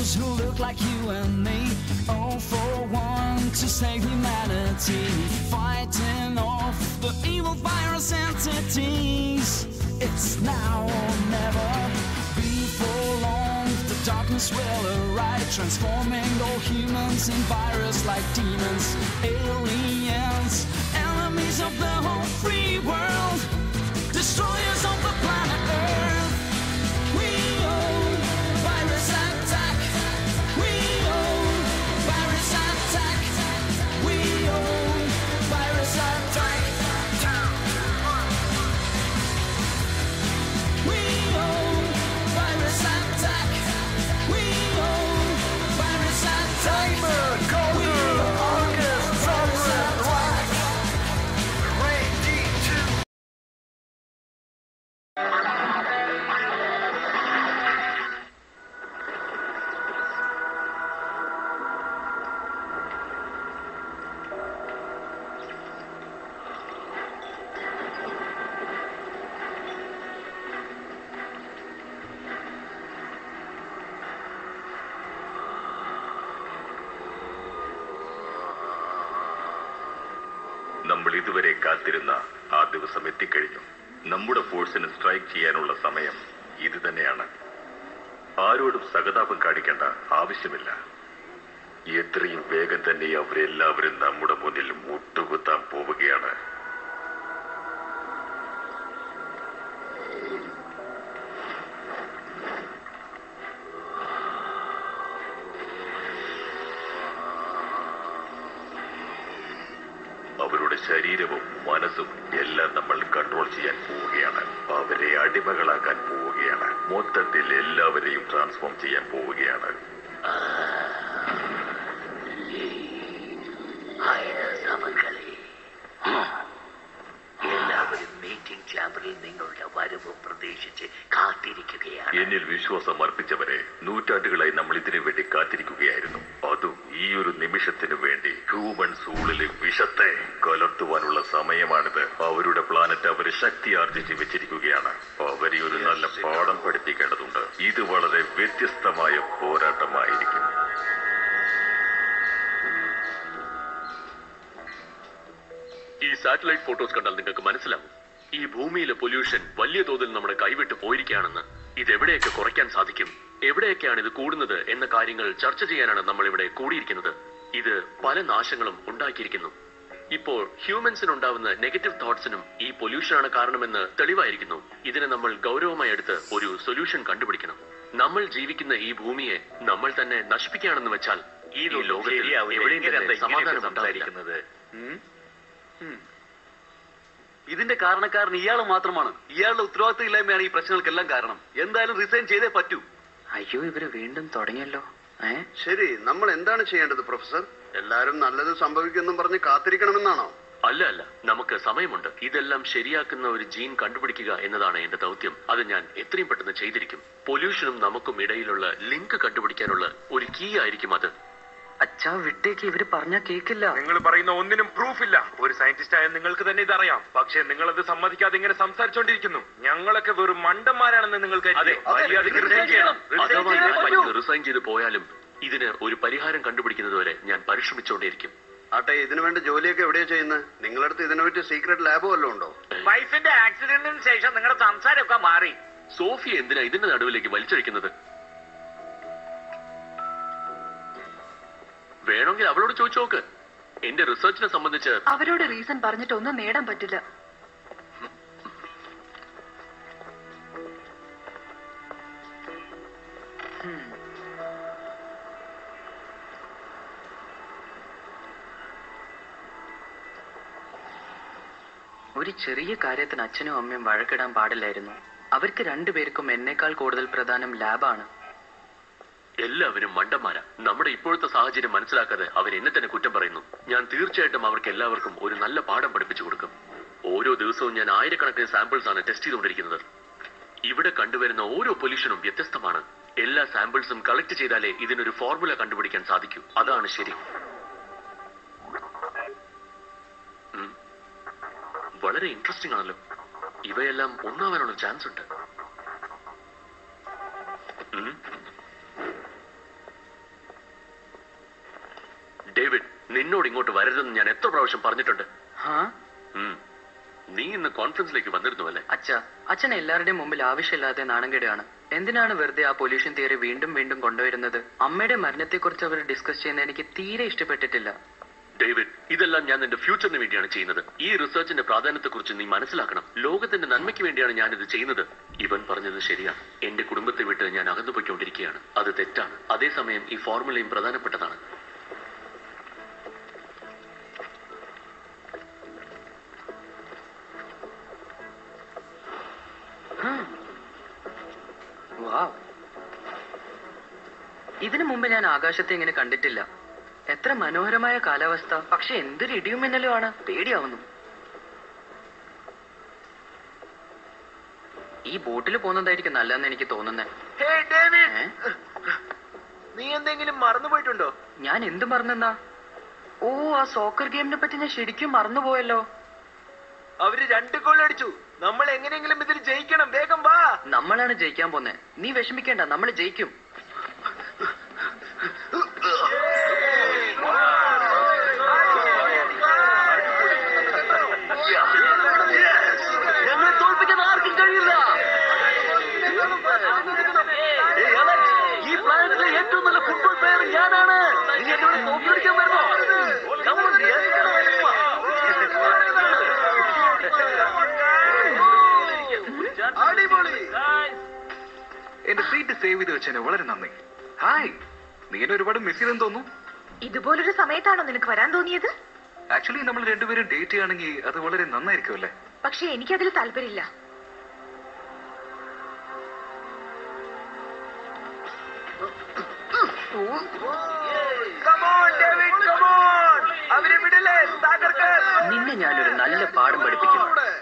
soldiers who look like you and me. All for one to save humanity. Fighting off the evil virus entities. It's now or never. Before long, the darkness will arrive, transforming all humans in virus like demons, aliens, enemies of the whole free world, destroyers of the planet Earth. We own virus attack. We own virus attack. We own virus attack. We own virus attack. We own virus attack. We own virus attack. നമ്മൾ ഇതുവരെ കാത്തിരുന്ന ആ ദിവസം എത്തിക്കഴിഞ്ഞു നമ്മുടെ ഫോഴ്സിന് strike ചെയ്യാനുള്ള സമയം ഇത് തന്നെയാണ് ആരോടും സഹതാപം കാണിക്കേണ്ട ആവശ്യമില്ല എത്രയും വേഗം തന്നെ അവരെല്ലാവരും നമ്മുടെ മുന്നിൽ മുട്ടുകുത്താൻ പോവുകയാണ് അവരുടെ ശരീരവും മനസ്സും എല്ലാം നമ്മൾ കൺട്രോൾ ചെയ്യാൻ പോവുകയാണ് അവരെ അടിമകളാക്കാൻ പോവുകയാണ് മൊത്തത്തിൽ എല്ലാവരെയും ട്രാൻസ്ഫോം ചെയ്യാൻ പോവുകയാണ് സഭകളെ എല്ലാവരും മീറ്റിംഗ് ചാമ്പറിൽ നിങ്ങളുടെ വരവ് പ്രതീക്ഷിച്ച് കാത്തിരിക്കുകയാണ് എന്നിൽ വിശ്വാസം അർപ്പിച്ചവരെ നൂറ്റാണ്ടുകളായി നമ്മൾ ഇതിനു വേണ്ടി കാത്തിരിക്കുകയായിരുന്നു അതും ഈ ഒരു നിമിഷത്തിനു വേണ്ടി ഹ്യൂമൻ സൂളിലെ വിഷത്തെ കലർത്തുവാനുള്ള സമയമാണിത് അവരുടെ പ്ലാനറ്റ് അവര് ശക്തി ആർജിച്ച് വെച്ചിരിക്കുകയാണ് അവരെ ഒരു നല്ല പാഠം പഠിപ്പിക്കേണ്ടതുണ്ട് ഇത് വളരെ വ്യത്യസ്തമായ പോരാട്ടമായിരിക്കും ഈ സാറ്റലൈറ്റ് ഫോട്ടോസ് കണ്ടാൽ നിങ്ങൾക്ക് മനസ്സിലാവും ഈ ഭൂമിയിലെ പൊല്യൂഷൻ വലിയ തോതിൽ നമ്മുടെ കൈവിട്ട് പോയിരിക്കുകയാണെന്ന് ഇത് എവിടെയൊക്കെ കുറയ്ക്കാൻ സാധിക്കും എവിടെയൊക്കെയാണ് ഇത് കൂടുന്നത് എന്ന കാര്യങ്ങൾ ചർച്ച ചെയ്യാനാണ് നമ്മൾ ഇവിടെ കൂടിയിരിക്കുന്നത് ഇത് പല നാശങ്ങളും ഉണ്ടാക്കിയിരിക്കുന്നു ഇപ്പോൾ ഹ്യൂമൻസിന് ഉണ്ടാവുന്ന നെഗറ്റീവ് തോട്ട്സിനും ഈ പൊല്യൂഷനാണ് കാരണമെന്ന് തെളിവായിരിക്കുന്നു ഇതിനെ നമ്മൾ ഗൗരവമായി എടുത്ത് ഒരു സൊല്യൂഷൻ കണ്ടുപിടിക്കണം നമ്മൾ ജീവിക്കുന്ന ഈ ഭൂമിയെ നമ്മൾ തന്നെ നശിപ്പിക്കുകയാണെന്ന് വെച്ചാൽ ഈ ലോകത്തിൽ എവിടെയും തന്നെ സമാധാനം ഉണ്ടായിരിക്കുന്നത് ഇതിന്റെ കാരണക്കാരൻ ഇയാൾ മാത്രമാണ് ഇയാളുടെ ഉത്തരവാദിത്തം ഇല്ലായ്മയാണ് ഈ പ്രശ്നങ്ങൾക്കെല്ലാം കാരണം എന്തായാലും റിസൈൻ ചെയ്തേ പറ്റൂ അയ്യോ ഇവര് വീണ്ടും തുടങ്ങിയല്ലോ ഏ ശരി നമ്മൾ എന്താണ് ചെയ്യേണ്ടത് പ്രൊഫസർ എല്ലാരും നല്ലത് സംഭവിക്കുമെന്നും പറഞ്ഞ് കാത്തിരിക്കണമെന്നാണോ അല്ല അല്ല നമുക്ക് സമയമുണ്ട് ഇതെല്ലാം ശരിയാക്കുന്ന ഒരു ജീൻ കണ്ടുപിടിക്കുക എന്നതാണ് എന്റെ ദൗത്യം അത് ഞാൻ എത്രയും പെട്ടെന്ന് ചെയ്തിരിക്കും പൊല്യൂഷനും നമുക്കും ഇടയിലുള്ള ലിങ്ക് കണ്ടുപിടിക്കാനുള്ള ഒരു കീ ആയിരിക്കും അത് അച്ഛാ വിട്ടേക്ക് ഇവര് പറഞ്ഞാ കേക്കില്ല നിങ്ങൾ പറയുന്ന ഒന്നിനും പ്രൂഫ് ഇല്ല ഒരു സയന്റിസ്റ്റ് ആയ നിങ്ങൾക്ക് തന്നെ ഇതറിയാം പക്ഷെ നിങ്ങൾ അത് സമ്മതിക്കാതെ ഇങ്ങനെ സംസാരിച്ചോണ്ടിരിക്കുന്നു ഞങ്ങളൊക്കെ വെറും മണ്ടന്മാരാണെന്ന് നിങ്ങൾ കരുതിയോ? മര്യാദയ്ക്ക് resign ചെയ്യണം. Resign അഥവാ ചെയ്തേ ഇവർ പറ്റൂ. റിസൈൻ ചെയ്ത് പോയാലും ഇതിന് ഒരു പരിഹാരം കണ്ടുപിടിക്കുന്നതുവരെ ഞാൻ പരിശ്രമിച്ചുകൊണ്ടേയിരിക്കും ആട്ടെ ഇതിനു വേണ്ടി ജോലിയൊക്കെ എവിടെയാ ചെയ്യുന്നത് നിങ്ങളടുത്ത് ഇതിനെ പറ്റി സീക്രട്ട് ലാബ് വല്ലതും ഉണ്ടോ വൈഫിന്റെ ആക്സിഡന്റിന് ശേഷം നിങ്ങളുടെ സംസാരമൊക്കെ മാറി സോഫിയ എന്തിനാ ഇതിന്റെ നടുവിലേക്ക് വലിച്ചഴിക്കുന്നത് വേണമെങ്കിൽ അവളോട് ചോദിച്ചു നോക്ക് എന്റെ റിസർച്ചിനെ സംബന്ധിച്ച് അവരോട് റീസൺ പറഞ്ഞിട്ട് ഒന്നും നേടാൻ പറ്റില്ല ഒരു ചെറിയ കാര്യത്തിന് അച്ഛനും അമ്മയും വഴക്കിടാൻ പാടില്ലായിരുന്നു അവർക്ക് രണ്ടുപേർക്കും എന്നേക്കാൾ കൂടുതൽ പ്രധാനം ലാബാണ് എല്ലാവരും മണ്ടന്മാരാ നമ്മുടെ ഇപ്പോഴത്തെ സാഹചര്യം മനസ്സിലാക്കാതെ അവർ എന്നെ തന്നെ കുറ്റം പറയുന്നു ഞാൻ തീർച്ചയായിട്ടും അവർക്ക് എല്ലാവർക്കും ഒരു നല്ല പാഠം പഠിപ്പിച്ചു കൊടുക്കും ഓരോ ദിവസവും ഞാൻ ആയിരക്കണക്കിന് സാമ്പിൾസ് ആണ് ടെസ്റ്റ് ചെയ്തുകൊണ്ടിരിക്കുന്നത് ഇവിടെ കണ്ടുവരുന്ന ഓരോ പൊല്യൂഷനും വ്യത്യസ്തമാണ് എല്ലാ സാമ്പിൾസും കളക്ട് ചെയ്താലേ ഇതിനൊരു ഫോർമുല കണ്ടുപിടിക്കാൻ സാധിക്കൂ അതാണ് ശരി ഉം. വളരെ ഇൻട്രസ്റ്റിംഗ് ആണല്ലോ ഇവയെല്ലാം ഒന്നാവാനുള്ള ചാൻസ് ഉണ്ട് ഉം. എന്നോട് ഇങ്ങോട്ട് വരരുതെന്ന് ഞാൻ എത്ര പ്രാവശ്യം പറഞ്ഞിട്ടുണ്ട് ഹാ ഉം. നീ ഇന്ന് കോൺഫറൻസിലേക്ക് വന്നിരുന്നു അല്ലേ അച്ഛ അച്ഛൻ എല്ലാവരുടെയും മുമ്പിൽ ആവശ്യമില്ലാതെ നാണംകേടാണ് എന്തിനാണ് വെറുതെ ആ പൊല്യൂഷൻ തിയറി വീണ്ടും വീണ്ടും കൊണ്ടുവരുന്നത് അമ്മയുടെ മരണത്തെക്കുറിച്ച് അവർ ഡിസ്കസ് ചെയ്യുന്നത് എനിക്ക് തീരെ ഇഷ്ടപ്പെട്ടിട്ടില്ല ഡേവിഡ് ഇതെല്ലാം ഞാൻ നിന്റെ ഫ്യൂച്ചറിന് വേണ്ടിയാണ് ചെയ്യുന്നത് ഈ റിസർച്ചിന്റെ പ്രാധാന്യത്തെക്കുറിച്ച് നീ മനസ്സിലാക്കണം ലോകത്തിന്റെ നന്മയ്ക്ക് വേണ്ടിയാണ് ഞാൻ ഇത് ചെയ്യുന്നത് ഇവൻ പറഞ്ഞത് ശരിയാണ് എന്റെ കുടുംബത്തെ വിട്ട് ഞാൻ അകന്നു പോയിക്കൊണ്ടിരിക്കുകയാണ് അത് തെറ്റാണ് അതേസമയം ഈ ഫോർമുലയും പ്രധാനപ്പെട്ടതാണ് വാവ്. ഇതിനു മുമ്പ് ഞാൻ ആകാശത്തെ ഇങ്ങനെ കണ്ടിട്ടില്ല എത്ര മനോഹരമായ കാലാവസ്ഥ പക്ഷെ എന്തൊരു ഇടിയും മിന്നലുമാണ് പേടിയാവുന്നു ഈ ബോട്ടിൽ പോകുന്നതായിരിക്കും നല്ലതെന്ന് എനിക്ക് തോന്നുന്നേ ഏ? നീ എന്തെങ്കിലും മറന്നുപോയിട്ടുണ്ടോ ഞാൻ എന്ത് മറന്നെന്നാ ഓ ആ സോക്കർ ഗെയിമിനെ പറ്റി ഞാൻ ശരിക്കും മറന്നുപോയല്ലോ അവര് രണ്ട് ഗോൾ അടിച്ചു നമ്മൾ എങ്ങനെയെങ്കിലും ഇതിൽ ജയിക്കണം വേഗം വാ നമ്മളാണ് ജയിക്കാൻ പോന്നെ നീ വിഷമിക്കേണ്ട നമ്മൾ ജയിക്കും ഞങ്ങളെ തോൽപ്പിക്കാൻ ആർക്കും കഴിയില്ല ഏയ് അലക്സ്, ഈ പ്ലാനറ്റിലെ ഏറ്റവും നല്ല ഫുട്ബോൾ പ്ലെയർ ഞാനാണ് നീ എന്നോട് തോൽപ്പിക്കാൻ വരുമോ Come on, dear. അടിപൊളി എന്റെ സീറ്റ് സേവ് ചെയ്ത് വെച്ചതിന് വളരെ നന്ദി ഹായ് നീ എന്നെ ഒരുപാട് മിസ് ചെയ്തെന്ന് തോന്നുന്നു ഇതുപോലൊരു സമയത്താണോ നിനക്ക് വരാൻ തോന്നിയത് ആക്ച്വലി നമ്മൾ രണ്ടുപേരും ഡേറ്റ് ചെയ്യുകയാണെങ്കിൽ അത് വളരെ നന്നായിരിക്കും അല്ലേ പക്ഷെ എനിക്കതിൽ താല്പര്യമില്ല അവരെ വിടല്ലേ തകർക്ക് നിന്നെ ഞാനൊരു നല്ല പാഠം പഠിപ്പിക്കും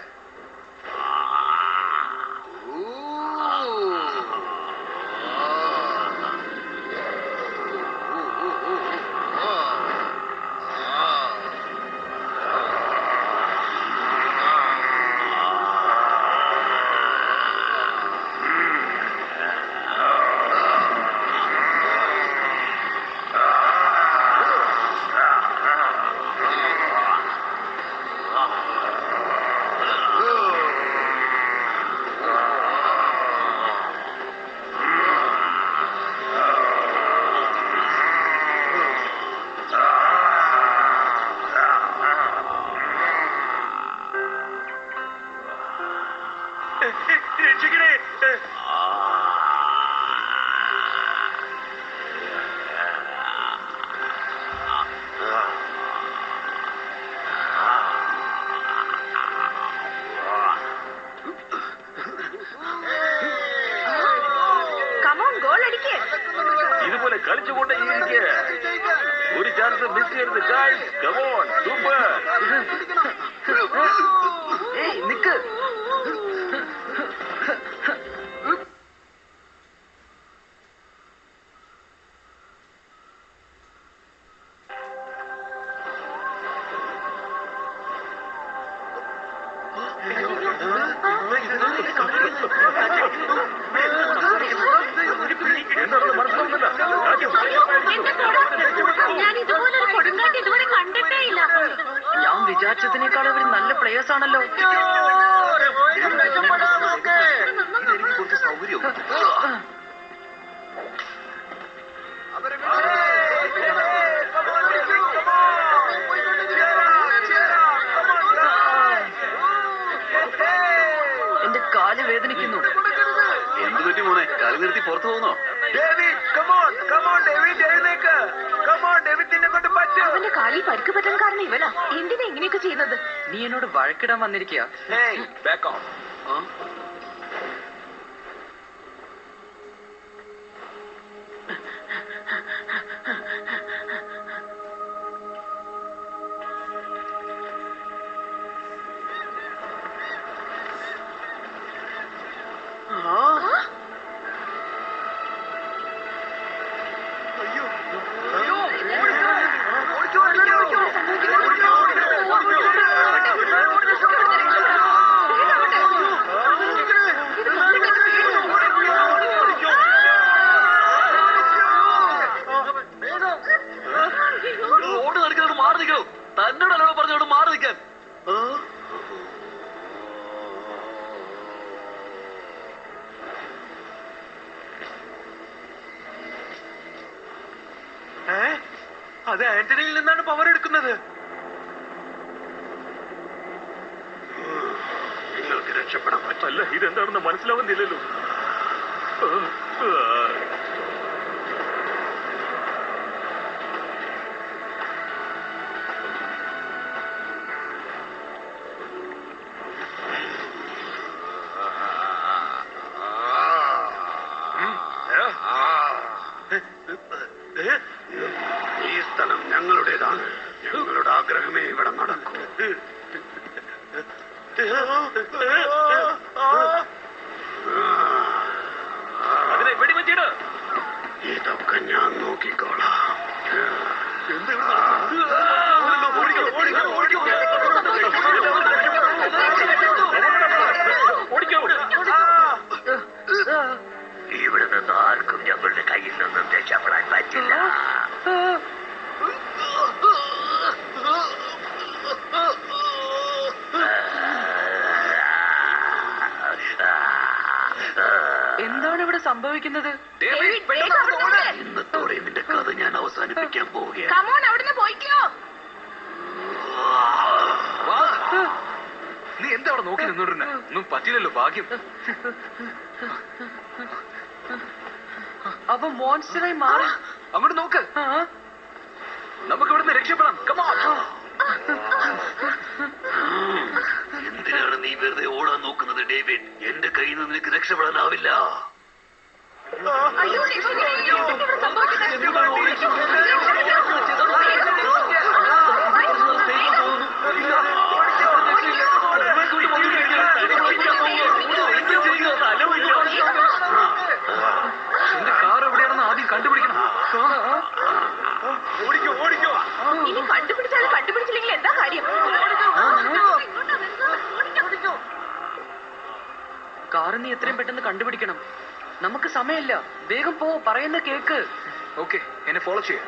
രക്ഷിക്കണേ കമോൺ ഗോൾ അടിക്കേ ഇതുപോലെ കളിച്ചുകൊണ്ടേ ഒരു ചാൻസ് മിസ് ചെയ്യരുത് ഗായ്സ് കമോൺ സൂപ്പർ ഏയ് നിക്ക് എന്താണെന്ന് മനസ്സിലാവുന്നില്ല രാജ്യം ഞാൻ ഇതുപോലൊരു കൊടുങ്കാറ്റ് ഇതുവരെ കണ്ടിട്ടേ ഇല്ല ഞാൻ വിചാരിച്ചതിനേക്കാൾ അവർ നല്ല പ്ലേയേഴ്സ് ആണല്ലോ ഇതെനിക്ക് കുറച്ച് സൗകര്യവും എന്റെ കാല് വേദനിക്കുന്നു എന്ത് പറ്റി മോനെ കളി നിർത്തി പുറത്തു പോകുന്നോ ഡേവിഡ് കമോൺ കമോൺ ഡേവിഡ് എഴുന്നേക്ക് കമോൺ ഡേവിഡ് നിന്നെ കൊണ്ട് പറ്റും അവന്റെ കാലിൽ പരിക്ക് പറ്റാൻ കാരണം ഇവനാ എന്തിനാ ഇങ്ങനെയൊക്കെ ചെയ്യുന്നത് നീ എന്നോട് വഴക്കിടാൻ വന്നിരിക്കുക ഹേയ് ബാക്ക് ഓഫ് വേഗം അങ്ങോട്ട്. അത് ആന്റണിയിൽ നിന്നാണ് പവർ എടുക്കുന്നത് നിങ്ങൾക്ക് രക്ഷപ്പെടാൻ പറ്റില്ല അല്ല ഇതെന്താണെന്ന് മനസ്സിലാവുന്നില്ലല്ലോ ആ, ആ. ഈ സ്ഥലം ഞങ്ങളുടേതാണ് ഞങ്ങളുടെ ആഗ്രഹമേ ഇവിടെ നടക്കൂ അതിനെ വെടിവെച്ചിട് ഇതൊക്കെ ഞാൻ നോക്കിക്കോളാം ഇവിടെ നിന്ന് ആർക്കും ഞങ്ങളുടെ കയ്യിൽ നിന്നും രക്ഷപ്പെടാൻ പറ്റില്ല എന്താണ് ഇവിടെ സംഭവിക്കുന്നത് ഡേവിഡ്, വേഗം അവിടുന്ന് വിട്. ഇന്നത്തോടെ നിന്റെ കഥ ഞാൻ അവസാനിപ്പിക്കാൻ പോവുകയാണ് കമോൺ അവിടുന്ന് പോയിക്കോ വാ. നീ എന്താ അവിടെ നോക്കി നിന്നോണ്ടിരുന്നെ ഒന്നും പറ്റില്ലല്ലോ ഭാഗ്യം അവ മോൺസ്റ്ററായി മാറി അങ്ങോട്ട് നോക്ക് ആ, നമുക്ക് ഇവിടുന്ന് രക്ഷപ്പെടാം കമോൺ എന്തിനാണ് നീ വെറുതെ ഓടാൻ നോക്കുന്നത് ഡേവിഡ് എന്റെ കയ്യിൽ നിന്ന് നിനക്ക് രക്ഷപ്പെടാനാവില്ല അയ്യോ രക്ഷിക്കണേ. എന്തൊക്കെ ഇവിടെ സംഭവിക്കുന്നത്? എന്റെ കാർ എവിടെയാണെന്ന് ആദ്യം കണ്ടുപിടിക്കണം ഓടിക്കോ ഓടിക്കോ ഇനി കണ്ടുപിടിച്ചാലും കണ്ടുപിടിച്ചില്ലെങ്കിൽ എന്താ കാര്യം കാർ നീ എത്രയും പെട്ടെന്ന് കണ്ടുപിടിക്കണം നമുക്ക് സമയമില്ല വേഗം പോ പറയുന്ന കേക്ക് ഓക്കെ എന്നെ ഫോളോ ചെയ്യാം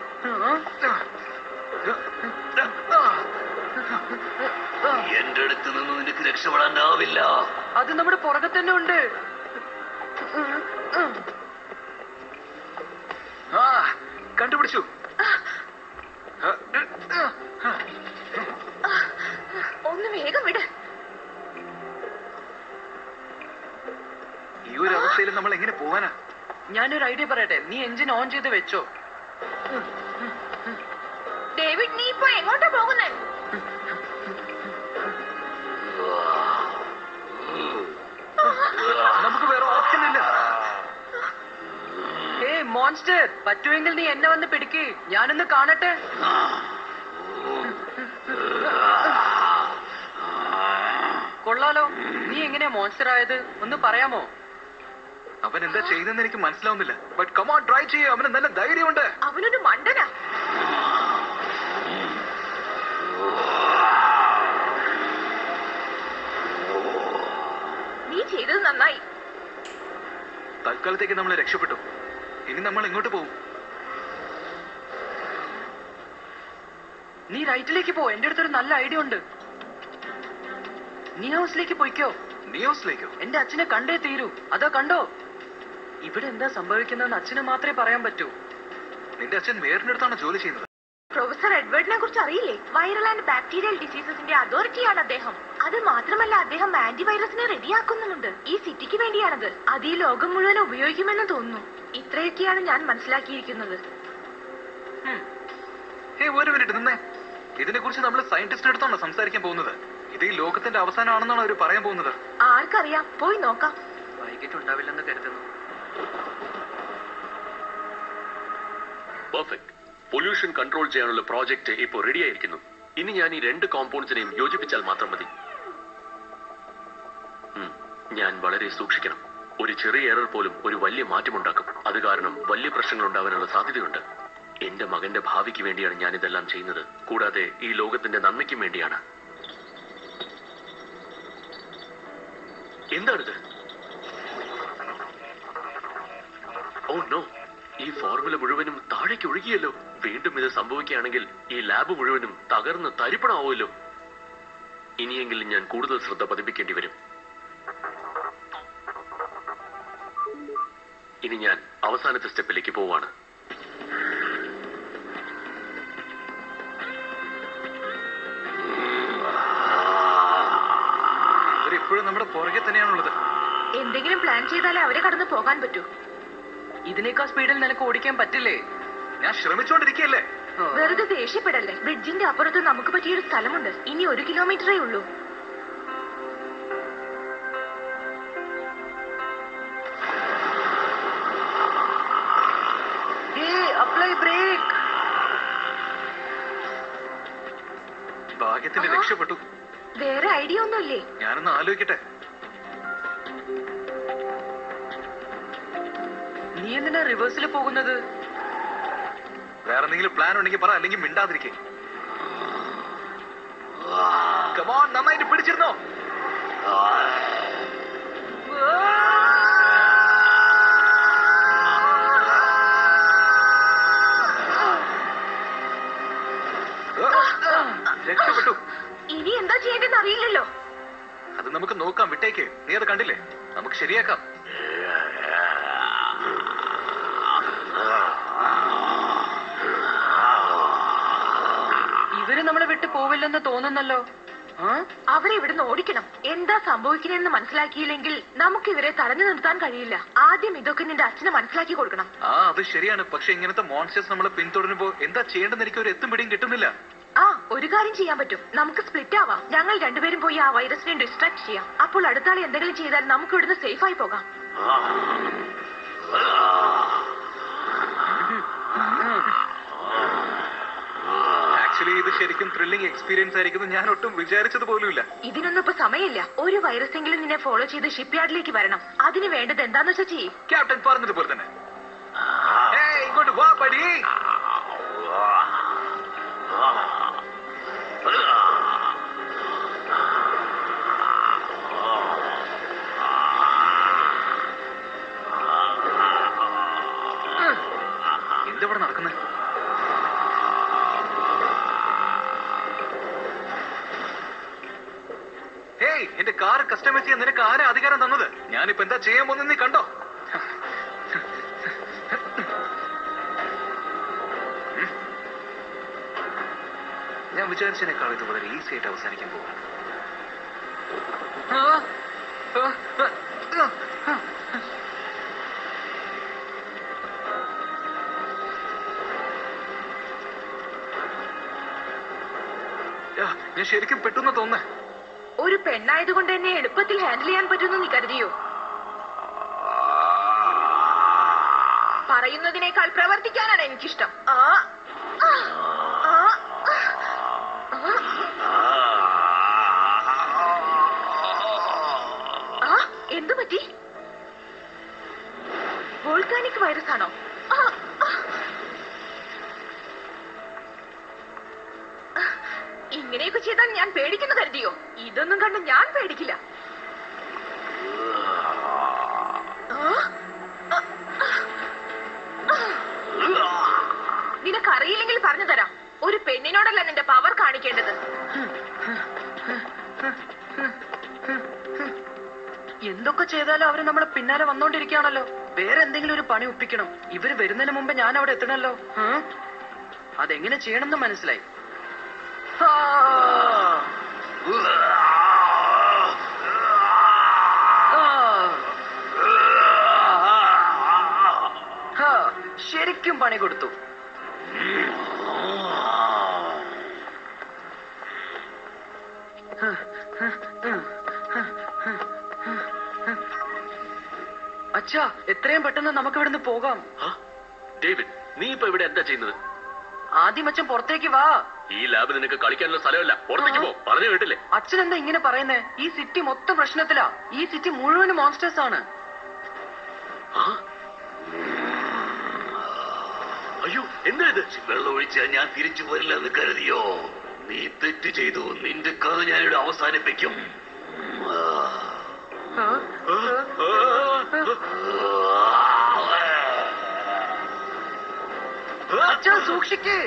ആ, എന്റെ അടുത്ത് നിന്ന് നിനക്ക് രക്ഷപ്പെടാനാവില്ല അത് നമ്മുടെ പുറകെ തന്നെ ഉണ്ട് ആ കണ്ടുപിടിച്ചു ഒന്ന് വേഗം വിട് ഈ ഒരു അവസ്ഥയിൽ നമ്മൾ എങ്ങനെ പോവാനാ ഞാനൊരു ഐഡിയ പറയട്ടെ നീ എഞ്ചിൻ ഓൺ ചെയ്ത് വെച്ചോ ഡേവിഡ് നീ ഇപ്പൊ എങ്ങോട്ടാ പോകുന്നേ നമുക്ക് വേറെ ഓപ്ഷൻ ഇല്ല ഏ മോൺസ്റ്റർ പറ്റുമെങ്കിൽ നീ എന്നെ വന്ന് പിടിക്ക് ഞാനൊന്ന് കാണട്ടെ കൊള്ളാലോ നീ എങ്ങനെയാ മോൺസ്റ്റർ ആയത് ഒന്ന് പറയാമോ അവൻ എന്താ ചെയ്യുന്നതെന്ന് എനിക്ക് മനസ്സിലാവുന്നില്ല ബട്ട് കമോൺ ട്രൈ ചെയ്യ അവന് നല്ല ധൈര്യമുണ്ട് അവനൊരു മണ്ടനാ നീ ചെയ്തത് നന്നായി തൽക്കാലത്തേക്ക് നമ്മൾ രക്ഷപ്പെട്ടു ഇനി നമ്മൾ എങ്ങോട്ട് പോകും നീ റൈറ്റിലേക്ക് പോ എന്റെ അടുത്തൊരു നല്ല ഐഡിയ ഉണ്ട് നീ ഹൗസിലേക്ക് പോയിക്കോ നിയോസിലേക്കോ എന്റെ അച്ഛനെ കണ്ടേ തീരൂ അതാ കണ്ടോ ഇവിടെ എന്താ സംഭവിക്കുന്നതെന്ന് അച്ഛന് മാത്രമേ പറയാൻ പറ്റൂ നിന്റെ അച്ഛൻ വേറിന്റെ അടുത്താണ് ജോലി ചെയ്യുന്നത് പ്രൊഫസർ എഡ്വേർഡിനെ കുറിച്ച് അറിയില്ലേ വൈറൽ ആൻഡ് ബാക്ടീരിയൽ ഡിസീസസിന്റെ അതോറിറ്റിയാണ് അദ്ദേഹം അത് മാത്രമല്ല അദ്ദേഹം ആന്റിവൈറസിനെ റെഡിയാക്കുന്നുമുണ്ട് ഈ സിറ്റിക്ക് വേണ്ടിയാണത് അത് ഈ ലോകം മുഴുവൻ ഉപയോഗിക്കുമെന്ന് തോന്നുന്നു ഇത്രയൊക്കെയാണ് ഞാൻ മനസ്സിലാക്കിയിരിക്കുന്നത് ഏ ഒരു മിനിറ്റ് നിന്നേ ഇതിനെ കുറിച്ച് നമ്മൾ സയന്റിസ്റ്റിന്റെ അടുത്താണോ സംസാരിക്കാൻ പോകുന്നത് ഇത് ഈ ലോകത്തിന്റെ അവസാനമാണെന്നാണ് അവർ പറയാൻ പോകുന്നത് ആർക്കറിയാം പോയി നോക്കാം വൈകിട്ടുണ്ടാവില്ലെന്ന് കരുതുന്നു പെർഫെക്റ്റ് പൊല്യൂഷൻ കൺട്രോൾ ചെയ്യാനുള്ള പ്രോജക്റ്റ് ഇപ്പോൾ റെഡി ആയിരിക്കുന്നു ഇനി ഞാൻ ഈ രണ്ട് കോമ്പൗണ്ട്സിനെയും യോജിപ്പിച്ചാൽ മാത്രം മതി ഉം, ഞാൻ വളരെ സൂക്ഷിക്കണം ഒരു ചെറിയ എറർ പോലും ഒരു വലിയ മാറ്റമുണ്ടാക്കും അത് കാരണം വലിയ പ്രശ്നങ്ങൾ ഉണ്ടാവാനുള്ള സാധ്യതയുണ്ട് എന്റെ മകന്റെ ഭാവിക്ക് വേണ്ടിയാണ് ഞാൻ ഇതെല്ലാം ചെയ്യുന്നത് കൂടാതെ ഈ ലോകത്തിന്റെ നന്മയ്ക്കും വേണ്ടിയാണ് എന്താണിത് ഓ നോ ഈ ഫോർമുല മുഴുവനും താഴേക്ക് ഒഴുകിയല്ലോ വീണ്ടും ഇത് സംഭവിക്കുകയാണെങ്കിൽ ഈ ലാബ് മുഴുവനും തകർന്ന് തരിപ്പണമാവുമല്ലോ ഇനിയെങ്കിലും ഞാൻ കൂടുതൽ ശ്രദ്ധ പതിപ്പിക്കേണ്ടി വരും ഇനി ഞാൻ അവസാനത്തെ സ്റ്റെപ്പിലേക്ക് പോവാണ് പ്ലാൻ ചെയ്താലേ അവരെ കടന്നു പോകാൻ പറ്റൂ ഇതിനേക്കാൾ സ്പീഡിൽ നിനക്ക് ഓടിക്കാൻ പറ്റില്ലേ ഞാൻ ശ്രമിച്ചുകൊണ്ടിരിക്കുകയല്ലേ വെറുതെ ദേഷ്യപ്പെടല്ലേ ബ്രിഡ്ജിന്റെ അപ്പുറത്ത് നമുക്ക് പറ്റിയൊരു സ്ഥലമുണ്ട് ഇനി ഒരു കിലോമീറ്ററേ ഉള്ളൂ അപ്ലൈ ബ്രേക്ക് ഭാഗ്യത്തിന് രക്ഷപ്പെട്ടു വേറെ ഐഡിയ ഒന്നുമില്ലേ ഞാനൊന്ന് ആലോചിക്കട്ടെ നീ എന്തിനാ റിവേഴ്സിൽ പോകുന്നത് വേറെ എന്തെങ്കിലും പ്ലാൻ ഉണ്ടെങ്കിൽ പറ അല്ലെങ്കിൽ മിണ്ടാതിരിക്കേ കമോൺ നന്നായിട്ട് പിടിച്ചിരുന്നോ രക്ഷപ്പെട്ടു ഇനി എന്താ ചെയ്യേണ്ടതെന്ന് അറിയില്ലല്ലോ അത് നമുക്ക് നോക്കാം വിട്ടേക്ക് നീ അത് കണ്ടില്ലേ നമുക്ക് ശരിയാക്കാം ഇവര് നമ്മളെ വിട്ട് പോവില്ലെന്ന് തോന്നുന്നല്ലോ ആ? അവരെ ഇവിടുന്ന് ഓടിക്കണം എന്താ സംഭവിക്കണെന്ന് മനസ്സിലാക്കിയില്ലെങ്കിൽ നമുക്ക് ഇവരെ തടഞ്ഞു നിർത്താൻ കഴിയില്ല ആദ്യം ഇതൊക്കെ നിന്റെ അച്ഛന് മനസ്സിലാക്കി കൊടുക്കണം ആ അത് ശരിയാണ് പക്ഷെ ഇങ്ങനത്തെ മോൺസ്റ്റേഴ്സ് നമ്മളെ പിന്തുടരുമ്പോ എന്താ ചെയ്യേണ്ടെന്ന് എനിക്ക് ഒരു എത്തും പിടിയും കിട്ടുന്നില്ല ആ ഒരു കാര്യം ചെയ്യാൻ പറ്റും നമുക്ക് സ്പ്ലിറ്റ് ആവാം ഞങ്ങൾ രണ്ടുപേരും പോയി ആ വൈറസിനെ ഡിസ്ട്രാക്ട് ചെയ്യാം അപ്പോൾ അടുത്താൾ എന്തെങ്കിലും ചെയ്താൽ നമുക്ക് ഇവിടുന്ന് സേഫ് ആയി പോകാം ആക്ച്വലി ഇത് ശരിക്കും ത്രില്ലിംഗ് എക്സ്പീരിയൻസ് ആയിരിക്കും ഞാൻ ഒട്ടും വിചാരിച്ചത് പോലുമില്ല ഇതിനൊന്നും ഇപ്പൊ സമയമില്ല ഒരു വൈറസെങ്കിലും നിന്നെ ഫോളോ ചെയ്ത് ഷിപ്പ് യാർഡിലേക്ക് വരണം അതിന് വേണ്ടത് എന്താന്ന് വെച്ചാ ചെയ്യും ക്യാപ്റ്റൻ പറഞ്ഞതുപോലെ തന്നെ ഏയ്, ഇങ്ങോട്ട് വാ പടി എന്തിവിടെ നടക്കുന്നത് ഹേയ് എന്റെ കാർ കസ്റ്റമൈസ് ചെയ്യാൻ നിനക്ക് ആരാ അധികാരം തന്നത് ഞാനിപ്പോ എന്താ ചെയ്യാൻ പോകുന്നത് നീ കണ്ടോ ഞാൻ വിചാരിച്ചതിനേക്കാൾ ഇത് വളരെ ഈസി ആയിട്ട് അവസാനിക്കാൻ പോകും ഞാൻ ശരിക്കും പെട്ടെന്ന് തോന്നേ ഒരു പെണ്ണായതുകൊണ്ട് എന്നെ എളുപ്പത്തിൽ ഹാൻഡിൽ ചെയ്യാൻ പറ്റുമെന്ന് നീ കരുതിയോ പറയുന്നതിനേക്കാൾ പ്രവർത്തിക്കാനാണ് എനിക്കിഷ്ടം ആ ആ, ആ, ആ, എന്തു പറ്റി വോൾക്കാനിക് വൈറസ് ആണോ ആ, ആ. ഇങ്ങനെയൊക്കെ ചെയ്താൽ ഞാൻ പേടിക്കുന്ന കരുതിയോ ഇതൊന്നും കണ്ട് ഞാൻ പേടിക്കില്ല ആ? ആ, ആ. നിനക്കറിയില്ലെങ്കിൽ പറഞ്ഞു തരാം ഒരു പെണ്ണിനോടല്ല നിന്റെ പവർ കാണിക്കേണ്ടത് എന്തൊക്കെ ചെയ്താലും അവര് നമ്മളെ പിന്നാലെ വന്നോണ്ടിരിക്കുകയാണല്ലോ വേറെ എന്തെങ്കിലും ഒരു പണി ഒപ്പിക്കണം ഇവര് വരുന്നതിന് മുമ്പ് ഞാൻ അവിടെ എത്തണല്ലോ ആ? അതെങ്ങനെ ചെയ്യണമെന്ന് മനസ്സിലായി ആ. ആ. ഹാ, ശരിക്കും പണി കൊടുത്തു അച്ഛാ എത്രയും പെട്ടെന്ന് നമുക്ക് ഇവിടുന്ന് പോകാം ആ? ഡേവിഡ് നീ ഇപ്പൊ ഇവിടെ എന്താ ചെയ്യുന്നത് ആദ്യം അച്ഛൻ പുറത്തേക്ക് വാ ഈ ലാബ് നിനക്ക് കളിക്കാനുള്ള സ്ഥലമല്ല പുറത്തേക്ക് പോ പറഞ്ഞു കേട്ടില്ലേ അച്ഛൻ എന്താ ഇങ്ങനെ പറയുന്നേ ഈ സിറ്റി മൊത്തം പ്രശ്നത്തിലാ ഈ സിറ്റി മുഴുവനും മോൺസ്റ്റേഴ്സ് ആണ് അയ്യോ എന്താ ഇത് വെള്ളം ഒഴിച്ചാൽ ഞാൻ തിരിച്ചു വരില്ലെന്ന് കരുതിയോ നീ തെറ്റ് ചെയ്തു നിന്റെ കഥ ഞാനിവിടെ അവസാനിപ്പിക്കും ആ? അച്ഛാ സൂക്ഷിക്കേ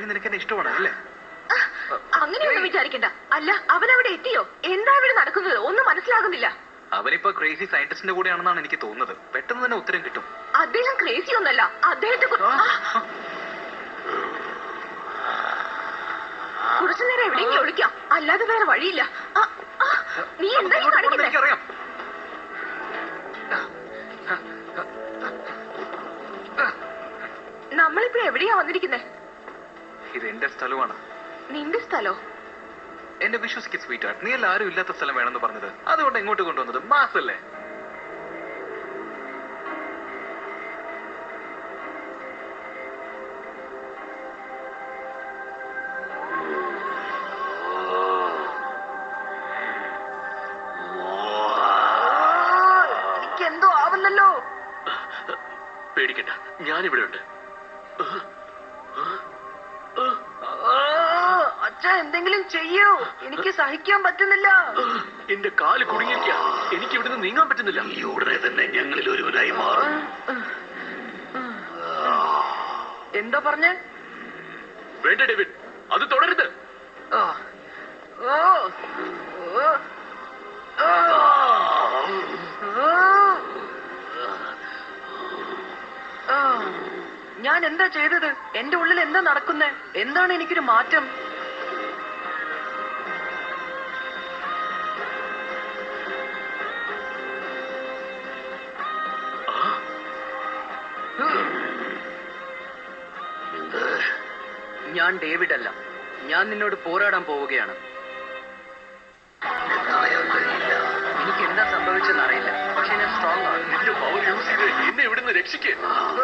അങ്ങനെയാണെങ്കിൽ നിനക്ക് എന്നെ ഇഷ്ടമാണ് അല്ലേ അങ്ങനെയൊന്നും വിചാരിക്കണ്ട അല്ല അവനവിടെ എത്തിയോ എന്താ ഇവിടെ നടക്കുന്നത് ഒന്നും മനസ്സിലാകുന്നില്ല അവനിപ്പോ ക്രേസി സയന്റിസ്റ്റിന്റെ കൂടെയാണെന്നാണ് എനിക്ക് തോന്നുന്നത് പെട്ടെന്ന് തന്നെ ഉത്തരം കിട്ടും അദ്ദേഹം ക്രേസി ഒന്നല്ല അദ്ദേഹത്തെ കു- ആ! കുറച്ചു നേരം എവിടെയെങ്കിലും ഒളിക്കാം അല്ലാതെ വേറെ വഴിയില്ല ആ, ആ, നീ എന്താ ഈ കാണിക്കുന്നത് എനിക്കറിയാം നമ്മളിപ്പോ എവിടെയാ വന്നിരിക്കുന്നത് ഇത് എന്റെ സ്ഥലമാണ് നിന്റെ സ്ഥലോ എന്നെ വിശ്വസിക്ക് സ്വീറ്റ് ആർട്ട് നീ അല്ല ആരും ഇല്ലാത്ത സ്ഥലം വേണമെന്ന് പറഞ്ഞത് അതുകൊണ്ട് ഇങ്ങോട്ട് കൊണ്ടുവന്നത് മാസല്ലേ എനിക്ക് എന്തോ ആവുന്നല്ലോ പേടിക്കണ്ട ഞാനിവിടെ ഉണ്ട് അച്ഛ എന്തെങ്കിലും ചെയ്യൂ എനിക്ക് സഹിക്കാൻ പറ്റുന്നില്ല എന്റെ കാല് കുടുങ്ങിയിരിക്കുക എനിക്ക് ഇവിടുന്ന് നീങ്ങാൻ പറ്റുന്നില്ല ഈ ഉടനെ തന്നെ ഞങ്ങളിൽ ഒരുവനായി മാറും എന്താ പറഞ്ഞേ വേണ്ട ഡേവിഡ് അത് തുടരുത് ആ. ഓ. ഓ. ആ. ആ. ഞാൻ എന്താ ചെയ്തത് എന്റെ ഉള്ളിൽ എന്താ നടക്കുന്നേ എന്താണ് എനിക്കൊരു മാറ്റം ഞാൻ ഡേവിഡ് അല്ല ഞാൻ നിന്നോട് പോരാടാൻ പോവുകയാണ് എനിക്ക് എന്താ സംഭവിച്ചെന്ന് അറിയില്ല പക്ഷെ ഞാൻ സ്ട്രോങ് ആണ് നിന്റെ പവർ യൂസ് ചെയ്ത് എന്നെ ഇവിടുന്ന് രക്ഷിക്കേ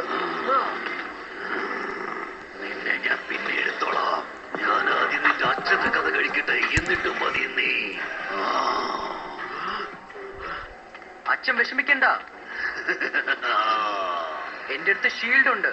നിന്നെ ഞാൻ പിന്നെ എടുത്തോളാം ഞാൻ ആദ്യം നിന്റെ അച്ഛന്റെ കഥ കഴിക്കട്ടെ എന്നിട്ട് മതി നീ അച്ഛൻ വിഷമിക്കണ്ട എന്റെ അടുത്ത് ഷീൽഡ് ഉണ്ട്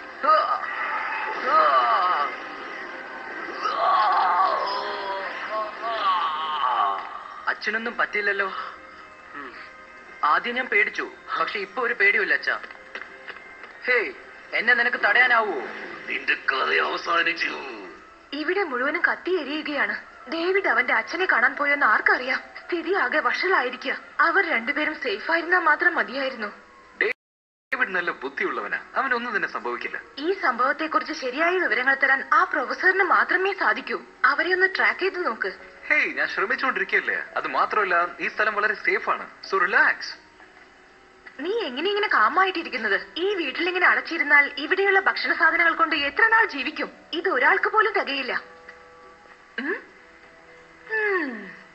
അച്ഛനൊന്നും പറ്റില്ലല്ലോ ഉം. ആദ്യം ഞാൻ പേടിച്ചു പക്ഷെ ഇപ്പൊ ഒരു പേടിയില്ല അച്ഛ ഹേയ് എന്നെ നിനക്ക് തടയാനാവോ നിന്റെ കഥ അവസാനിച്ചു ഇവിടെ മുഴുവനും കത്തി എരിയുകയാണ് ഡേവിഡ് അവന്റെ അച്ഛനെ കാണാൻ പോയെന്ന് ആർക്കറിയാം സ്ഥിതി ആകെ വഷളായിരിക്കുക അവർ രണ്ടുപേരും സേഫ് ആയിരുന്നാൽ മാത്രം മതിയായിരുന്നു ഡേവിഡ് നല്ല ബുദ്ധിയുള്ളവനാ അവനൊന്നും തന്നെ സംഭവിക്കില്ല ഈ സംഭവത്തെക്കുറിച്ച് ശരിയായ വിവരങ്ങൾ തരാൻ ആ പ്രൊഫസറിന് മാത്രമേ സാധിക്കൂ അവരെ ഒന്ന് ട്രാക്ക് ചെയ്ത് നോക്ക് ഹേയ് ഞാൻ ശ്രമിച്ചുകൊണ്ടിരിക്കുകയല്ലേ അത് മാത്രമല്ല ഈ സ്ഥലം വളരെ സേഫ് ആണ് സോ റിലാക്സ് നീ എങ്ങനെ ഇങ്ങനെ കാമായിട്ടിരിക്കുന്നത് ഈ വീട്ടിൽ ഇങ്ങനെ അടച്ചിരുന്നാൽ ഇവിടെയുള്ള ഭക്ഷണ സാധനങ്ങൾ കൊണ്ട് എത്ര നാൾ ജീവിക്കും ഇത് ഒരാൾക്ക് പോലും തികയില്ല ഉം? ഉം.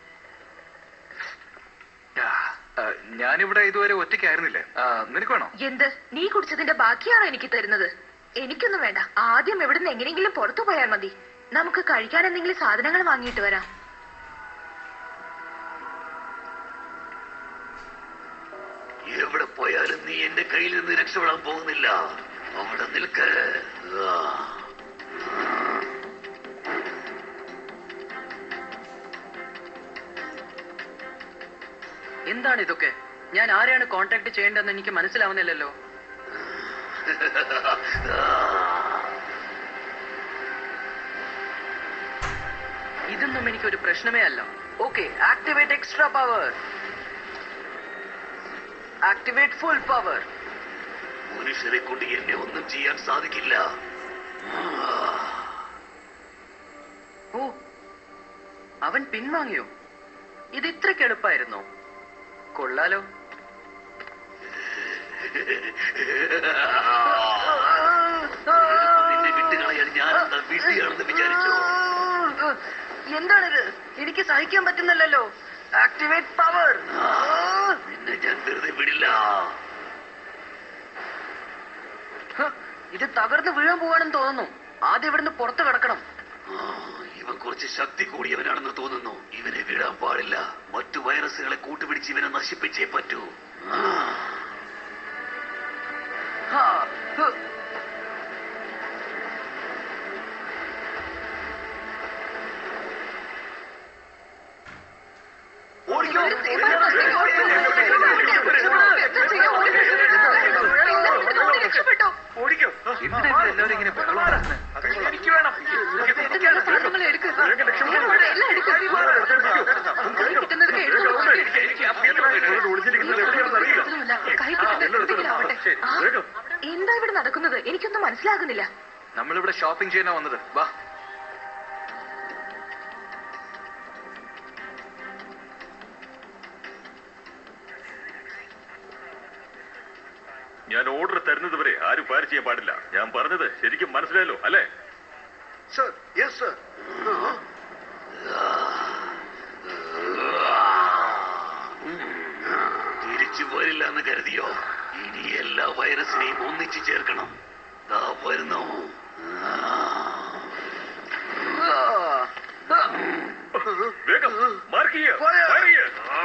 ഞാനിവിടെ ഇതുവരെ ഒറ്റയ്ക്കായിരുന്നില്ലേ ആ, നിനക്ക് വേണോ എന്ത് നീ കുടിച്ചതിന്റെ ബാക്കിയാണോ എനിക്ക് തരുന്നത് എനിക്കൊന്നും വേണ്ട ആദ്യം എവിടുന്ന് എങ്ങനെയെങ്കിലും പുറത്തു പോയാൽ മതി നമുക്ക് കഴിക്കാൻ എന്തെങ്കിലും സാധനങ്ങൾ വാങ്ങിയിട്ട് വരാം എവിടെ പോയാലും നീ എന്റെ കയ്യിൽ നിന്ന് രക്ഷപ്പെടാൻ പോകുന്നില്ല അവിടെ നിൽക്ക് ആ. എന്താണ് ഇതൊക്കെ ഞാൻ ആരെയാണ് കോണ്ടാക്ട് ചെയ്യേണ്ടതെന്ന് എനിക്ക് മനസ്സിലാവുന്നില്ലല്ലോ ഇതൊന്നും എനിക്കൊരു പ്രശ്നമേ അല്ല okay activate extra power activate full power മനുഷ്യരെ കൊണ്ട് എന്നെ ഒന്നും ചെയ്യാൻ സാധിക്കില്ല ഓ അവൻ പിൻവാങ്ങിയോ ഇത് ഇത്രയ്ക്ക് എളുപ്പമായിരുന്നോ കൊള്ളാലോ നിന്നെ വിട്ടുകളയാൻ ഞാൻ എന്താ വിഡ്ഢിയാണെന്ന് വിചാരിച്ചോ എന്താണിത് എനിക്ക് സഹിക്കാൻ പറ്റുന്നില്ലല്ലോ ആക്ടിവേറ്റ് പവർ നിന്നെ ഞാൻ വെറുതെ വിടില്ല ഇത് തകർന്ന് വീഴാൻ പോവാണെന്ന് തോന്നുന്നു ആദ്യം ഇവിടുന്ന് പുറത്ത് കിടക്കണം ആ, ഇവൻ കുറച്ച് ശക്തി കൂടിയവനാണെന്ന് തോന്നുന്നു ഇവനെ വിടാൻ പാടില്ല മറ്റു വൈറസുകളെ കൂട്ടുപിടിച്ച് ഇവനെ നശിപ്പിച്ചേ പറ്റൂ ആ, ഹാ, ഹ്. രക്ഷപ്പെട്ടോ ഓടിക്കോ എന്തിനാ ഇവിടെ എല്ലാവരും ഇങ്ങനെ ബഹളം ഉണ്ടാക്കുന്നത്? എനിക്ക് വേണം മനസ്സിലാകുന്നില്ല നമ്മളിവിടെ ഷോപ്പിംഗ് ചെയ്യാനാ വന്നത് വാ ഞാൻ ഓർഡർ തരുന്നത് വരെ ആരും ഫയർ ചെയ്യാൻ പാടില്ല ഞാൻ പറഞ്ഞത് ശരിക്കും മനസ്സിലായല്ലോ അല്ലേ സർ യെസ് സർ തിരിച്ചു പോരില്ല എന്ന് കരുതിയോ ഇനി എല്ലാ വൈറസിനെയും ഒന്നിച്ചു ചേർക്കണം ദാ വരുന്നു വേഗം മാർക്ക് ചെയ്യുക ഫയർ ചെയ്യുക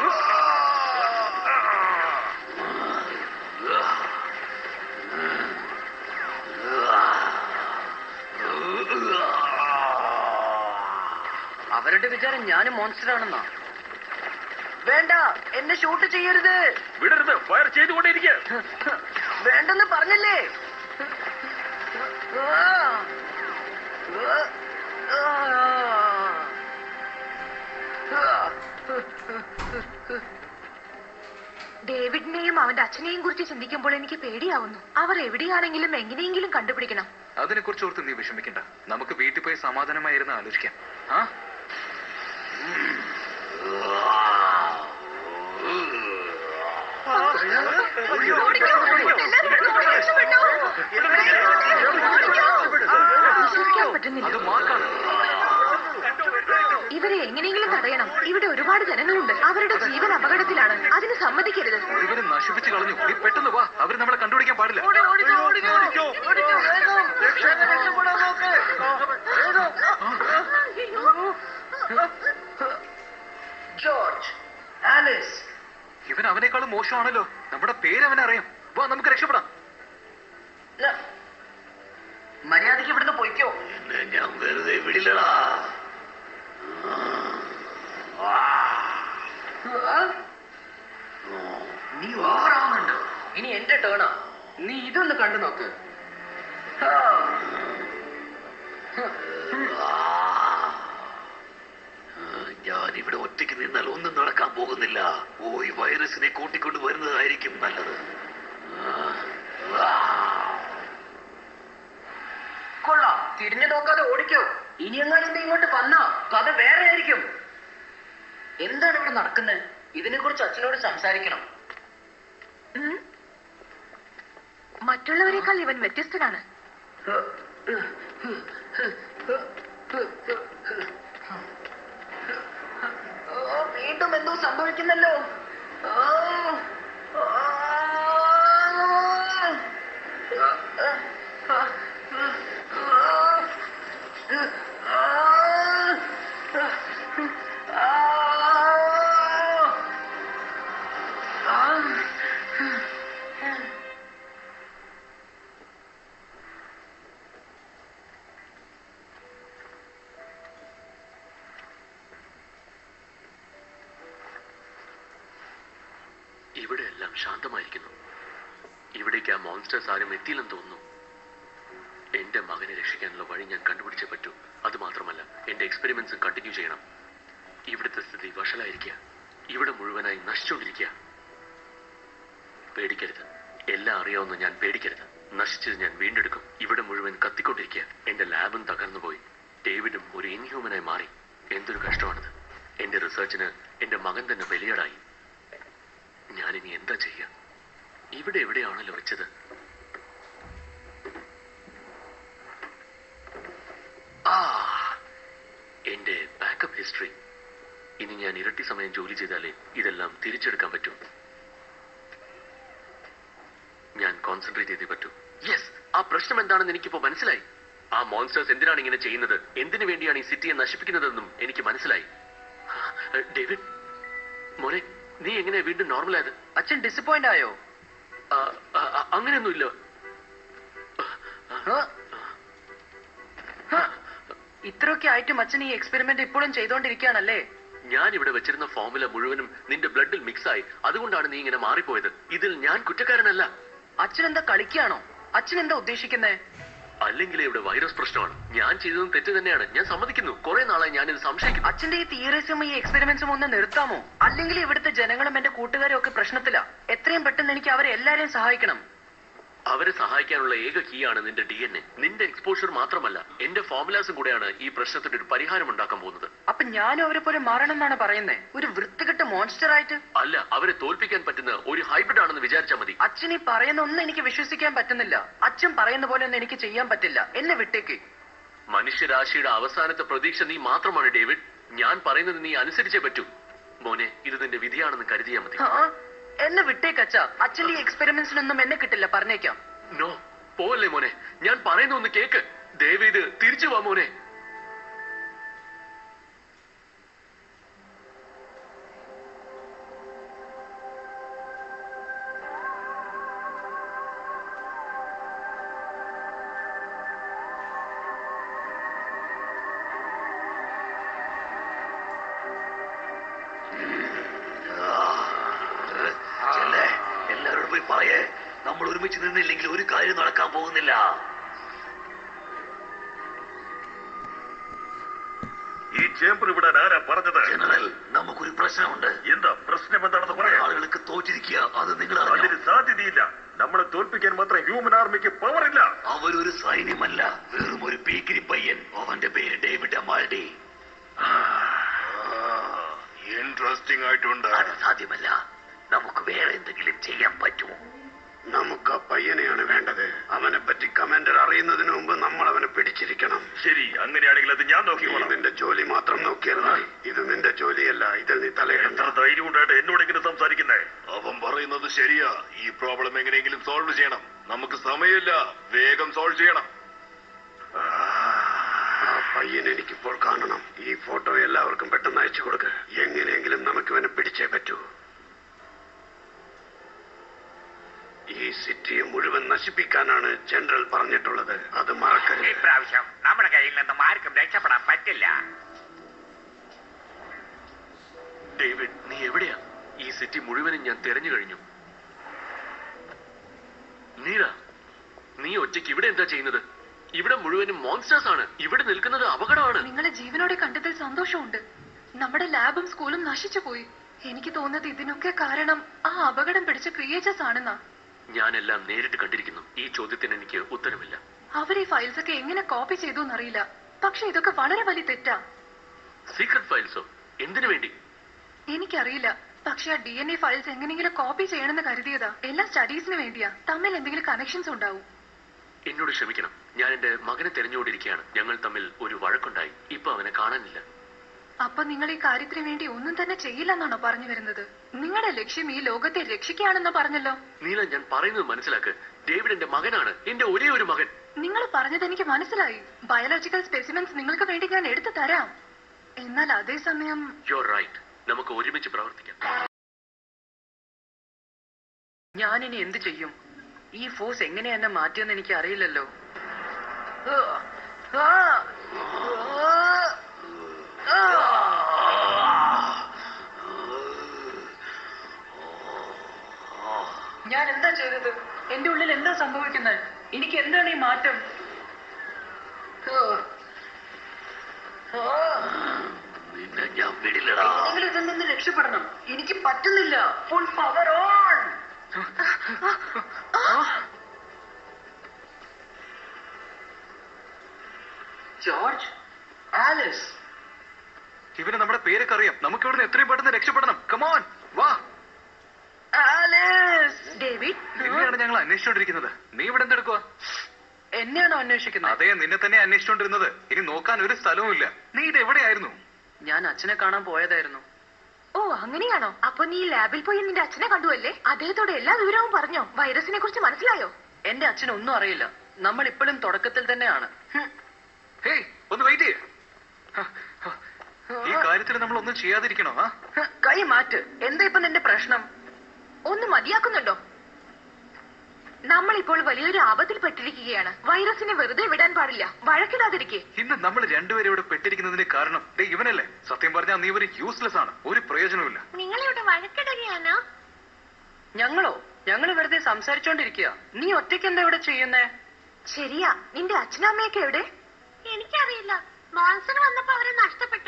അവരുടെ വിചാരം ഞാനും മോൺസ്റ്റർ ആണെന്നാ വേണ്ട എന്നെ ഷൂട്ട് ചെയ്യരുത് വിടരുത് ഫയർ ചെയ്തുകൊണ്ടേയിരിക്കുക വേണ്ടെന്ന് പറഞ്ഞല്ലേ ഡേവിഡിനെയും അവന്റെ അച്ഛനെയും കുറിച്ച് ചിന്തിക്കുമ്പോൾ എനിക്ക് പേടിയാവുന്നു അവർ എവിടെയാണെങ്കിലും എങ്ങനെയെങ്കിലും കണ്ടുപിടിക്കണം അതിനെ കുറിച്ച് ഓർത്ത് നീ വിഷമിക്കണ്ട നമുക്ക് വീട്ടിൽ പോയി സമാധാനമായിരുന്ന് ആലോചിക്കാം ആ വിശ്വസിക്കാൻ പറ്റുന്നില്ല അത് മാർക്കാണ് ഇവരെ എങ്ങനെയെങ്കിലും തടയണം ഇവിടെ ഒരുപാട് ജനങ്ങളുണ്ട് അവരുടെ ജീവൻ അപകടത്തിലാണ് അതിന് സമ്മതിക്കരുത് മുഴുവനും നശിപ്പിച്ച് കളഞ്ഞു നീ പെട്ടെന്ന് വാ അവര് നമ്മളെ കണ്ടുപിടിക്കാൻ പാടില്ല ജോർജ് ആലിസ് ഇവൻ അവനേക്കാളും മോശമാണല്ലോ നമ്മുടെ പേര് അവനറിയാം വാ നമുക്ക് രക്ഷപ്പെടാം ല- മര്യാദയ്ക്ക് ഇവിടുന്ന് പൊയ്ക്കോ എന്നെ ഞാൻ വെറുതെ വിടില്ലടാ നീ ഓവറാവുന്നുണ്ട് ഇനി എന്റെ ടേണാ നീ ഇതൊന്ന് കണ്ടു നോക്ക് ആ. ഞാൻ ഇവിടെ ഒറ്റയ്ക്ക് നിന്നാൽ ഒന്നും നടക്കാൻ പോകുന്നില്ല പോയി വൈറസിനെ കൂട്ടിക്കൊണ്ട് വരുന്നതായിരിക്കും നല്ലത് കൊള്ളാം തിരിഞ്ഞു നോക്കാതെ ഓടിക്കോ ഇനി എങ്ങാനും നീ ഇങ്ങോട്ട് വന്നാ കഥ വേറെ ആയിരിക്കും എന്താണ് ഇവിടെ നടക്കുന്നത് ഇതിനെ കുറിച്ച് അച്ഛനോട് സംസാരിക്കണം ഉം. മറ്റുള്ളവരെക്കാൾ ഇവൻ വ്യത്യസ്തനാണ് ഓ, വീണ്ടും എന്തോ സംഭവിക്കുന്നല്ലോ ഓ, ആ, ആ, ഇവിടെ എല്ലാം ശാന്തമായിരിക്കുന്നു ഇവിടേക്ക് ആ മോൺസ്റ്റേഴ്സ് ആരും എത്തിയില്ലെന്ന് തോന്നുന്നു എന്റെ മകനെ രക്ഷിക്കാനുള്ള വഴി ഞാൻ കണ്ടുപിടിച്ചേ പറ്റൂ അത് മാത്രമല്ല എന്റെ എക്സ്പെരിമെന്റ്സും കണ്ടിന്യൂ ചെയ്യണം ഇവിടുത്തെ സ്ഥിതി വഷളായിരിക്കുക ഇവിടെ മുഴുവനായി നശിച്ചുകൊണ്ടിരിക്കുക പേടിക്കരുത് എല്ലാം അറിയാവുന്ന ഞാൻ പേടിക്കരുത് നശിച്ചത് ഞാൻ വീണ്ടെടുക്കും ഇവിടെ മുഴുവൻ കത്തിക്കൊണ്ടിരിക്കുക എന്റെ ലാബും തകർന്നു പോയി ഡേവിഡും ഒരു ഇൻഹ്യൂമനായി മാറി എന്തൊരു കഷ്ടമാണിത് എന്റെ റിസർച്ചിന് എന്റെ മകൻ തന്നെ ബലിയടായി ഞാനിനി എന്താ ചെയ്യുക ഇവിടെ എവിടെയാണല്ലോ വെച്ചത് ആ എന്റെ ബാക്കപ്പ് ഹിസ്റ്ററി ഇനി ഞാൻ ഇരട്ടി സമയം ജോലി ചെയ്താലേ ഇതെല്ലാം തിരിച്ചെടുക്കാൻ പറ്റൂ ഞാൻ കോൺസെൻട്രേറ്റ് ചെയ്തേ പറ്റൂ യെസ് ആ പ്രശ്നം എന്താണെന്ന് എനിക്കിപ്പോ മനസ്സിലായി ആ മോൺസ്റ്റേഴ്സ് എന്തിനാണ് ഇങ്ങനെ ചെയ്യുന്നത് എന്തിനു വേണ്ടിയാണ് ഈ സിറ്റിയെ നശിപ്പിക്കുന്നതെന്നും എനിക്ക് മനസ്സിലായി ആ, ഡേവിഡ് മോനെ നീ എങ്ങനെയാ വീണ്ടും നോർമൽ ആയത് അച്ഛൻ ഡിസപ്പോയിന്റ് ആയോ ആ, ആ, ആ, അങ്ങനെയൊന്നുമില്ല ഹ? ഹ? ഇത്രയൊക്കെ ആയിട്ടും അച്ഛൻ ഈ എക്സ്പെരിമെന്റ് ഇപ്പോഴും ചെയ്തോണ്ടിരിക്കുകയാണല്ലേ ഞാൻ ഇവിടെ വെച്ചിരുന്ന ഫോമുല മുഴുവനും നിന്റെ ബ്ലഡിൽ മിക്സ് ആയി അതുകൊണ്ടാണ് നീ ഇങ്ങനെ മാറിപ്പോയത് ഇതിൽ ഞാൻ കുറ്റക്കാരനല്ല അച്ഛൻ എന്താ കളിക്കുകയാണോ അച്ഛൻ എന്താ ഉദ്ദേശിക്കുന്നേ അല്ലെങ്കിൽ ഇവിടെ വൈറസ് പ്രശ്നമാണ് ഞാൻ ചെയ്തതും തെറ്റ് തന്നെയാണ് ഞാൻ സമ്മതിക്കുന്നു കുറെ നാളായി ഞാൻ ഇത് സംശയിക്കുന്നു അച്ഛന്റെ ഈ തിയറീസും ഈ എക്സ്പെരിമെന്റ്സും ഒന്ന് നിർത്താമോ അല്ലെങ്കിൽ ഇവിടുത്തെ ജനങ്ങളും എന്റെ കൂട്ടുകാരും ഒക്കെ പ്രശ്നത്തിലാ എത്രയും പെട്ടെന്ന് എനിക്ക് അവരെ എല്ലാരെയും സഹായിക്കണം അവരെ സഹായിക്കാനുള്ള ഏക കീ ആണ് നിന്റെ ഡി എൻ എ നിന്റെ എക്സ്പോഷർ മാത്രമല്ല എന്റെ ഫോർമുലാസും കൂടെയാണ് ഈ പ്രശ്നത്തിന് ഒരു പരിഹാരം ഉണ്ടാക്കാൻ പോകുന്നത് അപ്പൊ ഞാനും അവരെ പോലെ മാറണം എന്നാണ് പറയുന്നേ ഒരു വൃത്തികെട്ട മോൺസ്റ്റർ ആയിട്ട് അല്ല അവരെ തോൽപ്പിക്കാൻ പറ്റുന്ന ഒരു ഹൈബ്രിഡ് ആണെന്ന് വിചാരിച്ചാൽ മതി അച്ഛൻ ഈ പറയുന്ന ഒന്നും എനിക്ക് വിശ്വസിക്കാൻ പറ്റുന്നില്ല അച്ഛൻ പറയുന്ന പോലെ ഒന്നും എനിക്ക് ചെയ്യാൻ പറ്റില്ല എന്നെ വിട്ടേക്ക് മനുഷ്യരാശിയുടെ അവസാനത്തെ പ്രതീക്ഷ നീ മാത്രമാണ് ഡേവിഡ് ഞാൻ പറയുന്നത് നീ അനുസരിച്ചേ പറ്റൂ മോനെ ഇത് നിന്റെ വിധിയാണെന്ന് കരുതിയാൽ മതി ആ, എന്നെ വിട്ടേക്ക് അച്ഛ അച്ഛന്റെ ഈ എക്സ്പെരിമെന്റ്സിനൊന്നും എന്നെ കിട്ടില്ല പറഞ്ഞേക്കാം നോ പോവല്ലേ മോനെ ഞാൻ പറയുന്ന ഒന്ന് കേക്ക് ദയവേത് തിരിച്ചു വാ മോനെ എല്ലാവരോടും പോയി പറയേ നമ്മൾ ഒരുമിച്ച് നിന്നില്ലെങ്കിൽ ഒരു കാര്യം നടക്കാൻ പോകുന്നില്ല ഈ ചേമ്പർ വിടാൻ ആരാ പറഞ്ഞത് ജനറൽ നമുക്കൊരു പ്രശ്നമുണ്ട് എന്താ പ്രശ്നം എന്താണെന്ന് പറയാം ആളുകൾക്ക് തോറ്റിരിക്കുക അത് നിങ്ങൾ അതിന് സാധ്യതയില്ല നമ്മളെ തോൽപ്പിക്കാൻ മാത്രം ഹ്യൂമൻ ആർമിക്ക് പവർ ഇല്ല അവരൊരു സൈന്യമല്ല വെറും ഒരു പീക്കിരി പയ്യൻ അവന്റെ പേര് ഡേവിഡ് അമാൾഡി ഇൻട്രസ്റ്റിംഗ് ആയിട്ടുണ്ട് അത് സാധ്യമല്ല നമുക്ക് വേറെ എന്തെങ്കിലും ചെയ്യാൻ പറ്റുമോ നമുക്ക് ആ പയ്യനെയാണ് വേണ്ടത് അവനെ പറ്റി കമാൻഡർ അറിയുന്നതിന് മുമ്പ് നമ്മൾ അവനെ പിടിച്ചിരിക്കണം ശരി അങ്ങനെയാണെങ്കിൽ അത് ഞാൻ നോക്കിക്കോളാം നിന്റെ ജോലി മാത്രം നോക്കിയാൽ മതി ഇത് നിന്റെ ജോലിയല്ല ഇതിൽ നീ തലയിടണ്ട എത്ര ധൈര്യം ഉണ്ടായിട്ട് എന്നോട് ഇങ്ങനെ സംസാരിക്കുന്നേ അവൻ പറയുന്നത് ശരിയാ ഈ പ്രോബ്ലം എങ്ങനെയെങ്കിലും സോൾവ് ചെയ്യണം നമുക്ക് സമയമില്ല വേഗം സോൾവ് ചെയ്യണം ആ പയ്യനെ എനിക്കിപ്പോൾ കാണണം ഈ ഫോട്ടോ എല്ലാവർക്കും പെട്ടെന്ന് അയച്ചു കൊടുക്ക എങ്ങനെയെങ്കിലും നമുക്ക് ഇവനെ പിടിച്ചേ പറ്റൂ ഈ സിറ്റിയെ മുഴുവൻ നശിപ്പിക്കാനാണ് ജനറൽ പറഞ്ഞിട്ടുള്ളത് അത് മറക്കരുത് ഇപ്രാവശ്യം നമ്മുടെ കയ്യിൽ നിന്നും ആർക്കും രക്ഷപ്പെടാൻ പറ്റില്ല ഡേവിഡ് നീ എവിടെയാ ഈ സിറ്റി മുഴുവനും ഞാൻ തിരഞ്ഞു കഴിഞ്ഞു നീല നീ ഒറ്റയ്ക്ക് ഇവിടെ എന്താ ചെയ്യുന്നത് ഇവിടെ മുഴുവനും മോൺസ്റ്റേഴ്സ് ആണ് ഇവിടെ നിൽക്കുന്നത് അപകടമാണ് നിങ്ങളെ ജീവനോടെ കണ്ടതിൽ സന്തോഷമുണ്ട് നമ്മുടെ ലാബും സ്കൂളും നശിച്ചു പോയി എനിക്ക് തോന്നുന്നത് ഇതിനൊക്കെ കാരണം ആ അപകടം പിടിച്ച ക്രിയേച്ചേഴ്സ് ആണെന്നാ ഞാനെല്ലാം നേരിട്ട് കണ്ടിരിക്കുന്നു ഈ ചോദ്യത്തിന് എനിക്ക് ഉത്തരമില്ല അവർ ഈ ഫയൽസ് ഒക്കെ എങ്ങനെ കോപ്പി ചെയ്തു എന്നറിയില്ല പക്ഷെ ഇതൊക്കെ വളരെ വലിയ തെറ്റാ സീക്രട്ട് ഫയൽസോ എന്തിനു വേണ്ടി എനിക്കറിയില്ല പക്ഷെ ആ ഡി എൻ എ ഫയൽസ് എങ്ങനെയെങ്കിലും കോപ്പി ചെയ്യണമെന്ന് കരുതിയതാ എല്ലാ സ്റ്റഡീസിന് വേണ്ടിയാ തമ്മിൽ എന്തെങ്കിലും കണക്ഷൻസ് ഉണ്ടാവും എന്നോട് ക്ഷമിക്കണം ഞാൻ എന്റെ മകനെ തെരഞ്ഞുകൊണ്ടിരിക്കുകയാണ് ഞങ്ങൾ തമ്മിൽ ഒരു വഴക്കുണ്ടായി ഇപ്പൊ അവനെ കാണാനില്ല അപ്പൊ നിങ്ങൾ ഈ കാര്യത്തിന് വേണ്ടി ഒന്നും തന്നെ ചെയ്യില്ലെന്നാണോ പറഞ്ഞു വരുന്നത് നിങ്ങളുടെ ലക്ഷ്യം ഈ ലോകത്തെ രക്ഷിക്കുകയാണെന്ന് പറഞ്ഞല്ലോ നീല ഞാൻ പറയുന്നത് മനസ്സിലാക്ക് ഡേവിഡ് എന്റെ മകനാണ് എന്റെ ഒരേ ഒരു മകൻ നിങ്ങൾ പറഞ്ഞത് എനിക്ക് മനസ്സിലായി ബയോളജിക്കൽ സ്പെസിമെൻസ് നിങ്ങൾക്ക് വേണ്ടി ഞാൻ എടുത്തു തരാം എന്നാൽ അതേസമയം യുവർ റൈറ്റ് നമുക്ക് ഒരുമിച്ച് പ്രവർത്തിക്കാം ഞാനിനി എന്ത് ചെയ്യും ഈ ഫോഴ്സ് എങ്ങനെ എന്നെ മാറ്റിയെന്ന് എനിക്ക് അറിയില്ലല്ലോ ആ, ആ, ആ, ആ. ഞാൻ എന്താ ചെയ്തത് എന്റെ ഉള്ളിൽ എന്താ സംഭവിക്കുന്നത് എനിക്ക് എന്താണ് ഈ മാറ്റം ആ. ആ. നിന്നെ ഞാൻ വിടില്ലടാ എങ്ങനെയെങ്കിലും ഇതിൽ നിന്ന് രക്ഷപ്പെടണം എനിക്ക് പറ്റുന്നില്ല full power on George Alice ഇവന് നമ്മുടെ പേരൊക്കെ അറിയാം നമുക്ക് ഇവിടുന്ന് എത്രയും പെട്ടെന്ന് രക്ഷപ്പെടണം കമോൺ വാ ആലിസ് ഡേവിഡ് നിന്നെയാണ് ഞങ്ങൾ അന്വേഷിച്ചോണ്ടിരിക്കുന്നത് നീ ഇവിടെ എന്തെടുക്കുക എന്നെയാണോ അന്വേഷിക്കുന്നത് അതെ നിന്നെ തന്നെ അന്വേഷിച്ചോണ്ടിരുന്നത് ഇനി നോക്കാൻ ഒരു സ്ഥലവും ഇല്ല നീ ഇത് എവിടെയായിരുന്നു ഞാൻ അച്ഛനെ കാണാൻ പോയതായിരുന്നു ഓ അങ്ങനെയാണോ അപ്പൊ നീ ലാബിൽ പോയി നിന്റെ അച്ഛനെ കണ്ടുവല്ലേ അദ്ദേഹത്തോട് എല്ലാ വിവരവും പറഞ്ഞോ വൈറസിനെ കുറിച്ച് മനസ്സിലായോ എന്റെ അച്ഛനൊന്നും അറിയില്ല നമ്മൾ ഇപ്പോഴും തുടക്കത്തിൽ തന്നെയാണ് ഹും. ഹേയ് ഒന്ന് വെയിറ്റ് ചെയ്യ ഈ കാര്യത്തിൽ നമ്മൾ ഒന്നും ചെയ്യാതിരിക്കണോ ആ ഹ്, കൈ മാറ്റ് എന്താ ഇപ്പൊ നിന്റെ പ്രശ്നം ഒന്ന് മതിയാക്കുന്നുണ്ടോ നമ്മൾ ഇപ്പോൾ വലിയൊരു ആപത്തിൽപ്പെട്ടിരിക്കുകയാണ് വൈറസിനെ വെറുതെ വിടാൻ പാടില്ല വഴക്കിടാതിരിക്കെ ഇന്ന് നമ്മൾ രണ്ടുപേരും ഇവിടെ പെട്ടിരിക്കുന്നതിന് കാരണം ദേ ഇവനല്ലേ സത്യം പറഞ്ഞാൽ നീ ഒരു യൂസ്ലെസ് ആണ് ഒരു പ്രയോജനവുമില്ല നിങ്ങളിവിടെ വഴക്കിടുകയാണോ ഞങ്ങളോ ഞങ്ങൾ വെറുതെ സംസാരിച്ചോണ്ടിരിക്കുക നീ ഒറ്റയ്ക്ക് എന്താ ഇവിടെ ചെയ്യുന്നേ ശരിയാ നിന്റെ അച്ഛനമ്മയൊക്കെ എവിടെ എനിക്കറിയില്ല മോൺസൺ വന്നപ്പോ അവരെ നഷ്ടപ്പെട്ടു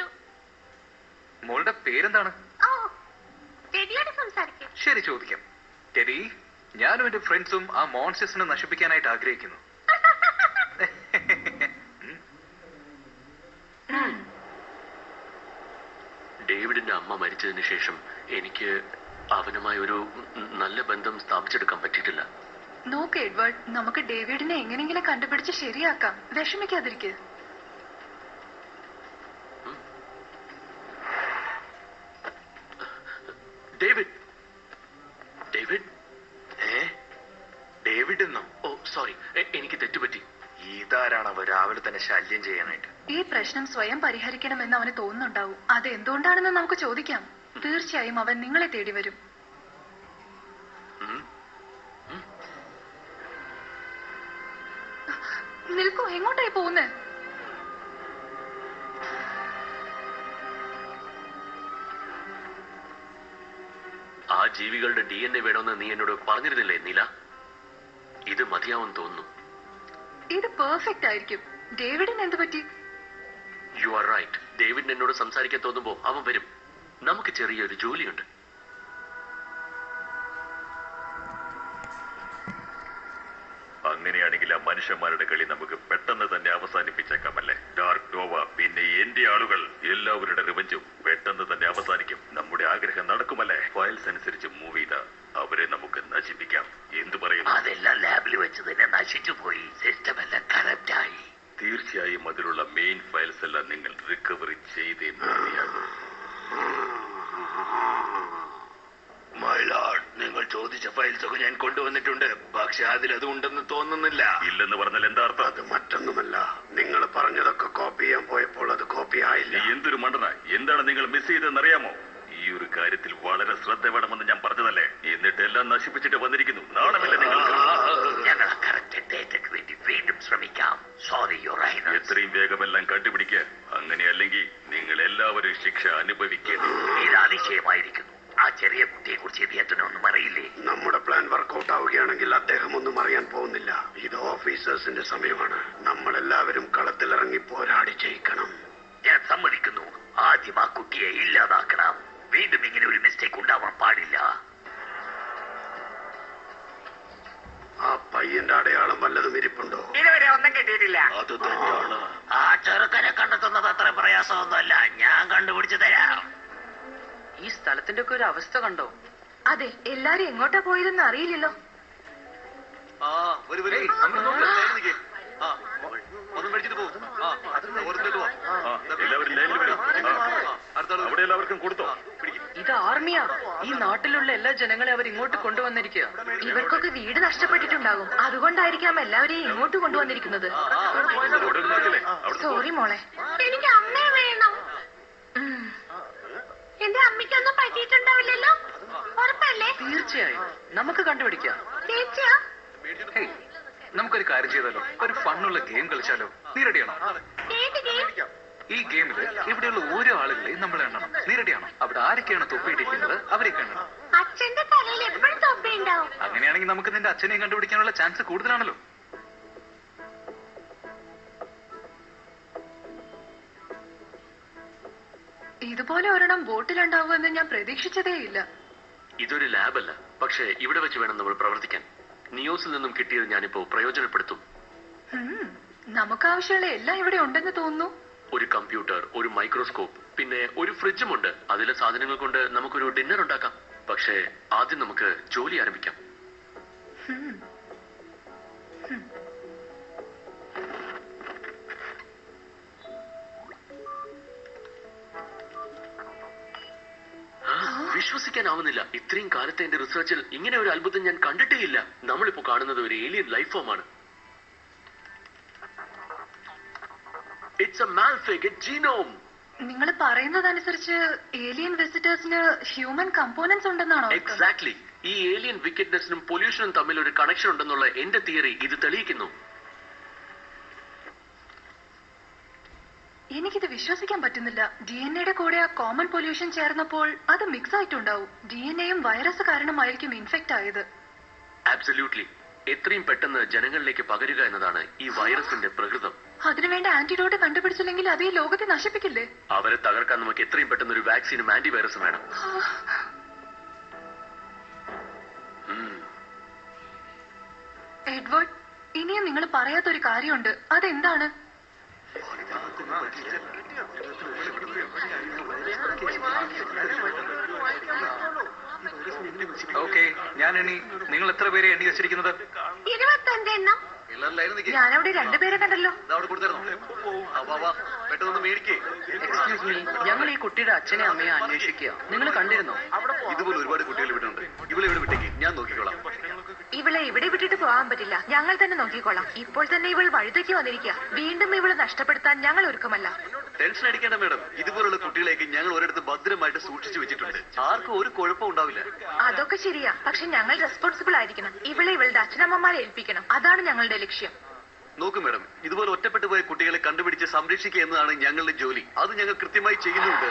മോളുടെ പേരെന്താണ് ഓ ടെഡിയോട് സംസാരിക്കും ശരി ചോദിക്കാം ടെഡി ഞാനും എന്റെ ഫ്രണ്ട്സും ആ മോൺസ്റ്റേഴ്സിനെ നശിപ്പിക്കാനായിട്ട് ആഗ്രഹിക്കുന്നു ഡേവിഡിന്റെ അമ്മ മരിച്ചതിന് ശേഷം എനിക്ക് അവനുമായി ഒരു നല്ല ബന്ധം സ്ഥാപിച്ചെടുക്കാൻ പറ്റിയിട്ടില്ല നോക്ക് എഡ്വേർഡ് നമുക്ക് ഡേവിഡിനെ എങ്ങനെയെങ്കിലും കണ്ടുപിടിച്ച് ശരിയാക്കാം വിഷമിക്കാതിരിക്കുക ഡേവിഡ് ഡേവിഡ് ഏ ഡേവിഡ് എന്നോ ഓ സോറി എനിക്ക് തെറ്റുപറ്റി ഇതാരാണവ രാവിലെ തന്നെ ശല്യം ചെയ്യാനായിട്ട് ഈ പ്രശ്നം സ്വയം പരിഹരിക്കണമെന്ന് അവന് തോന്നുന്നുണ്ടാവും അത് എന്തുകൊണ്ടാണെന്ന് നമുക്ക് ചോദിക്കാം തീർച്ചയായും അവൻ നിങ്ങളെ തേടി വരും നിൽക്കൂ എങ്ങോട്ടായി പോകുന്നേ ആ ജീവികളുടെ ഡി എൻ എ വേണമെന്ന് നീ എന്നോട് പറഞ്ഞിരുന്നില്ലേ നീല ഇത് മതിയാവും തോന്നുന്നു ഇത് പെർഫെക്റ്റ് ആയിരിക്കും ഡേവിഡിന് എന്ത് പറ്റി യു ആർ റൈറ്റ് ഡേവിഡിന് എന്നോട് സംസാരിക്കാൻ തോന്നുമ്പോ അവൻ വരും നമുക്ക് ചെറിയൊരു ജോലിയുണ്ട് അങ്ങനെയാണെങ്കിൽ ആ മനുഷ്യന്മാരുടെ കളി നമുക്ക് പെട്ടെന്ന് തന്നെ അവസാനിപ്പിച്ചേക്കാമല്ലേ ഡാർക്ക് നോവ പിന്നെ എന്റെ ആളുകൾ എല്ലാവരുടെ റിവഞ്ചും പെട്ടെന്ന് തന്നെ അവസാനിക്കും നമ്മുടെ ആഗ്രഹം നടക്കുമല്ലേ ഫയൽസ് അനുസരിച്ച് മൂവ് ചെയ്ത അവരെ നമുക്ക് നശിപ്പിക്കാം എന്തു പറയുന്നു അതെല്ലാം ലാബിൽ വെച്ച് തന്നെ നശിച്ചു പോയി സിസ്റ്റം എല്ലാം കറപ്റ്റ് ആയി തീർച്ചയായും അതിലുള്ള മെയിൻ ഫയൽസ് എല്ലാം നിങ്ങൾ റിക്കവറി ചെയ്തേ മതിയാകൂ മൈലാഡ് നിങ്ങൾ ചോദിച്ച ഫയൽസ് ഒക്കെ ഞാൻ കൊണ്ടുവന്നിട്ടുണ്ട് പക്ഷെ അതിൽ അത് ഉണ്ടെന്ന് തോന്നുന്നില്ല ഇല്ലെന്ന് പറഞ്ഞാൽ എന്താ അർത്ഥം അത് മറ്റൊന്നുമല്ല നിങ്ങൾ പറഞ്ഞതൊക്കെ കോപ്പി ചെയ്യാൻ പോയപ്പോൾ അത് കോപ്പി ആയില്ല നീ എന്തൊരു മണ്ടന എന്താണ് നിങ്ങൾ മിസ് ചെയ്തതെന്നറിയാമോ ഈ ഒരു കാര്യത്തിൽ വളരെ ശ്രദ്ധ വേണമെന്ന് ഞാൻ പറഞ്ഞതല്ലേ എന്നിട്ട് എല്ലാം നശിപ്പിച്ചിട്ട് വന്നിരിക്കുന്നു നാണമില്ല നിങ്ങൾക്ക് ഞങ്ങൾ കറക്റ്റ് ഡേറ്റയ്ക്ക് വേണ്ടി വീണ്ടും ശ്രമിക്കാം സോറി യുവർ എത്രയും വേഗമെല്ലാം കണ്ടുപിടിക്കുക അങ്ങനെയല്ലെങ്കിൽ നിങ്ങൾ എല്ലാവരും ശിക്ഷ അനുഭവിക്കേണ്ടി വരും. ഇത് അതിശയമായിരിക്കുന്നു ആ ചെറിയ കുട്ടിയെ കുറിച്ച് ഇദ്ദേഹത്തിനൊന്നും അറിയില്ലേ നമ്മുടെ പ്ലാൻ വർക്കൗട്ട് ആവുകയാണെങ്കിൽ അദ്ദേഹം ഒന്നും അറിയാൻ പോകുന്നില്ല ഇത് ഓഫീസേഴ്സിന്റെ സമയമാണ് നമ്മൾ എല്ലാവരും കളത്തിലിറങ്ങി പോരാടി ജയിക്കണം ഞാൻ സമ്മതിക്കുന്നു ആദ്യം ആ കുട്ടിയെ ഇല്ലാതാക്കണം വീണ്ടും ഇങ്ങനെ ഒരു മിസ്റ്റേക്ക് ഉണ്ടാവാൻ പാടില്ല ആ പയ്യന്റെ അടയാളം വല്ലതും ഇരിപ്പുണ്ടോ ഇതുവരെ ഒന്നും കിട്ടിയിട്ടില്ല അത് തെറ്റാണ് ആ ചെറുക്കനെ കണ്ടെത്തുന്നത് അത്ര പ്രയാസമൊന്നുമല്ല ഞാൻ കണ്ടുപിടിച്ചു തരാം ഈ സ്ഥലത്തിന്റെ ഒക്കെ ഒരു അവസ്ഥ കണ്ടോ അതെ എല്ലാരും എങ്ങോട്ടാ പോയതെന്ന് അറിയില്ലല്ലോ ആ വരൂ വരൂ അങ്ങോട്ട് നോക്ക്, നേരെ നിൽക്ക്. ആ, ഒന്നും മേടിച്ചിട്ട് പോകും ആ ഓരോരുത്തരും പോവാം. ആ, എല്ലാവരും ലൈനിൽ വരും ആ, അടുത്ത ആള് അവിടെ എല്ലാവർക്കും കൊടുത്തോ ഇത് ആർമിയാ ഈ നാട്ടിലുള്ള എല്ലാ ജനങ്ങളെ അവർ ഇങ്ങോട്ട് കൊണ്ടുവന്നിരിക്കുക ഇവർക്കൊക്കെ വീട് നഷ്ടപ്പെട്ടിട്ടുണ്ടാകും അതുകൊണ്ടായിരിക്കാം എല്ലാവരെയും ഇങ്ങോട്ട് കൊണ്ടുവന്നിരിക്കുന്നത് അവിടെ നിൽക്കില്ലേ അവിടെ സോറി മോളെ എനിക്ക് അമ്മയെ വേണം ഉം. എന്റെ അമ്മയ്ക്കൊന്നും പറ്റിയിട്ടുണ്ടാവില്ലല്ലോ ഉറപ്പല്ലേ തീർച്ചയായും നമുക്ക് കണ്ടുപിടിക്കാം ചേച്ചിയാ ഹേയ്, നമുക്കൊരു കാര്യം ചെയ്താലോ ഒരു ഫണ്ണുള്ള ഗെയിം കളിച്ചാലോ നീ റെഡിയാണോ ഏത് ഗെയിം ഈ ഗെയിമിൽ ഇവിടെയുള്ള ഓരോ ആളുകളെയും നമ്മൾ എണ്ണണം നീ റെഡിയാണോ അവിടെ ആരൊക്കെയാണ് തൊപ്പിയിട്ടിരിക്കുന്നത് അവരെയൊക്കെ എണ്ണണം അച്ഛന്റെ തലയിൽ എപ്പോഴും തൊപ്പയുണ്ടാവും അങ്ങനെയാണെങ്കിൽ നമുക്ക് നിന്റെ അച്ഛനെയും കണ്ടുപിടിക്കാനുള്ള ചാൻസ് കൂടുതലാണല്ലോ ഇതുപോലെ ഒരെണ്ണം ബോട്ടിലുണ്ടാവുമെന്ന് ഞാൻ പ്രതീക്ഷിച്ചതേയില്ല ഇതൊരു ലാബല്ല പക്ഷേ ഇവിടെ വെച്ച് വേണം നമ്മൾ പ്രവർത്തിക്കാൻ നിയോസിൽ നിന്നും കിട്ടിയത് ഞാനിപ്പോ പ്രയോജനപ്പെടുത്തും ഉം, നമുക്കാവശ്യമുള്ള എല്ലാം ഇവിടെ ഉണ്ടെന്ന് തോന്നുന്നു ഒരു കമ്പ്യൂട്ടർ ഒരു മൈക്രോസ്കോപ്പ് പിന്നെ ഒരു ഫ്രിഡ്ജുമുണ്ട് അതിലെ സാധനങ്ങൾ കൊണ്ട് നമുക്കൊരു ഡിന്നർ ഉണ്ടാക്കാം പക്ഷേ ആദ്യം നമുക്ക് ജോലി ആരംഭിക്കാം ഉം. ഉം. ആ, വിശ്വസിക്കാനാവുന്നില്ല ഇത്രയും കാലത്തെ എന്റെ റിസർച്ചിൽ ഇങ്ങനെ ഒരു അത്ഭുതം ഞാൻ കണ്ടിട്ടേയില്ല നമ്മളിപ്പോ കാണുന്നത് ഒരു ഏലിയൻ ലൈഫ് ഫോമാണ് ഇറ്റ്സ് എ മാൽഫേഗഡ് ജീനോം നിങ്ങൾ പറയുന്നതനുസരിച്ച് ഏലിയൻ വിസിറ്റേഴ്സിന് ഹ്യൂമൻ കമ്പോണൻസ് ഉണ്ടെന്നാണോ അർത്ഥം? എക്സാക്ട്ലി ഈ ഏലിയൻ വിക്കറ്റ്നെസിനും പൊല്യൂഷനും തമ്മിൽ ഒരു കണക്ഷൻ ഉണ്ടെന്നുള്ള എന്റെ തിയറി ഇത് തെളിയിക്കുന്നു എനിക്കിത് വിശ്വസിക്കാൻ പറ്റുന്നില്ല ഡി എൻ എയുടെ കൂടെ ആ കോമൺ പൊല്യൂഷൻ ചേർന്നപ്പോൾ അത് മിക്സ് ആയിട്ടുണ്ടാവും ഡി എൻ എയും വൈറസ് കാരണമായിരിക്കും ഇൻഫെക്ട് ആയത് ആബ്സല്യൂട്ട്ലി എത്രയും പെട്ടെന്ന് ജനങ്ങളിലേക്ക് പകരുക എന്നതാണ് ഈ വൈറസിന്റെ പ്രകൃതം അതിനുവേണ്ട ആന്റിഡോട്ട് കണ്ടുപിടിച്ചില്ലെങ്കിൽ അത് ഈ ലോകത്തെ നശിപ്പിക്കില്ലേ അവരെ തകർക്കാൻ നമുക്ക് എത്രയും പെട്ടെന്ന് ഒരു വാക്സിനും ആന്റിവൈറസും വേണം ഉം. എഡ്വേർഡ് ഇനിയും നിങ്ങൾ പറയാത്തൊരു കാര്യമുണ്ട് അതെന്താണ് ഓക്കെ ഞാൻ എണ്ണി നിങ്ങൾ എത്ര പേരെ എണ്ണി വെച്ചിരിക്കുന്നത് ഇരുപത്തഞ്ച് എണ്ണം ഞാനവിടെ രണ്ടുപേരെ കണ്ടല്ലോ പെട്ടെന്ന് മേടിക്കേ എക്സ്ക്യൂസ് മീ ഞങ്ങൾ ഈ കുട്ടിയുടെ അച്ഛനെ അമ്മയെ അന്വേഷിക്കുക നിങ്ങൾ കണ്ടിരുന്നോ ഇതുപോലെ ഒരുപാട് കുട്ടികൾ ഇവിടെ ഉണ്ട് ഇവളെ ഇവിടെ വിട്ടേക്ക് ഞാൻ നോക്കിക്കോളാം ഇവളെ ഇവിടെ വിട്ടിട്ട് പോകാൻ പറ്റില്ല ഞങ്ങൾ തന്നെ നോക്കിക്കോളാം ഇപ്പോൾ തന്നെ ഇവൾ വഴുതയ്ക്ക് വന്നിരിക്കുക വീണ്ടും ഇവളെ നഷ്ടപ്പെടുത്താൻ ഞങ്ങൾ ഒരുക്കമല്ല ടെൻഷൻ അടിക്കേണ്ട മേഡം ഇതുപോലുള്ള കുട്ടികളെയൊക്കെ ഞങ്ങൾ ഒരിടത്ത് ഭദ്രമായിട്ട് സൂക്ഷിച്ചു വെച്ചിട്ടുണ്ട് ആർക്കും ഒരു കുഴപ്പം ഉണ്ടാവില്ല അതൊക്കെ ശരിയാ പക്ഷെ ഞങ്ങൾ റെസ്പോൺസിബിൾ ആയിരിക്കണം ഇവളെ ഇവളുടെ അച്ഛനമ്മമാരെ ഏൽപ്പിക്കണം അതാണ് ഞങ്ങളുടെ ലക്ഷ്യം നോക്കൂ മേഡം ഇതുപോലെ ഒറ്റപ്പെട്ടു പോയ കുട്ടികളെ കണ്ടുപിടിച്ച് സംരക്ഷിക്കുക എന്നതാണ് ഞങ്ങളുടെ ജോലി അത് ഞങ്ങൾ കൃത്യമായി ചെയ്യുന്നുണ്ട്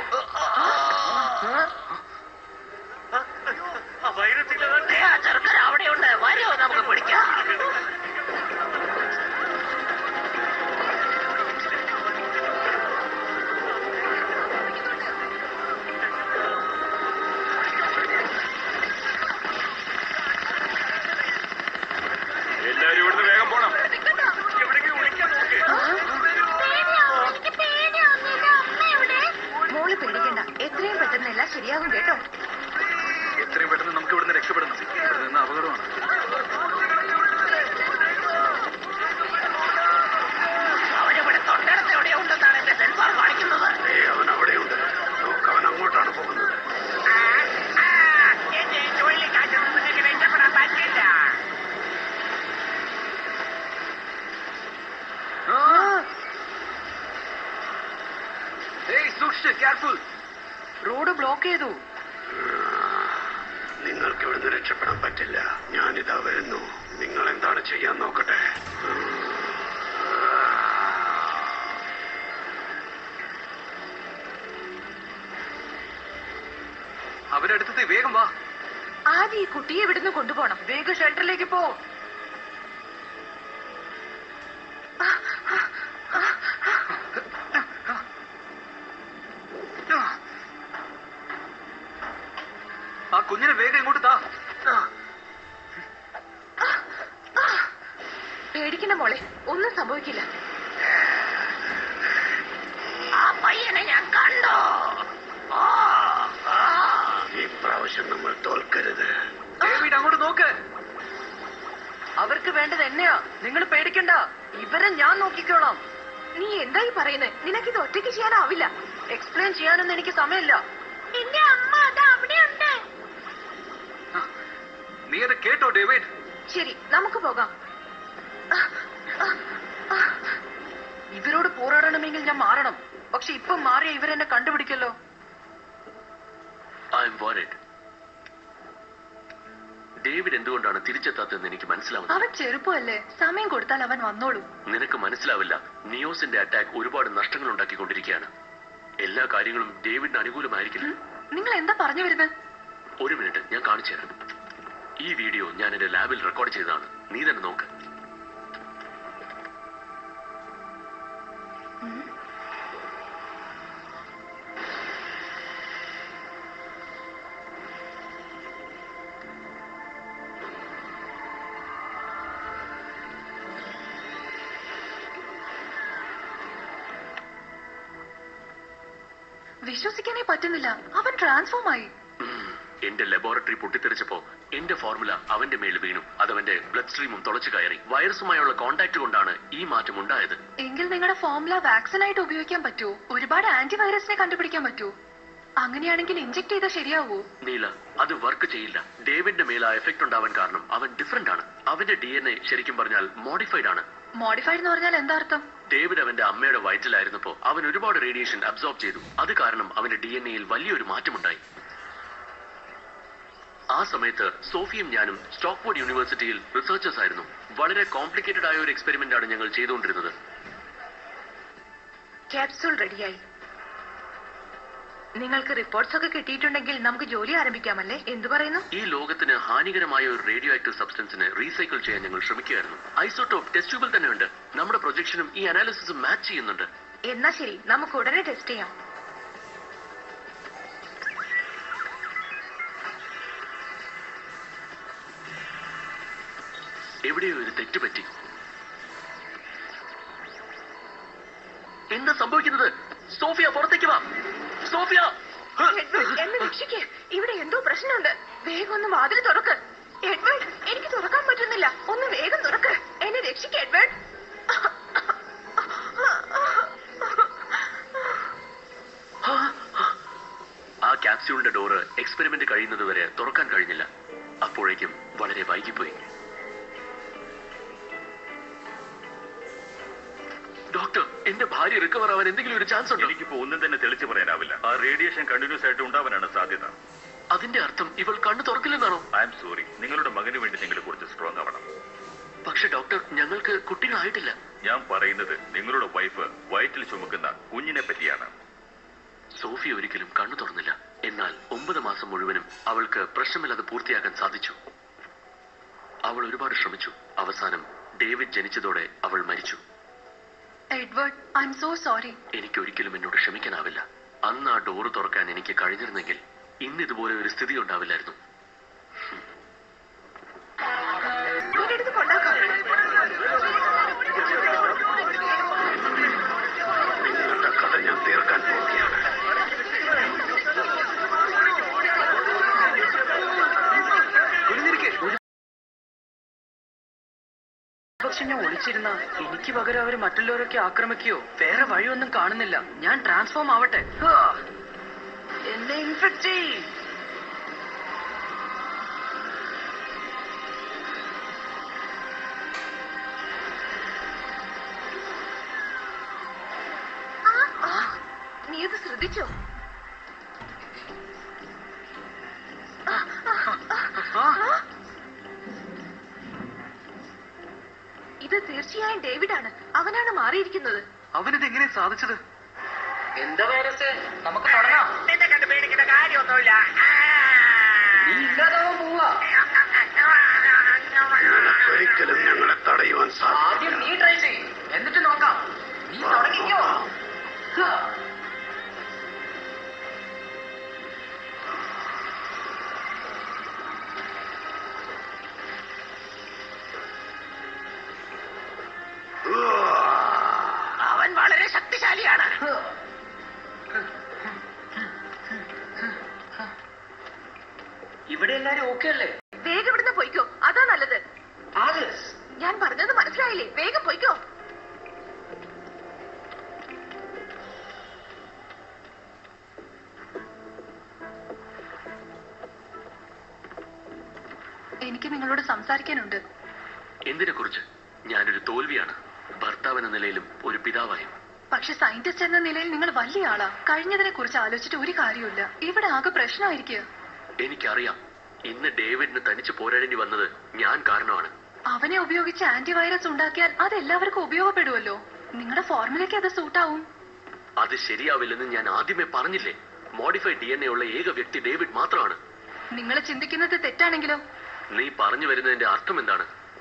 അവിടെയുണ്ട് വരോ നമുക്ക് പിടിക്കാം എല്ലാരും ഇവിടുന്ന് വേഗം പോണം എവിടെയെങ്കിലും വിളിക്കാൻ നോക്ക് മോള് പേടിക്കണ്ട എത്രയും പെട്ടെന്ന് എല്ലാം ശരിയാകും കേട്ടോ എത്രയും പെട്ടെന്ന് നമുക്ക് ഇവിടുന്ന് രക്ഷപ്പെടണം ഇവിടെ നിന്ന് അപകടമാണ് അവനിവിടെ തൊട്ടടുത്ത് എവിടെയോ ഉണ്ടെന്നാണ് എന്റെ സെൻസാർ കാണിക്കുന്നത് ഏയ് അവൻ അവിടെയുണ്ട് നോക്ക് അവൻ അങ്ങോട്ടാണ് പോകുന്നത് എന്റെ ചുഴലിക്കാറ്റ് നിങ്ങൾക്ക് രക്ഷപ്പെടാൻ പറ്റില്ല സൂക്ഷിച്ച് കെയർഫുൾ റോഡ് ബ്ലോക്ക് ചെയ്തു നിങ്ങൾക്ക് ഇവിടുന്ന് രക്ഷപ്പെടാൻ പറ്റില്ല ഞാനിതാ വരുന്നു നിങ്ങൾ എന്താണ് ചെയ്യാൻ നോക്കട്ടെ അവരടുത്തത് വേഗം വാ ആദ്യം ഈ കുട്ടിയെ ഇവിടുന്ന് കൊണ്ടുപോകണം വേഗം ഷെൽട്ടറിലേക്ക് പോ ആ കുഞ്ഞിനെ വേഗം ഇങ്ങോട്ട് താ പേടിക്കണ്ട മോളെ ഒന്നും സംഭവിക്കില്ല ആ പയ്യനെ ഞാൻ കണ്ടു ഓ, ആ. ഇപ്രാവശ്യം നമ്മൾ തോൽക്കരുത് ഡേവിഡ് അങ്ങോട്ട് നോക്ക് അവർക്ക് വേണ്ടത് എന്നെയാ നിങ്ങൾ പേടിക്കണ്ട ഇവരെ ഞാൻ നോക്കിക്കോളാം നീ എന്തായി പറയുന്നത് നിനക്കിത് ഒറ്റയ്ക്ക് ചെയ്യാനാവില്ല എക്സ്പ്ലെയിൻ ചെയ്യാനൊന്നും എനിക്ക് സമയമില്ല എന്റെ അമ്മ അത് അവിടെയുണ്ട് നീ അത് കേട്ടോ ഡേവിഡ് ശരി നമുക്ക് പോകാം ഇവരോട് പോരാടണമെങ്കിൽ ഞാൻ മാറണം പക്ഷെ ഇപ്പൊ മാറിയ ഇവരെന്നെ കണ്ടുപിടിക്കല്ലോ ഐ എം വറിഡ് ഡേവിഡ് എന്തുകൊണ്ടാണ് തിരിച്ചെത്താത്തതെന്ന് എനിക്ക് മനസ്സിലാവുന്നത് അവൻ ചെറുപ്പമല്ലേ സമയം കൊടുത്താൽ അവൻ വന്നോളൂ നിനക്ക് മനസ്സിലാവില്ല നിയോസിന്റെ അറ്റാക്ക് ഒരുപാട് നഷ്ടങ്ങൾ ഉണ്ടാക്കിക്കൊണ്ടിരിക്കുകയാണ് എല്ലാ കാര്യങ്ങളും ഡേവിഡിന് അനുകൂലമായിരിക്കില്ല നിങ്ങൾ എന്താ പറഞ്ഞു വരുന്നത് ഒരു മിനിറ്റ് ഞാൻ കാണിച്ചു തരാം ഈ വീഡിയോ ഞാൻ എന്റെ ലാബിൽ റെക്കോർഡ് ചെയ്തതാണ് നീ തന്നെ നോക്ക് വിശ്വസിക്കാനേ പറ്റുന്നില്ല അവൻ ട്രാൻസ്ഫോം ആയി ഉം. എന്റെ ലബോറട്ടറി പൊട്ടിത്തെറിച്ചപ്പോ എന്റെ ഫോർമുല അവന്റെ മേൽ വീണു അതവന്റെ ബ്ലഡ് സ്ട്രീമും തുളച്ചു കയറി വൈറസുമായുള്ള കോണ്ടാക്ട് കൊണ്ടാണ് ഈ മാറ്റം ഉണ്ടായത് എങ്കിൽ നിങ്ങളുടെ ഫോർമുല വാക്സിൻ ആയിട്ട് ഉപയോഗിക്കാൻ പറ്റുമോ ഒരുപാട് ആന്റിവൈറസിനെ കണ്ടുപിടിക്കാൻ പറ്റുമോ അങ്ങനെയാണെങ്കിൽ ഇഞ്ചെക്ട് ചെയ്താൽ ശരിയാവോ നീല അത് വർക്ക് ചെയ്യില്ല ഡേവിഡിന്റെ മേൽ ആ എഫക്ട് ഉണ്ടാവാൻ കാരണം അവൻ ഡിഫറെന്റ് ആണ് അവന്റെ ഡി എൻ എ ശരിക്കും പറഞ്ഞാൽ മോഡിഫൈഡ് ആണ് മോഡിഫൈഡ് എന്ന് പറഞ്ഞാൽ എന്താ അർത്ഥം ഡേവിഡ് അവന്റെ അമ്മയുടെ വയറ്റിലായിരുന്നപ്പോ അവൻ ഒരുപാട് റേഡിയേഷൻ അബ്സോർബ് ചെയ്തു അത് കാരണം അവന്റെ ഡി എൻ എയിൽ വലിയൊരു മാറ്റമുണ്ടായി ആ സമയത്ത് സോഫിയും ഞാനും സ്റ്റോക്ക്വുഡ് യൂണിവേഴ്സിറ്റിയിൽ റിസർച്ചേഴ്സ് ആയിരുന്നു വളരെ കോംപ്ലിക്കേറ്റഡ് ആയ ഒരു എക്സ്പെരിമെന്റ് ആണ് ഞങ്ങൾ ചെയ്തുകൊണ്ടിരുന്നത് ക്യാപ്സൂൾ റെഡിയായി നിങ്ങൾക്ക് റിപ്പോർട്ട്സ് ഒക്കെ കിട്ടിയിട്ടുണ്ടെങ്കിൽ നമുക്ക് ജോലി ആരംഭിക്കാമല്ലേ എന്തു പറയുന്നു ഈ ലോകത്തിന് ഹാനികരമായ ഒരു റേഡിയോ ആക്റ്റീവ് സബ്സ്റ്റൻസിനെ റീസൈക്കിൾ ചെയ്യാൻ ഞങ്ങൾ ശ്രമിക്കുകയായിരുന്നു ഐസോട്ടോപ്പ് ടെസ്റ്റ് ട്യൂബിൽ തന്നെയുണ്ട് നമ്മുടെ പ്രൊജക്ഷനും ഈ അനാലിസിസും മാച്ച് ചെയ്യുന്നുണ്ട് എന്നാ ശരി നമുക്ക് ഉടനെ ടെസ്റ്റ് ചെയ്യാം എവിടെയോ ഒരു തെറ്റ് പറ്റി എന്താ സംഭവിക്കുന്നത് സോഫിയ പുറത്തേക്ക് വാ സോഫിയ എഡ്വേർഡ് എന്നെ രക്ഷിക്ക് ഇവിടെ എന്തോ പ്രശ്നമുണ്ട് വേഗം ഒന്ന് വാതിൽ തുറക്ക് എഡ്വേർഡ് എനിക്ക് തുറക്കാൻ പറ്റുന്നില്ല ഒന്ന് വേഗം തുറക്ക് എന്നെ രക്ഷിക്ക് എഡ്വേർഡ് ആ ക്യാപ്സ്യൂളിന്റെ ഡോറ് എക്സ്പെരിമെന്റ് കഴിയുന്നത് വരെ തുറക്കാൻ കഴിഞ്ഞില്ല അപ്പോഴേക്കും വളരെ വൈകിപ്പോയി ഡോക്ടർ എന്റെ ഭാര്യ റിക്കവർ ആവാൻ എന്തെങ്കിലും ഒരു ചാൻസ് ഉണ്ടോ എനിക്കിപ്പോ ഒന്നും തന്നെ തെളിച്ചു പറയാനാവില്ല ആ റേഡിയേഷൻ കണ്ടിന്യൂസ് ആയിട്ട് ഉണ്ടാവാനാണ് സാധ്യത അതിന്റെ അർത്ഥം ഇവൾ കണ്ണു തുറക്കില്ലെന്നാണോ ഐ എം സോറി നിങ്ങളുടെ മകന് വേണ്ടി നിങ്ങൾ കുറച്ച് സ്ട്രോങ് ആവണം പക്ഷെ ഡോക്ടർ ഞങ്ങൾക്ക് കുട്ടികളായിട്ടില്ല ഞാൻ പറയുന്നത് നിങ്ങളുടെ വൈഫ് വയറ്റിൽ ചുമക്കുന്ന കുഞ്ഞിനെ പറ്റിയാണ് സോഫി ഒരിക്കലും കണ്ണു തുറന്നില്ല എന്നാൽ ഒമ്പത് മാസം മുഴുവനും അവൾക്ക് പ്രശ്നമില്ലാതെ പൂർത്തിയാക്കാൻ സാധിച്ചു അവൾ ഒരുപാട് ശ്രമിച്ചു അവസാനം ഡേവിഡ് ജനിച്ചതോടെ അവൾ മരിച്ചു Edward I'm so sorry എനിക്ക് ഒരിക്കലും എന്നോട് ക്ഷമിക്കാനാവില്ല അന്ന് ആ ഡോറ് തുറക്കാൻ എനിക്ക് കഴിഞ്ഞിരുന്നെങ്കിൽ ഇന്ന് ഇതുപോലെ ഒരു സ്ഥിതി ഉണ്ടാവില്ലായിരുന്നു ഒരിടത്ത് കൊണ്ടാക്കാം നിങ്ങളുടെ കഥ ഞാൻ തീർക്കാൻ പോവുകയാണ് പക്ഷെ ഞാൻ ഒളിച്ചിരുന്ന എനിക്ക് പകരം അവര് മറ്റുള്ളവരൊക്കെ ആക്രമിക്കുകയോ വേറെ വഴിയൊന്നും കാണുന്നില്ല ഞാൻ ട്രാൻസ്ഫോം ആവട്ടെ ഹാ. എന്നെ ഇൻഫെക്ട് ചെയ് ആ, നീ ഇത് ശ്രദ്ധിച്ചോ ആ, ആ, ആ. ഇത് തീർച്ചയായും ഡേവിഡാണ് അവനാണ് മാറിയിരിക്കുന്നത് അവനിത് എങ്ങനെ സാധിച്ചത് എന്താ വൈറസ് നമുക്ക് തുടങ്ങാം നിന്നെ കണ്ട് പേടിക്കേണ്ട കാര്യമൊന്നുമില്ല നീ ഇല്ലാതാവാൻ പോവാ ഒരിക്കലും ഞങ്ങളെ തടയുവാൻ സാധിക്കും ആദ്യം നീ ട്രൈ ചെയ്യ് എന്നിട്ട് നോക്കാം നീ തുടങ്ങിക്കോ ഹാ. അവൻ വളരെ ശക്തിശാലിയാണ് ഇവിടെ എല്ലാരും ഓക്കെ അല്ലേ വേഗം ഇവിടുന്ന് പോയിക്കോ അതാ നല്ലത് ആലിസ് ഞാൻ പറഞ്ഞത് മനസ്സിലായില്ലേ വേഗം പോയിക്കോ എനിക്ക് നിങ്ങളോട് സംസാരിക്കാനുണ്ട് എന്തിനെ കുറിച്ച് ഞാനൊരു തോൽവിയാണ് ഭർത്താവ് എന്ന നിലയിലും ഒരു പിതാവായും പക്ഷെ സയന്റിസ്റ്റ് എന്ന നിലയിൽ നിങ്ങൾ വലിയ ആളാ കഴിഞ്ഞതിനെ കുറിച്ച് ആലോചിച്ചിട്ട് ഒരു കാര്യമില്ല ഇവിടെ ആകെ പ്രശ്നമായിരിക്കുക എനിക്കറിയാം ഇന്ന് ഡേവിഡിന് തനിച്ച് പോരാടേണ്ടി വന്നത് ഞാൻ കാരണമാണ് അവനെ ഉപയോഗിച്ച് ആന്റിവൈറസ് ഉണ്ടാക്കിയാൽ അത് എല്ലാവർക്കും ഉപയോഗപ്പെടുമല്ലോ നിങ്ങളുടെ ഫോർമുലയ്ക്ക് അത് സൂട്ടാവും അത് ശരിയാവില്ലെന്ന് ഞാൻ ആദ്യമേ പറഞ്ഞില്ലേ മോഡിഫൈഡ് ഡി എൻ എ ഉള്ള ഏക വ്യക്തി ഡേവിഡ് മാത്രമാണ് നിങ്ങൾ ചിന്തിക്കുന്നത് തെറ്റാണെങ്കിലോ നീ പറഞ്ഞു വരുന്നതിന്റെ അർത്ഥം എന്താണ്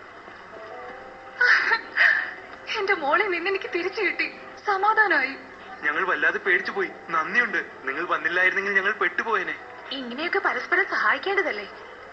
എന്റെ മോളെ നിന്ന് എനിക്ക് തിരിച്ചു കിട്ടി സമാധാനമായി ഞങ്ങൾ വല്ലാതെ പേടിച്ചു പോയി നന്ദിയുണ്ട് നിങ്ങൾ വന്നില്ലായിരുന്നെങ്കിൽ ഞങ്ങൾ പെട്ടുപോയേനെ ഇങ്ങനെയൊക്കെ പരസ്പരം സഹായിക്കേണ്ടതല്ലേ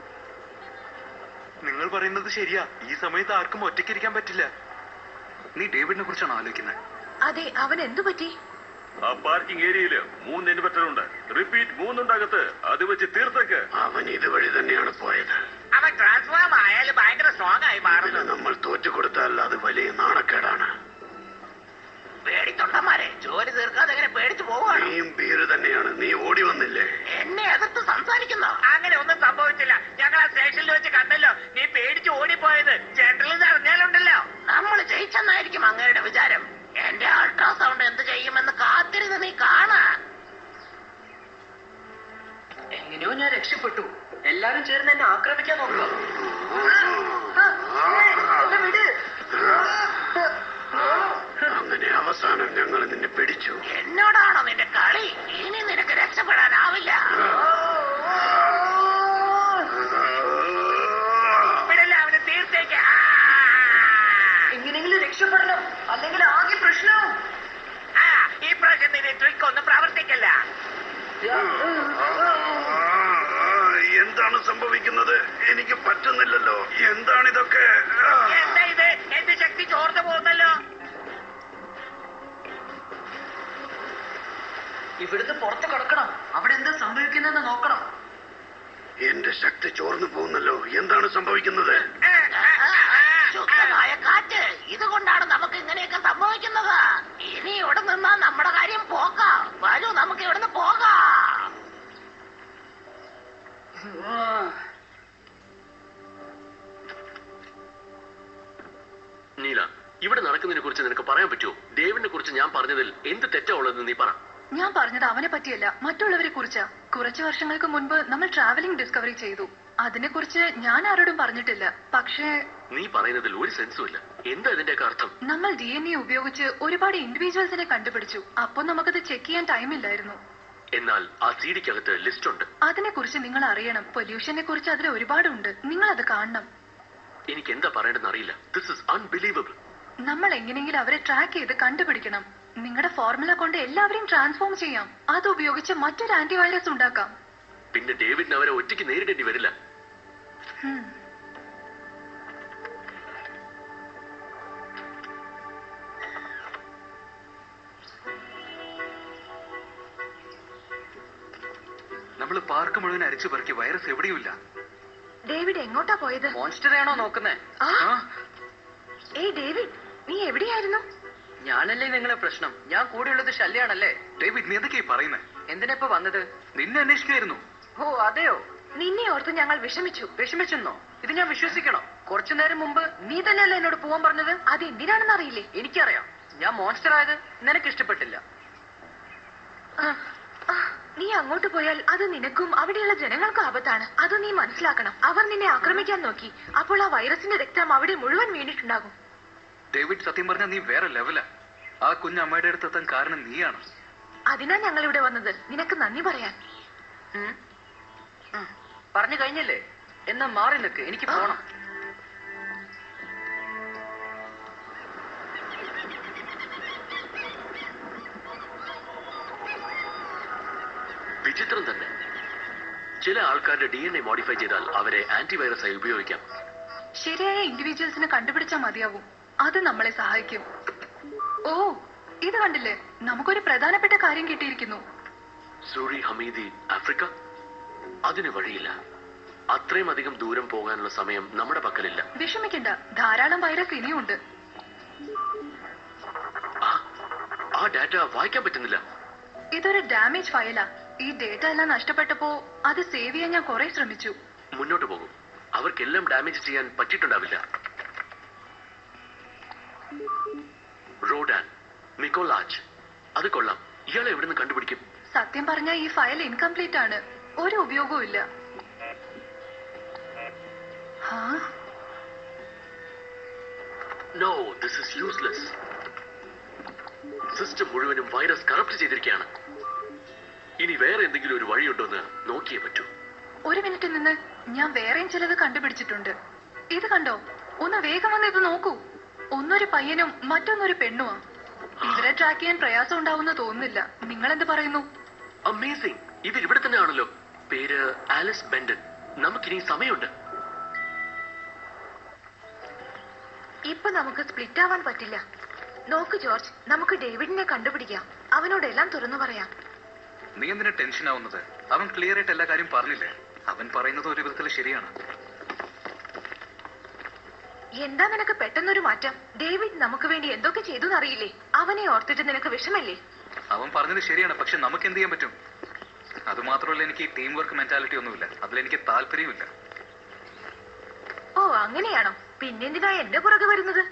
നിങ്ങൾ പറയുന്നത് ശരിയാ ഈ സമയത്ത് ആർക്കും ഒറ്റയ്ക്കിരിക്കാൻ പറ്റില്ല നീ ഡേവിഡിനെ കുറിച്ചാണ് ആലോചിക്കുന്നത് അതെ അവൻ എന്തു പറ്റി ആ പാർക്കിംഗ് ഏരിയയില് മൂന്ന് ഇൻവെർട്ടർ ഉണ്ട് റിപ്പീറ്റ് മൂന്നുണ്ടകത്ത് അത് വെച്ച് തീർത്തേക്ക് അവൻ ഇതുവഴി തന്നെയാണ് പോയത് അവൻ ട്രാൻസ്ഫോം ആയാലും ഭയങ്കര സ്ട്രോങ് ആയി മാറുന്നു ഇതിന് നമ്മൾ തോറ്റുകൊടുത്താൽ അത് വലിയ നാണക്കേടാണ് പേടിത്തൊണ്ടന്മാരെ ജോലി തീർക്കാതെ എങ്ങനെ പേടിച്ചു പോവാണ് നീയും പേര് തന്നെയാണ് നീ ഓടി വന്നില്ലേ എന്നെ എതിർത്ത് സംസാരിക്കുന്നോ അങ്ങനെ ഒന്നും സംഭവിച്ചില്ല ഞങ്ങൾ ആ സ്റ്റേഷനിൽ വെച്ച് കണ്ടല്ലോ നീ പേടിച്ച് ഓടിപ്പോയത് ജനറൽ ഇത് അറിഞ്ഞാലുണ്ടല്ലോ നമ്മൾ ജയിച്ചെന്നായിരിക്കും അങ്ങയുടെ വിചാരം എന്റെ അൾട്രാസൗണ്ട് എന്ത് ചെയ്യുമെന്ന് കാത്തിരുന്ന് നീ കാണാ എങ്ങനെയോ ഞാൻ രക്ഷപ്പെട്ടു എല്ലാരും ചേർന്ന് എന്നെ ആക്രമിക്കാൻ നോക്കുക അങ്ങനെ അവസാനം ഞങ്ങൾ നിന്നെ പിടിച്ചു എന്നോടാണോ നിന്റെ കളി ഇനി നിനക്ക് രക്ഷപ്പെടാനാവില്ല വിടല്ല അവന് തീർത്തേക്ക് ആ! എങ്ങനെയെങ്കിലും രക്ഷപ്പെടണം അല്ലെങ്കിൽ ആകെ പ്രശ്നം ആ, ഈ പ്രാവശ്യം നിന്റെ ട്രിക്ക് ഒന്നും പ്രവർത്തിക്കില്ല എന്താണ് സംഭവിക്കുന്നത് സംഭവിക്കുന്നത് എനിക്ക് പറ്റുന്നില്ലല്ലോ എന്താണിതൊക്കെ ആ. എന്താ ഇത് എന്റെ ശക്തി ചോർന്നു പോകുന്നല്ലോ ഇവിടുന്ന് പുറത്ത് കിടക്കണം അവിടെ എന്താ സംഭവിക്കുന്നതെന്ന് നോക്കണം എന്റെ ശക്തി ചോർന്നു പോകുന്നല്ലോ എന്താണ് സംഭവിക്കുന്നത് ശുദ്ധമായ കാറ്റ് ഇതുകൊണ്ടാണ് നമുക്ക് ഇങ്ങനെയൊക്കെ സംഭവിക്കുന്നത് ഇനി ഇവിടെ നിന്നാ നമ്മുടെ കാര്യം പോക്കാം വരൂ നമുക്ക് ഇവിടുന്ന് പോകാം നീല ഇവിടെ നടക്കുന്നതിനെ കുറിച്ച് നിനക്ക് പറയാൻ പറ്റുമോ ഡേവിഡിനെ കുറിച്ച് ഞാൻ പറഞ്ഞതിൽ എന്ത് തെറ്റാ ഉള്ളതെന്ന് നീ പറ ഞാൻ പറഞ്ഞത് അവനെ പറ്റിയല്ല മറ്റുള്ളവരെ കുറിച്ചാ കുറച്ചു വർഷങ്ങൾക്ക് മുൻപ് നമ്മൾ ട്രാവലിംഗ് ഡിസ്കവറി ചെയ്തു അതിനെക്കുറിച്ച് ഞാൻ ആരോടും പറഞ്ഞിട്ടില്ല പക്ഷേ നീ പറയുന്നതിൽ ഒരു സെൻസും ഇല്ല എന്താ ഇതിന്റെയൊക്കെ അർത്ഥം നമ്മൾ ഡി എൻ എ ഉപയോഗിച്ച് ഒരുപാട് ഇൻഡിവിജ്വൽസിനെ കണ്ടുപിടിച്ചു അപ്പൊ നമുക്കത് ചെക്ക് ചെയ്യാൻ ടൈമില്ലായിരുന്നു എന്നാൽ ആ സീഡിക്കകത്ത് ലിസ്റ്റ് ഉണ്ട് അതിനെക്കുറിച്ച് നിങ്ങൾ അറിയണം പൊല്യൂഷനെ കുറിച്ച് അതിൽ ഒരുപാടുണ്ട് നിങ്ങൾ അത് കാണണം എനിക്ക് എന്താ പറയേണ്ടതെന്ന് അറിയില്ല ദിസ് ഇസ് അൺബിലീവബിൾ നമ്മൾ എങ്ങനെയെങ്കിലും അവരെ ട്രാക്ക് ചെയ്ത് കണ്ടുപിടിക്കണം നിങ്ങളുടെ ഫോർമുല കൊണ്ട് എല്ലാവരെയും ട്രാൻസ്ഫോം ചെയ്യാം അത് ഉപയോഗിച്ച് മറ്റൊരു ആന്റിവൈറസ് ഉണ്ടാക്കാം പിന്നെ ഡേവിഡിന് അവരെ ഒറ്റയ്ക്ക് നേരിടേണ്ടി വരില്ല ഉം. നമ്മൾ പാർക്ക് മുഴുവൻ അരിച്ചു പെറുക്കി വൈറസ് എവിടെയുമില്ല ഡേവിഡ് എങ്ങോട്ടാ പോയത് മോൺസ്റ്റർ ആണോ നോക്കുന്നേ ആ ഏയ് ഡേവിഡ് നീ എവിടെയായിരുന്നു ഞാനല്ലേ നിങ്ങളെ പ്രശ്നം ഞാൻ കൂടെയുള്ളത് ശല്യാണല്ലേ ഡേവിഡ് നീ എന്തൊക്കെയാ പറയുന്നേ എന്തിനാ ഇപ്പൊ വന്നത് നിന്നെ അന്വേഷിക്കായിരുന്നു ഓ അതെയോ നിന്നെ ഓർത്ത് ഞങ്ങൾ വിഷമിച്ചു വിഷമിച്ചെന്നോ ഇത് ഞാൻ വിശ്വസിക്കണോ കുറച്ചു നേരം മുമ്പ് നീ തന്നെയല്ലേ എന്നോട് പോവാൻ പറഞ്ഞത് അത് എന്തിനാണെന്ന് അറിയില്ലേ എനിക്കറിയാം ഞാൻ മോൺസ്റ്റർ ആയത് നിനക്ക് ഇഷ്ടപ്പെട്ടില്ല ആ, ആ, നീ അങ്ങോട്ട് പോയാൽ അത് നിനക്കും അവിടെയുള്ള ജനങ്ങൾക്കും ആപത്താണ് അത് നീ മനസ്സിലാക്കണം അവർ നിന്നെ ആക്രമിക്കാൻ നോക്കി അപ്പോൾ ആ വൈറസിന്റെ രക്തം അവിടെ മുഴുവൻ വീണിട്ടുണ്ടാകും ഡേവിഡ് സത്യം പറഞ്ഞാൽ നീ വേറെ ലെവലാ ആ കുഞ്ഞ് അമ്മയുടെ അടുത്ത് എത്താൻ കാരണം നീയാണ് അതിനാ ഞങ്ങൾ ഇവിടെ വന്നത് നിനക്ക് നന്ദി പറയാൻ ഉം. ഉം. പറഞ്ഞു കഴിഞ്ഞല്ലേ എന്നാ മാറി നിൽക്ക് എനിക്ക് പോണം വിചിത്രം തന്നെ ചില ആൾക്കാരുടെ ഡി എൻ എ മോഡിഫൈ ചെയ്താൽ അവരെ ആന്റിവൈറസ് ആയി ഉപയോഗിക്കാം ശരിയായ ഇൻഡിവിജ്വൽസിനെ കണ്ടുപിടിച്ചാൽ മതിയാവും അത് നമ്മളെ സഹായിക്കും ഓ ഇത് കണ്ടില്ലേ നമുക്കൊരു പ്രധാനപ്പെട്ട കാര്യം കിട്ടിയിരിക്കുന്നു സൂറി ഹമീദി ആഫ്രിക്ക അതിന് വഴിയില്ല അത്രയും അധികം ദൂരം പോകാനുള്ള സമയം നമ്മുടെ പക്കലില്ല വിഷമിക്കണ്ട ധാരാളം വൈറസ് ഇനിയുണ്ട് ആ ഡാറ്റ വായിക്കാൻ പറ്റുന്നില്ല ഇതൊരു ഡാമേജ് ഫയലാ ഈ ഡേറ്റ എല്ലാം നഷ്ടപ്പെട്ടപ്പോ അത് സേവ് ചെയ്യാൻ ഞാൻ കുറെ ശ്രമിച്ചു മുന്നോട്ട് പോകും അവർക്കെല്ലാം ഡാമേജ് ചെയ്യാൻ പറ്റിയിട്ടുണ്ടാവില്ല റോഡാൻ മിക്കോലാജ് അത് കൊള്ളാം ഇയാളെ എവിടുന്ന് കണ്ടുപിടിക്കും സത്യം പറഞ്ഞാൽ ഈ ഫയൽ ഇൻകംപ്ലീറ്റ് ആണ് ഒരു ഉപയോഗവും ഇല്ല ഹാ no this is useless system മുഴുവനും വൈറസ് കറപ്റ്റ് ചെയ്തിരിക്കുകയാണ് ഇനി വേറെ എന്തെങ്കിലും ഒരു വഴിയുണ്ടോ എന്ന് നോക്കിയേ പറ്റൂ ഒരു മിനിറ്റ് നിന്ന് ഞാൻ വേറെയും ചിലത് കണ്ടുപിടിച്ചിട്ടുണ്ട് ഇത് കണ്ടോ ഒന്ന് വേഗം വന്ന് ഇത് നോക്കൂ ഒന്നൊരു പയ്യനും മറ്റൊന്നൊരു പെണ്ണുമാ ഇവരെ ട്രാക്ക് ചെയ്യാൻ പ്രയാസം ഉണ്ടാവുന്ന തോന്നുന്നില്ല നിങ്ങൾ എന്ത് പറയുന്നു അമേസിംഗ് ഇവർ ഇവിടെ തന്നെ ആണല്ലോ പേര് ആലിസ് ബെൻഡൻ നമുക്കിനി സമയമുണ്ട് ഇപ്പൊ നമുക്ക് സ്പ്ലിറ്റ് ആവാൻ പറ്റില്ല നോക്ക് ജോർജ് നമുക്ക് ഡേവിഡിനെ കണ്ടുപിടിക്കാം അവനോടെല്ലാം തുറന്നു പറയാം നീ എന്തിനാ ടെൻഷൻ ആവുന്നത് അവൻ ക്ലിയർ ആയിട്ട് എല്ലാ കാര്യം പറഞ്ഞില്ലേ അവൻ പറയുന്നത് ഒരു വിധത്തിൽ ശരിയാണ് എന്താ നിനക്ക് പെട്ടെന്നൊരു മാറ്റം ഡേവിഡ് നമുക്ക് വേണ്ടി എന്തൊക്കെ ചെയ്തു എന്നറിയില്ലേ അവനെ ഓർത്തിട്ട് നിനക്ക് വിഷമല്ലേ അവൻ പറഞ്ഞത് ശരിയാണ് പക്ഷെ നമുക്ക് എന്ത് ചെയ്യാൻ പറ്റും അത് മാത്രമല്ല എനിക്ക് ടീം വർക്ക് മെന്റാലിറ്റി ഒന്നുമില്ല അതിലെനിക്ക് താല്പര്യമില്ല ഓ അങ്ങനെയാണോ പിന്നെന്തിനാ എന്റെ പുറകെ വരുന്നത്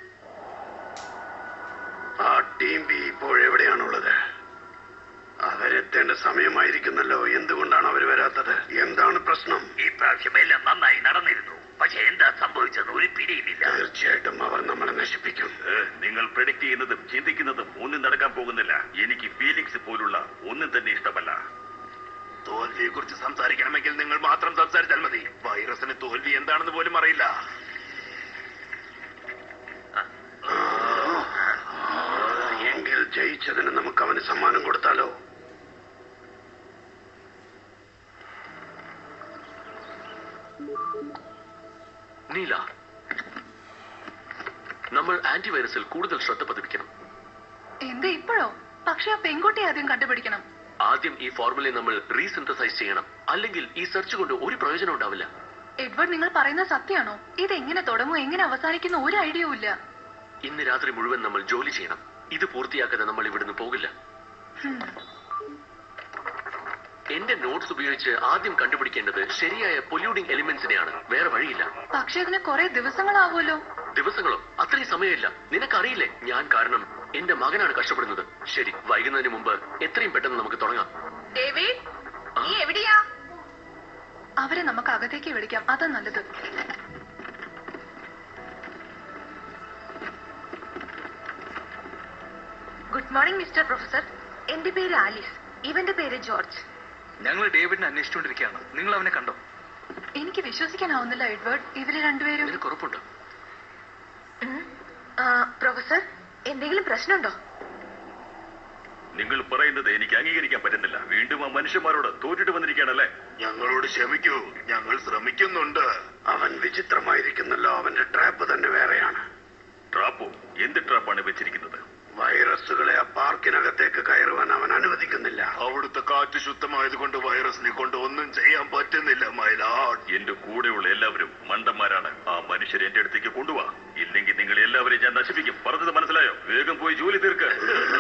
ആ ടീം ബി ഇപ്പോൾ എവിടെയാണുള്ളത് അവരെത്തേണ്ട സമയമായിരിക്കുന്നല്ലോ എന്തുകൊണ്ടാണ് അവർ വരാത്തത് എന്താണ് പ്രശ്നം ഈ പ്രാവശ്യം എല്ലാം നന്നായി നടന്നിരുന്നു പക്ഷെ എന്താ സംഭവിച്ചെന്ന് ഒരു പിടിയുമില്ല തീർച്ചയായിട്ടും അവർ നമ്മളെ നശിപ്പിക്കും നിങ്ങൾ പ്രഡിക്റ്റ് ചെയ്യുന്നതും ചിന്തിക്കുന്നതും ഒന്നും നടക്കാൻ പോകുന്നില്ല എനിക്ക് ഫീലിങ്സ് പോലുള്ള ഒന്നും തന്നെ ഇഷ്ടമല്ല തോൽവിയെ കുറിച്ച് സംസാരിക്കണമെങ്കിൽ നിങ്ങൾ മാത്രം സംസാരിച്ചാൽ മതി വൈറസിന് തോൽവി എന്താണെന്ന് പോലും അറിയില്ല എങ്കിൽ ജയിച്ചതിന് നമുക്ക് അവന് സമ്മാനം കൊടുത്താലോ ജമീല നമ്മൾ ആന്റിവൈറസിൽ കൂടുതൽ ശ്രദ്ധ പതിപ്പിക്കണം എന്ത് ഇപ്പോഴോ പക്ഷെ ആ പെൺകുട്ടിയെ ആദ്യം കണ്ടുപിടിക്കണം ആദ്യം ഈ ഫോർമുലയെ നമ്മൾ റീസിന്തസൈസ് ചെയ്യണം അല്ലെങ്കിൽ ഈ സെർച്ച് കൊണ്ട് ഒരു പ്രയോജനം ഉണ്ടാവില്ല എഡ്വേർഡ് നിങ്ങൾ പറയുന്നത് സത്യമാണോ ഇത് എങ്ങനെ തുടങ്ങും എങ്ങനെ അവസാനിക്കുന്ന ഒരു ഐഡിയയും ഇല്ല ഇന്ന് രാത്രി മുഴുവൻ നമ്മൾ ജോലി ചെയ്യണം ഇത് പൂർത്തിയാക്കാതെ നമ്മൾ ഇവിടുന്ന് പോകില്ല എന്റെ നോട്ട്സ് ഉപയോഗിച്ച് ആദ്യം കണ്ടുപിടിക്കേണ്ടത് ശരിയായ പൊല്യൂട്ടിംഗ് എലിമെന്റ്സിനെയാണ് വേറെ വഴിയില്ല പക്ഷെ അതിന് കുറെ ദിവസങ്ങളാവുമല്ലോ ദിവസങ്ങളോ അത്രയും സമയമില്ല നിനക്കറിയില്ലേ ഞാൻ കാരണം എന്റെ മകനാണ് കഷ്ടപ്പെടുന്നത് ശരി വൈകുന്നതിന് മുമ്പ് എത്രയും പെട്ടെന്ന് നമുക്ക് തുടങ്ങാം ഡേവിഡ് നീ എവിടെയാ അവരെ നമുക്ക് അകത്തേക്ക് വിളിക്കാം അതാ നല്ലത് ഗുഡ് മോർണിംഗ് മിസ്റ്റർ പ്രൊഫസർ എന്റെ പേര് ആലിസ് ഇവന്റെ പേര് ജോർജ് ഞങ്ങൾ ഡേവിഡിനെ അന്വേഷിച്ചുകൊണ്ടിരിക്കുകയാണ് നിങ്ങൾ അവനെ കണ്ടോ എനിക്ക് വിശ്വസിക്കാനാവുന്നില്ല എഡ്വേർഡ് ഇവര് രണ്ടുപേരും നിനക്ക് ഉറപ്പുണ്ടോ ഉം. ആ, പ്രൊഫസർ എന്തെങ്കിലും പ്രശ്നമുണ്ടോ നിങ്ങൾ പറയുന്നത് എനിക്ക് അംഗീകരിക്കാൻ പറ്റുന്നില്ല വീണ്ടും ആ മനുഷ്യന്മാരോട് തോറ്റിട്ട് വന്നിരിക്കുകയാണല്ലേ ഞങ്ങളോട് ക്ഷമിക്കൂ ഞങ്ങൾ ശ്രമിക്കുന്നുണ്ട് അവൻ വിചിത്രമായിരിക്കുന്നല്ലോ അവന്റെ ട്രാപ്പ് തന്നെ വേറെയാണ് ട്രാപ്പോ എന്ത് ട്രാപ്പാണ് വെച്ചിരിക്കുന്നത് വൈറസുകളെ ആ പാർക്കിനകത്തേക്ക് കയറുവാൻ അവൻ അനുവദിക്കുന്നില്ല അവിടുത്തെ കാറ്റ് ശുദ്ധമായതുകൊണ്ട് വൈറസിനെ കൊണ്ട് ഒന്നും ചെയ്യാൻ പറ്റുന്നില്ല മൈലാഡ് എന്റെ കൂടെയുള്ള എല്ലാവരും മണ്ടന്മാരാണ് ആ മനുഷ്യരെ എന്റെ അടുത്തേക്ക് കൊണ്ടുപോവാ ഇല്ലെങ്കിൽ നിങ്ങൾ എല്ലാവരെയും ഞാൻ നശിപ്പിക്കും പറഞ്ഞത് മനസ്സിലായോ വേഗം പോയി ജോലി തീർക്ക്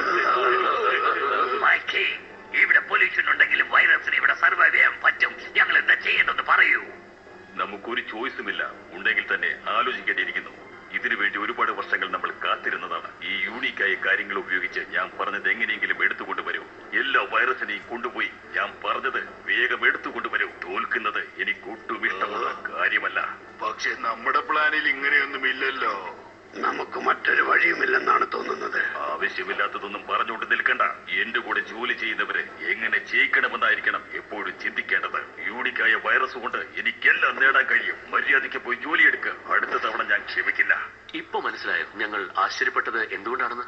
മൈക്കേ, ഇവിടെ പൊല്യൂഷൻ ഉണ്ടെങ്കിലും വൈറസിന് ഇവിടെ സർവൈവ് ചെയ്യാൻ പറ്റും ഞങ്ങൾ എന്താ ചെയ്യേണ്ടതെന്ന് പറയൂ നമുക്കൊരു ചോയ്സുമില്ല ഉണ്ടെങ്കിൽ തന്നെ ആലോചിക്കേണ്ടിയിരിക്കുന്നു ഇതിനു വേണ്ടി ഒരുപാട് വർഷങ്ങൾ നമ്മൾ കാത്തിരുന്നതാണ് ഈ യൂണിക്കായ കാര്യങ്ങൾ ഉപയോഗിച്ച് ഞാൻ പറഞ്ഞത് എങ്ങനെയെങ്കിലും എടുത്തുകൊണ്ടുവരൂ എല്ലാ വൈറസിനെയും കൊണ്ടുപോയി ഞാൻ പറഞ്ഞത് വേഗം എടുത്തുകൊണ്ടുവരൂ തോൽക്കുന്നത് എനിക്ക് ഒട്ടും ഇഷ്ടമുള്ള കാര്യമല്ല പക്ഷെ നമ്മുടെ പ്ലാനിൽ ഇങ്ങനെയൊന്നുമില്ലല്ലോ നമുക്ക് മറ്റൊരു വഴിയുമില്ലെന്നാണ് തോന്നുന്നത് ആവശ്യമില്ലാത്തതൊന്നും പറഞ്ഞുകൊണ്ട് നിൽക്കണ്ട എന്റെ കൂടെ ജോലി ചെയ്യുന്നവരെ എങ്ങനെ ജയിക്കണമെന്നായിരിക്കണം എപ്പോഴും ചിന്തിക്കേണ്ടത് യൂണിക്കായ വൈറസ് കൊണ്ട് എനിക്കെല്ലാം നേടാൻ കഴിയും മര്യാദയ്ക്ക് പോയി ജോലിയെടുക്കുക അടുത്ത തവണ ഞാൻ ക്ഷമിക്കില്ല ഇപ്പൊ മനസ്സിലായോ ഞങ്ങൾ ആശ്ചര്യപ്പെട്ടത് എന്തുകൊണ്ടാണെന്ന്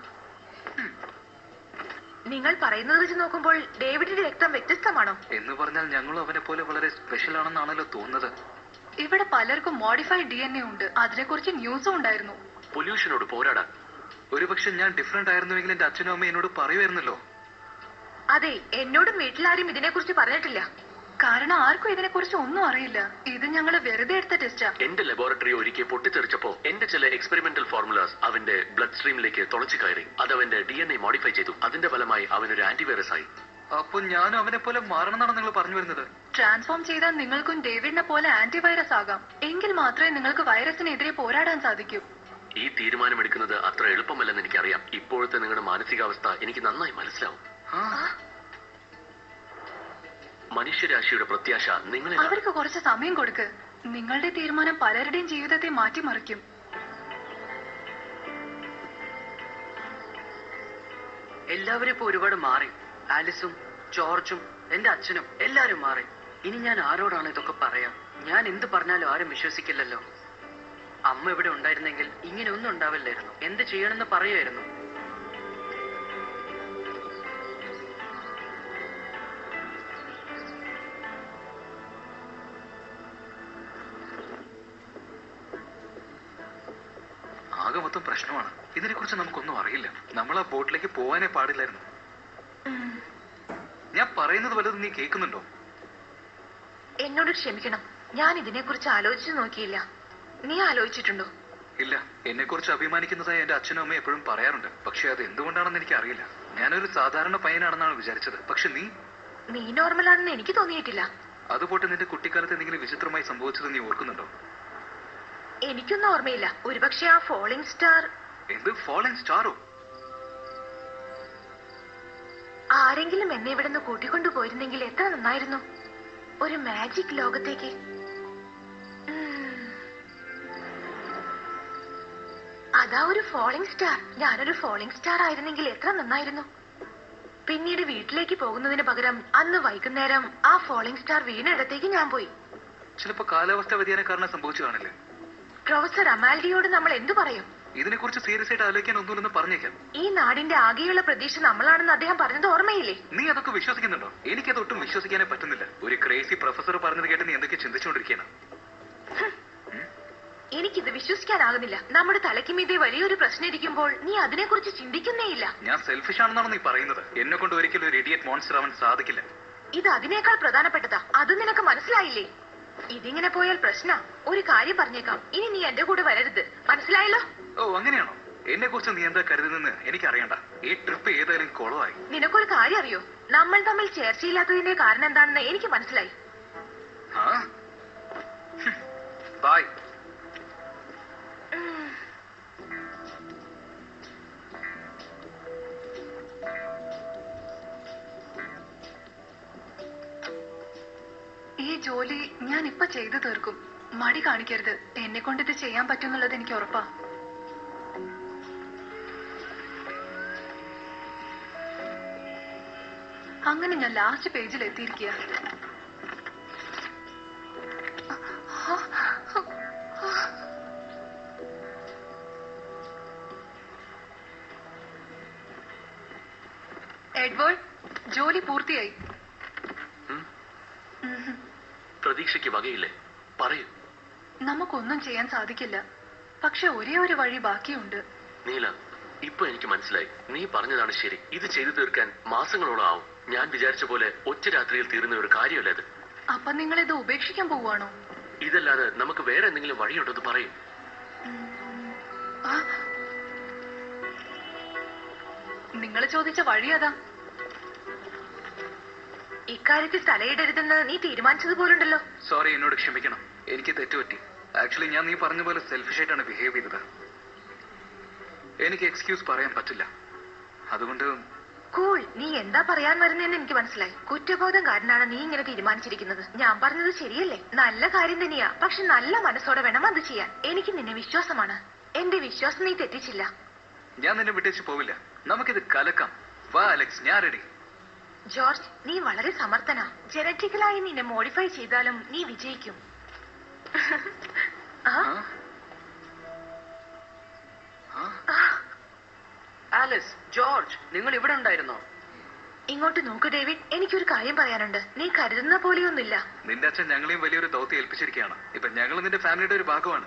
നിങ്ങൾ പറയുന്നത് വെച്ച് നോക്കുമ്പോൾ ഡേവിഡിന്റെ രക്തം വ്യത്യസ്തമാണോ എന്ന് പറഞ്ഞാൽ ഞങ്ങളും അവനെ പോലെ വളരെ സ്പെഷ്യൽ ആണെന്നാണല്ലോ തോന്നുന്നത് ഇവിടെ പലർക്കും മോഡിഫൈഡ് ഡി എൻ എ ഉണ്ട് അതിനെക്കുറിച്ച് ന്യൂസും ഉണ്ടായിരുന്നു പൊല്യൂഷനോട് പോരാടാൻ ഒരുപക്ഷെ ഞാൻ ഡിഫറെന്റ് ആയിരുന്നുവെങ്കിൽ എന്റെ അച്ഛനും അമ്മയും എന്നോട് പറയുമായിരുന്നല്ലോ അതെ എന്നോടും വീട്ടിലാരും ഇതിനെക്കുറിച്ച് പറഞ്ഞിട്ടില്ല കാരണം ആർക്കും ഇതിനെക്കുറിച്ച് ഒന്നും അറിയില്ല ഇത് ഞങ്ങൾ വെറുതെ എടുത്ത ടെസ്റ്റാ എന്റെ ലബോറട്ടറി ഒരിക്കൽ പൊട്ടിത്തെറിച്ചപ്പോ എന്റെ ചില എക്സ്പെരിമെന്റൽ ഫോർമുലാസ് അവന്റെ ബ്ലഡ് സ്ട്രീമിലേക്ക് തുളച്ചു കയറി അത് അവന്റെ ഡി എൻ എ മോഡിഫൈ ചെയ്തു അതിന്റെ ഫലമായി അവനൊരു ആന്റിവൈറസ് ആയി അപ്പൊ ഞാനും അവനെ പോലെ മാറണമെന്നാണ് നിങ്ങൾ പറഞ്ഞു വരുന്നത് ട്രാൻസ്ഫോം ചെയ്താൽ നിങ്ങൾക്കും ഡേവിഡിനെ പോലെ ആന്റിവൈറസ് ആകാം എങ്കിൽ മാത്രമേ നിങ്ങൾക്ക് വൈറസിനെതിരെ പോരാടാൻ സാധിക്കൂ ഈ തീരുമാനമെടുക്കുന്നത് അത്ര എളുപ്പമല്ലെന്ന് എനിക്കറിയാം ഇപ്പോഴത്തെ നിങ്ങളുടെ മാനസികാവസ്ഥ എനിക്ക് നന്നായി മനസ്സിലാവും മനുഷ്യരാശിയുടെ പ്രത്യാശ നിങ്ങളിൽ അവർക്ക് കുറച്ച് സമയം കൊടുക്ക് നിങ്ങളുടെ തീരുമാനം പലരുടെയും ജീവിതത്തെ മാറ്റിമറിക്കും എല്ലാവരും ഇപ്പൊ ഒരുപാട് മാറി ആലിസും ജോർജും എന്റെ അച്ഛനും എല്ലാരും മാറി ഇനി ഞാൻ ആരോടാണ് ഇതൊക്കെ പറയാ ഞാൻ എന്ത് പറഞ്ഞാലും ആരും വിശ്വസിക്കില്ലല്ലോ അമ്മ ഇവിടെ ഉണ്ടായിരുന്നെങ്കിൽ ഇങ്ങനെ ഒന്നും ഉണ്ടാവില്ലായിരുന്നു എന്ത് ചെയ്യണമെന്ന് പറയുമായിരുന്നു ആകെ മൊത്തം പ്രശ്നമാണ് ഇതിനെക്കുറിച്ച് നമുക്കൊന്നും അറിയില്ല നമ്മൾ ആ ബോട്ടിലേക്ക് പോവാനേ പാടില്ലായിരുന്നു ഞാൻ പറയുന്നത് വല്ലതും നീ കേൾക്കുന്നുണ്ടോ എന്നോട് ക്ഷമിക്കണം ഞാൻ ഇതിനെക്കുറിച്ച് ആലോചിച്ചു നോക്കിയില്ല നീ ആലോചിച്ചിട്ടുണ്ടോ ഇല്ല എന്നെ കുറിച്ച് അഭിമാനിക്കുന്നതായി എന്റെ അച്ഛനും അമ്മയും എപ്പോഴും പറയാറുണ്ട് പക്ഷെ അത് എന്തുകൊണ്ടാണെന്ന് എനിക്ക് അറിയില്ല ഞാനൊരു സാധാരണ പയ്യനാണെന്നാണ് വിചാരിച്ചത് പക്ഷെ നീ നീ നോർമലാണെന്ന് എനിക്ക് തോന്നിയിട്ടില്ല അതുപോട്ടെ നിന്റെ കുട്ടിക്കാലത്ത് എന്തെങ്കിലും വിചിത്രമായി സംഭവിച്ചത് നീ ഓർക്കുന്നുണ്ടോ എനിക്കൊന്നും ഓർമ്മയില്ല ഒരുപക്ഷെ ആ ഫോളിംഗ് സ്റ്റാർ എന്ത് ഫോളിംഗ് സ്റ്റാറോ ആരെങ്കിലും എന്നെ ഇവിടെ നിന്ന് കൂട്ടിക്കൊണ്ടു പോയിരുന്നെങ്കിൽ എത്ര നന്നായിരുന്നു ഒരു മാജിക് ലോകത്തേക്ക് ഉം. അതാ ഒരു ഫോളിംഗ് സ്റ്റാർ ഞാനൊരു ഫോളിംഗ് സ്റ്റാർ ആയിരുന്നെങ്കിൽ എത്ര നന്നായിരുന്നു പിന്നീട് വീട്ടിലേക്ക് പോകുന്നതിന് പകരം അന്ന് വൈകുന്നേരം ആ ഫോളിംഗ് സ്റ്റാർ വീണിടത്തേക്ക് ഞാൻ പോയി ചിലപ്പോ കാലാവസ്ഥ വ്യതിയാനം കാരണം സംഭവിച്ചു കാണില്ലേ പ്രൊഫസർ അമാൽഡിയോട് നമ്മൾ എന്തു പറയും ഇതിനെക്കുറിച്ച് സീരിയസ് ആയിട്ട് ആലോചിക്കാൻ ഒന്നുമില്ലെന്ന് പറഞ്ഞേക്കാം ഈ നാടിന്റെ ആകെയുള്ള പ്രതീക്ഷ നമ്മളാണെന്ന് അദ്ദേഹം പറഞ്ഞത് ഓർമ്മയില്ലേ നീ അതൊക്കെ വിശ്വസിക്കുന്നുണ്ടോ എനിക്കത് ഒട്ടും വിശ്വസിക്കാനേ പറ്റുന്നില്ല ഒരു ക്രേസി പ്രൊഫസർ പറഞ്ഞത് കേട്ട് നീ എന്തൊക്കെ ചിന്തിച്ചുകൊണ്ടിരിക്കുകയാണ് എനിക്കിത് വിശ്വസിക്കാനാകുന്നില്ല നമ്മുടെ തലയ്ക്ക് മീതെ വലിയൊരു പ്രശ്നം ഇരിക്കുമ്പോൾ നീ അതിനെക്കുറിച്ച് ചിന്തിക്കുന്നേയില്ല ഞാൻ സെൽഫിഷ് ആണെന്നാണ് നീ പറയുന്നത് എന്നെ കൊണ്ട് ഒരിക്കലും ഒരു ഇഡിയറ്റ് മോൺസ്റ്റർ ആവാൻ സാധിക്കില്ല ഇത് അതിനേക്കാൾ പ്രധാനപ്പെട്ടതാ അത് നിനക്ക് മനസ്സിലായില്ലേ ഇതിങ്ങനെ പോയാൽ പ്രശ്ന ഒരു കാര്യം പറഞ്ഞേക്കാം ഇനി നീ എന്റെ കൂടെ വരരുത് മനസ്സിലായല്ലോ ഓ അങ്ങനെയാണോ എന്നെ കുറിച്ച് നീ എന്താ കരുതുന്നെന്ന് എനിക്കറിയണ്ട ഈ ട്രിപ്പ് ഏതായാലും കുളമായി നിനക്കൊരു കാര്യം അറിയോ നമ്മൾ തമ്മിൽ ചേർച്ചയില്ലാത്തതിന്റെ കാരണം എന്താണെന്ന് എനിക്ക് മനസ്സിലായി ആ ബായ് ഈ ജോലി ഞാൻ ഇപ്പൊ ചെയ്തു തീർക്കും മടി കാണിക്കരുത് എന്നെ കൊണ്ട് ഇത് ചെയ്യാൻ പറ്റുന്നുള്ളത് എനിക്ക് ഉറപ്പാ അങ്ങനെ ഞാൻ ലാസ്റ്റ് പേജിൽ എത്തിയിരിക്കുക എഡ്വേർഡ് ജോലി പൂർത്തിയായി പ്രതീക്ഷയ്ക്ക് വകയില്ലേ പറയൂ നമുക്കൊന്നും ചെയ്യാൻ സാധിക്കില്ല പക്ഷെ ഒരേ ഒരു വഴി ബാക്കിയുണ്ട് നീല ഇപ്പൊ എനിക്ക് മനസ്സിലായി നീ പറഞ്ഞതാണ് ശരി ഇത് ചെയ്തു തീർക്കാൻ മാസങ്ങളോളം ആവും ഞാൻ വിചാരിച്ച പോലെ ഒറ്റ രാത്രിയിൽ തീരുന്ന ഒരു കാര്യമല്ല ഇത് അപ്പൊ നിങ്ങൾ ഇത് ഉപേക്ഷിക്കാൻ പോവാണോ ഇതല്ലാതെ നമുക്ക് വേറെ എന്തെങ്കിലും വഴിയുണ്ടെന്ന് പറയും നിങ്ങൾ ചോദിച്ച വഴി അതാ ഇക്കാര്യത്തിൽ തലയിടരുതെന്ന് നീ തീരുമാനിച്ചത് പോലുണ്ടല്ലോ സോറി എന്നോട് ക്ഷമിക്കണം എനിക്ക് തെറ്റുപറ്റി ആക്ച്വലി ഞാൻ നീ പറഞ്ഞ പോലെ സെൽഫിഷ് ആയിട്ടാണ് ബിഹേവ് ചെയ്തത് എനിക്ക് എക്സ്ക്യൂസ് പറയാൻ പറ്റില്ല അതുകൊണ്ട് കൂൾ നീ എന്താ പറയാൻ വരുന്നതെന്ന് എനിക്ക് മനസ്സിലായി കുറ്റബോധം കാരനാണ് നീ ഇങ്ങനെ തീരുമാനിച്ചിരിക്കുന്നത് ഞാൻ പറഞ്ഞത് ശരിയല്ലേ നല്ല കാര്യം തന്നെയാ പക്ഷെ നല്ല മനസ്സോടെ വേണം അത് ചെയ്യാൻ എനിക്ക് നിന്നെ വിശ്വാസമാണ് എന്റെ വിശ്വാസം നീ തെറ്റിച്ചില്ല ഞാൻ നിന്നെ വിട്ടേച്ച് പോവില്ല നമുക്കിത് കലക്കാം വാ അലക്സ് ഞാൻ റെഡി ജോർജ് നീ വളരെ സമർത്ഥനാ ജനറ്റിക്കലായി നിന്നെ മോഡിഫൈ ചെയ്താലും നീ വിജയിക്കും ആ? ആ, ആലിസ് ജോർജ് നിങ്ങൾ ഇവിടെ ഉണ്ടായിരുന്നോ ഇങ്ങോട്ട് നോക്ക് ഡേവിഡ് എനിക്കൊരു കാര്യം പറയാനുണ്ട് നീ കരുതുന്ന പോലെയൊന്നുമില്ല നിന്റെ അച്ഛൻ ഞങ്ങളെയും വലിയൊരു ദൗത്യം ഏൽപ്പിച്ചിരിക്കുകയാണ് ഇപ്പൊ ഞങ്ങൾ നിന്റെ ഫാമിലിയുടെ ഒരു ഭാഗമാണ്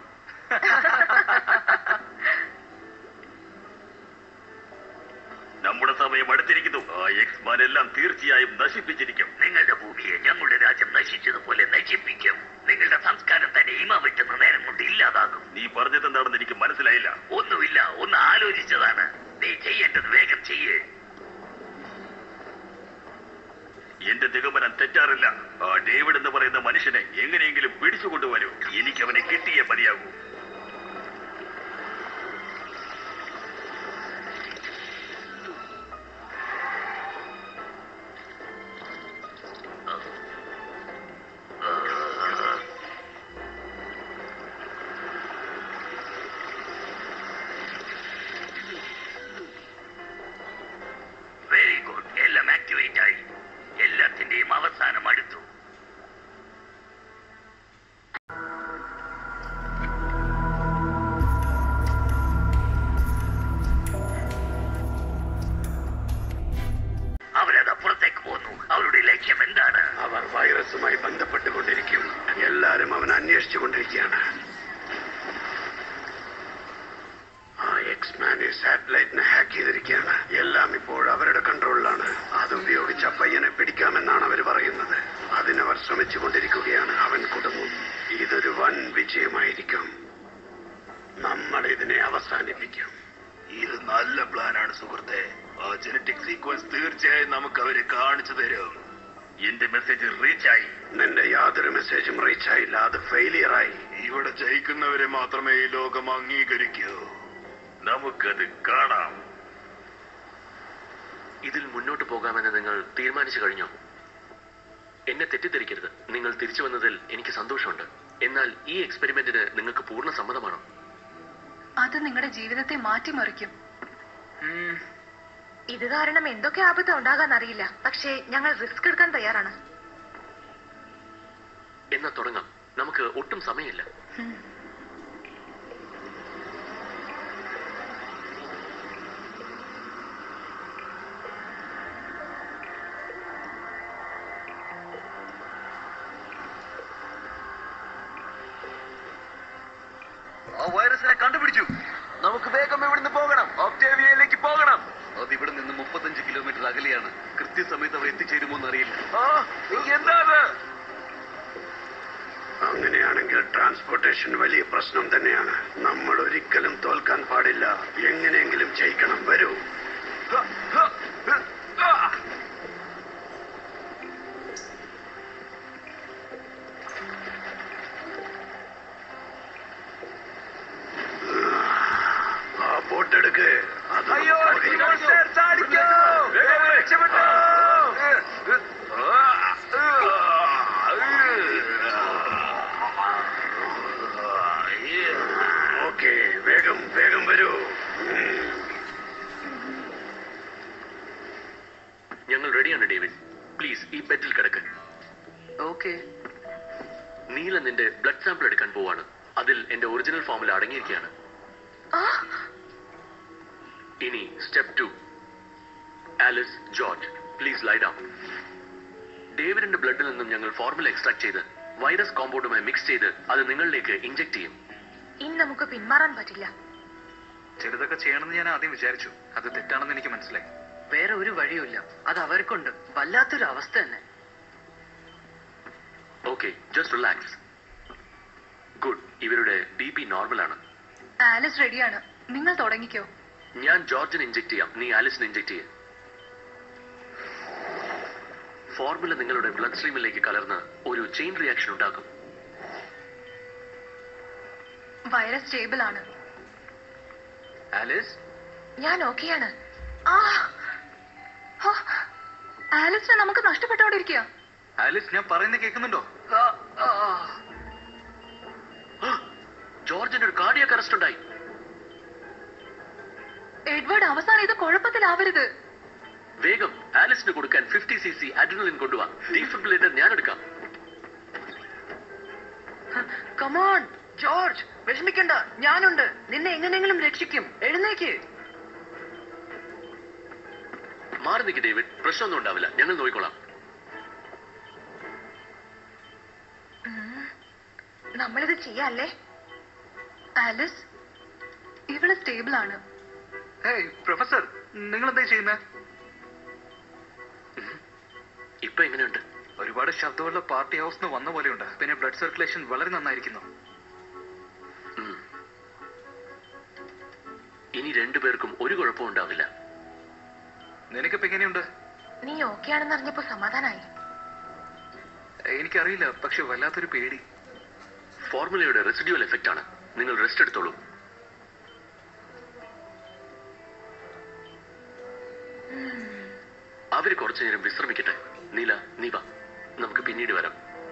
നമ്മുടെ സമയം അടുത്തിരിക്കുന്നു ആ എക്സ്മാൻ എല്ലാം തീർച്ചയായും നശിപ്പിച്ചിരിക്കും നിങ്ങളുടെ ഭൂമിയെ ഞങ്ങളുടെ രാജ്യം നശിച്ചതുപോലെ നശിപ്പിക്കും നിങ്ങളുടെ സംസ്കാരം തന്നെ ഇമ വെട്ടുന്ന നേരം കൊണ്ട് ഇല്ലാതാകും നീ പറഞ്ഞത് എന്താണെന്ന് എനിക്ക് മനസ്സിലായില്ല ഒന്നുമില്ല ഒന്ന് ആലോചിച്ചതാണ് നീ ചെയ്യേണ്ടത് വേഗം ചെയ്യേ എന്റെ നിഗമനം തെറ്റാറില്ല ആ ഡേവിഡ് എന്ന് പറയുന്ന മനുഷ്യനെ എങ്ങനെയെങ്കിലും പിടിച്ചുകൊണ്ടുവരൂ എനിക്ക് അവനെ കിട്ടിയേ മതിയാകൂ വെരി ഗുഡ് എല്ലാം ആക്ടിവേറ്റ് ആയി എല്ലാത്തിന്റെയും അവസാനം അടുത്തു അവരത് അപ്പുറത്തേക്ക് പോന്നു അവരുടെ ലക്ഷ്യം എന്താണ് അവർ വൈറസുമായി ബന്ധപ്പെട്ടുകൊണ്ടിരിക്കും എല്ലാരും അവൻ അന്വേഷിച്ചു കൊണ്ടിരിക്കുകയാണ് ആ എക്സ്മാൻ ഈ സാറ്റലൈറ്റിനെ ഹാക്ക് ചെയ്തിരിക്കുകയാണ് എല്ലാം ഇപ്പോൾ അവരുടെ കൺട്രോളിലാണ് അതുപയോഗിച്ച് ആ പയ്യനെ പിടിക്കാമെന്നാണ് അവർ പറയുന്നത് അതിനവർ ശ്രമിച്ചു കൊണ്ടിരിക്കുകയാണ് അവൻ കുടുങ്ങും ഇതൊരു വൻ വിജയമായിരിക്കും നമ്മൾ ഇതിനെ അവസാനിപ്പിക്കും ഇത് നല്ല പ്ലാനാണ് സുഹൃത്തെ ആ ജനറ്റിക് സീക്വൻസ് തീർച്ചയായും നമുക്ക് അവരെ കാണിച്ചു തരും എന്റെ മെസ്സേജ് റീച്ച് ആയി നിന്റെ യാതൊരു മെസ്സേജും റീച്ച് ആയില്ല അത് ഫെയിലിയർ ആയി ഇവിടെ ജയിക്കുന്നവരെ മാത്രമേ ഈ ലോകം അംഗീകരിക്കൂ നമുക്കത് കാണാം ഇതിൽ മുന്നോട്ട് പോകാമെന്ന് നിങ്ങൾ തീരുമാനിച്ചു കഴിഞ്ഞോ എന്നെ തെറ്റിദ്ധരിക്കരുത് നിങ്ങൾ തിരിച്ചു വന്നതിൽ എനിക്ക് സന്തോഷമുണ്ട് എന്നാൽ ഈ എക്സ്പെരിമെന്റിന് നിങ്ങൾക്ക് പൂർണ്ണ സമ്മതമാണോ അത് നിങ്ങളുടെ ജീവിതത്തെ മാറ്റിമറിക്കും ഇത് കാരണം എന്തൊക്കെ ആപത്ത് ഉണ്ടാകാന്നറിയില്ല പക്ഷേ ഞങ്ങൾ റിസ്ക് എടുക്കാൻ തയ്യാറാണ് എന്നാ തുടങ്ങാം നമുക്ക് ഒട്ടും സമയമില്ല ആ വൈറസിനെ കണ്ടുപിടിച്ചു നമുക്ക് വേഗം ഇവിടുന്ന് പോകണം ഒക്ടേവിയയിലേക്ക് പോകണം അത് ഇവിടെ നിന്ന് മുപ്പത്തഞ്ച് കിലോമീറ്റർ അകലെയാണ് കൃത്യസമയത്ത് അവർ എത്തിച്ചേരുമോ എന്നറിയില്ല ആ, എന്താ അത്? അങ്ങനെയാണെങ്കിൽ ട്രാൻസ്പോർട്ടേഷൻ വലിയ പ്രശ്നം തന്നെയാണ് നമ്മൾ ഒരിക്കലും തോൽക്കാൻ പാടില്ല എങ്ങനെയെങ്കിലും ജയിക്കണം വരൂ ഹ, ഹ, ഹ, ആ. ആ ബോട്ട് എടുക്ക് അത് അയ്യോ പുറകിൽ monster ചാടിക്കോ വേഗം രക്ഷപ്പെട്ടോ ഓക്കെ വേഗം വേഗം വരൂ ഉം. ഞങ്ങൾ റെഡിയാണ് ഡേവിഡ് പ്ലീസ് ഈ ബെഡിൽ കിടക്ക് ഓക്കെ നീല നിന്റെ ബ്ലഡ് സാമ്പിൾ എടുക്കാൻ പോവാണ് അതിൽ എന്റെ ഒറിജിനൽ ഫോമിൽ അടങ്ങിയിരിക്കുകയാണ് ഇനി step two Alice George please lie down ഡേവിഡിന്റെ ബ്ലഡിൽ നിന്നും ഞങ്ങൾ ഫോർമുല എക്സ്ട്രാക്ട് ചെയ്ത് വൈറസ് കോമ്പൗണ്ടുമായി മിക്സ് ചെയ്ത് അത് നിങ്ങളിലേക്ക് ഇഞ്ചെക്ട് ചെയ്യും ഇനി നമുക്ക് പിന്മാറാൻ പറ്റില്ല ചിലതൊക്കെ ചെയ്യണമെന്ന് ഞാൻ ആദ്യം വിചാരിച്ചു അത് തെറ്റാണെന്ന് എനിക്ക് മനസ്സിലായി വേറെ ഒരു വഴിയുമില്ല അത് അവർക്കുണ്ട് വല്ലാത്തൊരു അവസ്ഥ തന്നെ ഓക്കെ ജസ്റ്റ് റിലാക്സ് ഗുഡ് ഇവരുടെ ബി പി നോർമൽ ആണ് ആലിസ് റെഡിയാണ് നിങ്ങൾ തുടങ്ങിക്കോ ഞാൻ ജോർജിന് ഇഞ്ചെക്ട് ചെയ്യാം നീ ആലിസിന് ഇഞ്ചെക്ട് ചെയ്യ ഫോർമുല നിങ്ങളുടെ ബ്ലഡ് സ്ട്രീമിലേക്ക് കലർന്ന് ഒരു ചെയിൻ റിയാക്ഷൻ ഉണ്ടാക്കും വൈറസ് സ്റ്റേബിൾ ആണ് ആലിസ് ഞാൻ ഓക്കെയാണ് ആ ഹോ, ആലിസിനെ നമുക്ക് നഷ്ടപ്പെട്ടോണ്ടിരിക്കുക ആലിസ് ഞാൻ പറയുന്നത് കേൾക്കുന്നുണ്ടോ ജോർജിന് ഒരു കാർഡിയാക് അറസ്റ്റ് ഉണ്ടായി എഡ്വേർഡ് അവസാനം ഇത് കുഴപ്പത്തിലാവരുത് വേഗം ആലിസിന് കൊടുക്കാൻ ഫിഫ്റ്റി സി സി അഡ്രിനലിൻ കൊണ്ടുവാ ഡീഫിബ്രിലേറ്റർ ഞാൻ എടുക്കാം കമോൺ ജോർജ് വിഷമിക്കണ്ട ഞാനുണ്ട് നിന്നെ എങ്ങനെയെങ്കിലും രക്ഷിക്കും എഴുന്നേക്ക് മാറി നിൽക്ക് ഡേവിഡ് പ്രശ്നമൊന്നും ഉണ്ടാവില്ല ഞങ്ങൾ നോക്കിക്കോളാം നമ്മളിത് ചെയ്യാല്ലേ ആലിസ് ഇവള് സ്റ്റേബിൾ ആണ് ഹേയ് പ്രൊഫസർ നിങ്ങൾ എന്താ ചെയ്യുന്നത് ഇപ്പൊ എങ്ങനെയുണ്ട് ഒരുപാട് ശബ്ദമുള്ള പാർട്ടി ഹൗസ് നിന്ന് വന്ന പോലെയുണ്ട് പിന്നെ ബ്ലഡ് സർക്കുലേഷൻ വളരെ നന്നായിരിക്കുന്നു ഉം. ഇനി രണ്ടുപേർക്കും ഒരു കുഴപ്പവും ഉണ്ടാവില്ല നിനക്കിപ്പോ എങ്ങനെയുണ്ട് നീ ഓക്കെയാണെന്ന് അറിഞ്ഞപ്പോ സമാധാനായി എനിക്കറിയില്ല പക്ഷെ വല്ലാത്തൊരു പേടി ഫോർമുലയുടെ റെസിഡ്യൂവൽ എഫക്റ്റ് ആണ് നിങ്ങൾ റെസ്റ്റ് എടുത്തോളൂ അവര് കുറച്ചു നേരം വിശ്രമിക്കട്ടെ നീല നീ വാ നമുക്ക് പിന്നീട് വരാം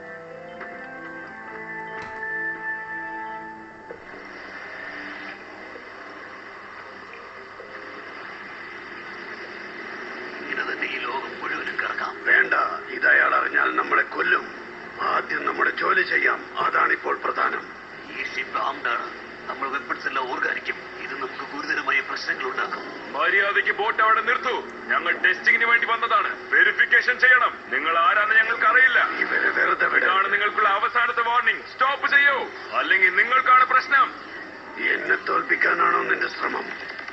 ഇങ്ങനെ തന്നെ ഈ ലോകം മുഴുവനും കിടക്കാം വേണ്ട ഇത് അയാൾ അറിഞ്ഞാൽ നമ്മളെ കൊല്ലും ആദ്യം നമ്മുടെ ജോലി ചെയ്യാം അതാണിപ്പോൾ പ്രധാനം ഈ ഷിപ്പ് ആംഡാണ് നമ്മൾ വെപ്പൺസ് എല്ലാം ഓർഗാനിക്കും ഇത് നമുക്ക് ഗുരുതരമായ പ്രശ്നങ്ങൾ ഉണ്ടാക്കും മര്യാദയ്ക്ക് ബോട്ട് അവിടെ നിർത്തൂ ഞങ്ങൾ ടെസ്റ്റിംഗിന് വേണ്ടി വന്നതാണ് വെരിഫിക്കേഷൻ ചെയ്യണം നിങ്ങൾ ആരാന്ന് ഞങ്ങൾക്ക് അറിയില്ല ഇവരെ വെറുതെ വിടാൻ ഇതാണ് നിങ്ങൾക്കുള്ള അവസാനത്തെ വാർണിംഗ് സ്റ്റോപ്പ് ചെയ്യൂ അല്ലെങ്കിൽ നിങ്ങൾക്കാണ് പ്രശ്നം എന്നെ തോൽപ്പിക്കാനാണോ നിന്റെ ശ്രമം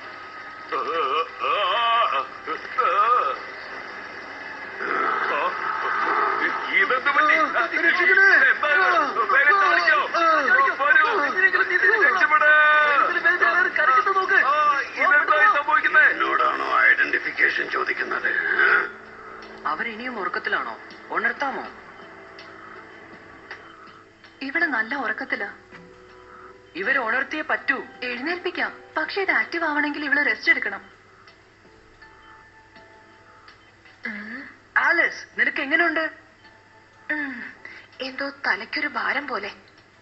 ഇതെന്ത് പറ്റി എന്താ ഇത്? വേഗം കാണിക്കോ. വരൂ. രക്ഷപ്പെട്. ആ, ഇതെന്തായി സംഭവിക്കുന്നേ എന്നോടാണോ ഐഡന്റിഫിക്കേഷൻ ചോദിക്കുന്നത് ഏ? അവരിനിയും ഉറക്കത്തിലാണോ ഉണർത്താമോ ഇവള് നല്ല ഉറക്കത്തിലാ ഇവരെ ഉണർത്തിയേ പറ്റൂ എഴുന്നേൽപ്പിക്കാം പക്ഷെ ഇത് ആക്റ്റീവ് ആവണമെങ്കിൽ ഇവള് റെസ്റ്റ് എടുക്കണം ആലിസ് നിനക്ക് എങ്ങനെയുണ്ട് ഉം, എന്തോ തലയ്ക്കൊരു ഭാരം പോലെ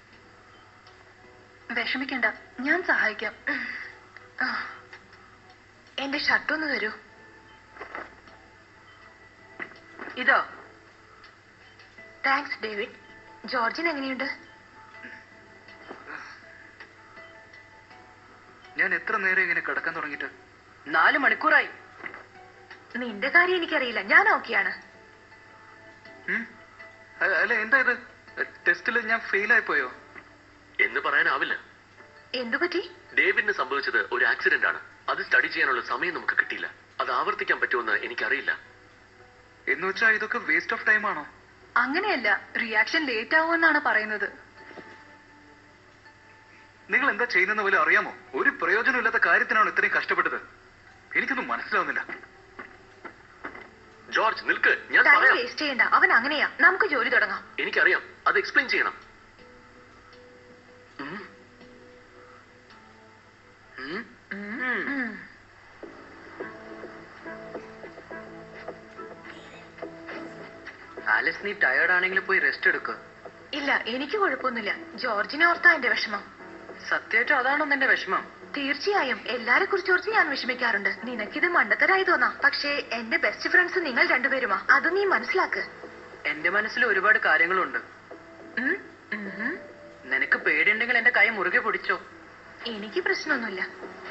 വിഷമിക്കണ്ട ഞാൻ സഹായിക്കാം ആ. എന്റെ ഷർട്ടൊന്ന് തരൂ ഇതാ താങ്ക്സ് ഡേവിഡ് ജോർജിന് എങ്ങനെയുണ്ട് ഞാൻ എത്ര നേരം ഇങ്ങനെ കിടക്കാൻ തുടങ്ങിയിട്ട് നാല് മണിക്കൂറായി നിന്റെ കാര്യം എനിക്കറിയില്ല ഞാൻ ഓക്കെയാണ് ഉം? അ- അല്ല എന്താ ഇത് ടെസ്റ്റിൽ ഞാൻ ഫെയിൽ ആയി പോയോ എന്ന് പറയാനാവില്ല എന്തു പറ്റി ഡേവിഡിന് സംഭവിച്ചത് ഒരു ആക്സിഡന്റ് ആണ് അത് സ്റ്റഡി ചെയ്യാനുള്ള സമയം നമുക്ക് കിട്ടിയില്ല അത് ആവർത്തിക്കാൻ പറ്റുമെന്ന് എനിക്കറിയില്ല എന്ന് വെച്ചാൽ ഇതൊക്കെ വേസ്റ്റ് ഓഫ് ടൈം ആണോ അങ്ങനെയല്ല റിയാക്ഷൻ ലേറ്റ് ആവുമെന്നാണ് പറയുന്നത് നിങ്ങൾ എന്താ ചെയ്യുന്നെന്ന് പോലും അറിയാമോ ഒരു പ്രയോജനമില്ലാത്ത കാര്യത്തിനാണ് ഇത്രയും കഷ്ടപ്പെട്ടത് എനിക്കൊന്നും മനസ്സിലാവുന്നില്ല ജോർജ് നിൽക്ക് ഞാൻ ടൈം പറയാം വേസ്റ്റ് ചെയ്യണ്ട അവൻ അങ്ങനെയാ നമുക്ക് ജോലി തുടങ്ങാം എനിക്കറിയാം അത് എക്സ്പ്ലെയിൻ ചെയ്യണം ഉം. ഉം. ഉം. ആലിസ് നീ ടയേർഡ് ആണെങ്കിൽ പോയി റെസ്റ്റ് എടുക്കുക ഇല്ല എനിക്ക് കുഴപ്പമൊന്നുമില്ല ജോർജിനെ ഓർത്താ എന്റെ വിഷമം സത്യമായിട്ടും അതാണോ നിന്റെ വിഷമം തീർച്ചയായും എല്ലാരെ കുറിച്ച് ഓർത്ത് ഞാൻ വിഷമിക്കാറുണ്ട് നിനക്കിത് മണ്ടത്തരായി തോന്നാം പക്ഷേ എന്റെ ബെസ്റ്റ് ഫ്രണ്ട്സ് നിങ്ങൾ രണ്ടുപേരുമാ അത് നീ മനസ്സിലാക്ക് എന്റെ മനസ്സിൽ ഒരുപാട് കാര്യങ്ങളുണ്ട് ഉം? ഉം. നിനക്ക് പേടിയുണ്ടെങ്കിൽ എന്റെ കൈ മുറുകെ പിടിച്ചോ എനിക്ക് പ്രശ്നമൊന്നുമില്ല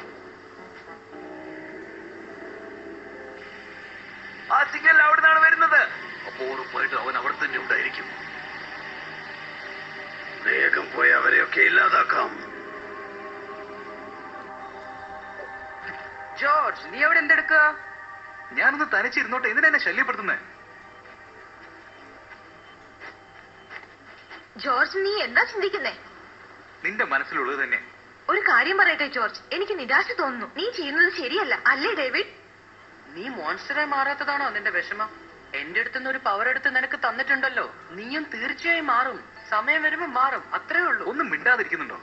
ആ സിഗ്നൽ അവിടെ നിന്നാണ് വരുന്നത് അപ്പോ ഉറപ്പായിട്ടും അവൻ അവിടെ തന്നെ ഉണ്ടായിരിക്കും വേഗം പോയി അവരെയൊക്കെ ഇല്ലാതാക്കാം ജോർജ് നീ അവിടെ എന്തെടുക്കുക ഞാനൊന്ന് തനിച്ചിരുന്നോട്ടെ എന്തിനാ എന്നെ ശല്യപ്പെടുത്തുന്നേ ജോർജ് നീ എന്താ ചിന്തിക്കുന്നേ നിന്റെ മനസ്സിലുള്ളത് തന്നെ ഒരു കാര്യം പറയട്ടെ ജോർജ് എനിക്ക് നിരാശ തോന്നുന്നു നീ ചെയ്യുന്നത് ശരിയല്ല അല്ലേ ഡേവിഡ് നീ മോൺസ്റ്ററായി മാറാത്തതാണോ നിന്റെ വിഷമം എന്റെ അടുത്തുനിന്ന് ഒരു പവർ എടുത്ത് നിനക്ക് തന്നിട്ടുണ്ടല്ലോ നീയും തീർച്ചയായും മാറും സമയം വരുമ്പോ മാറും അത്രേ ഉള്ളൂ ഒന്നും മിണ്ടാതിരിക്കുന്നുണ്ടോ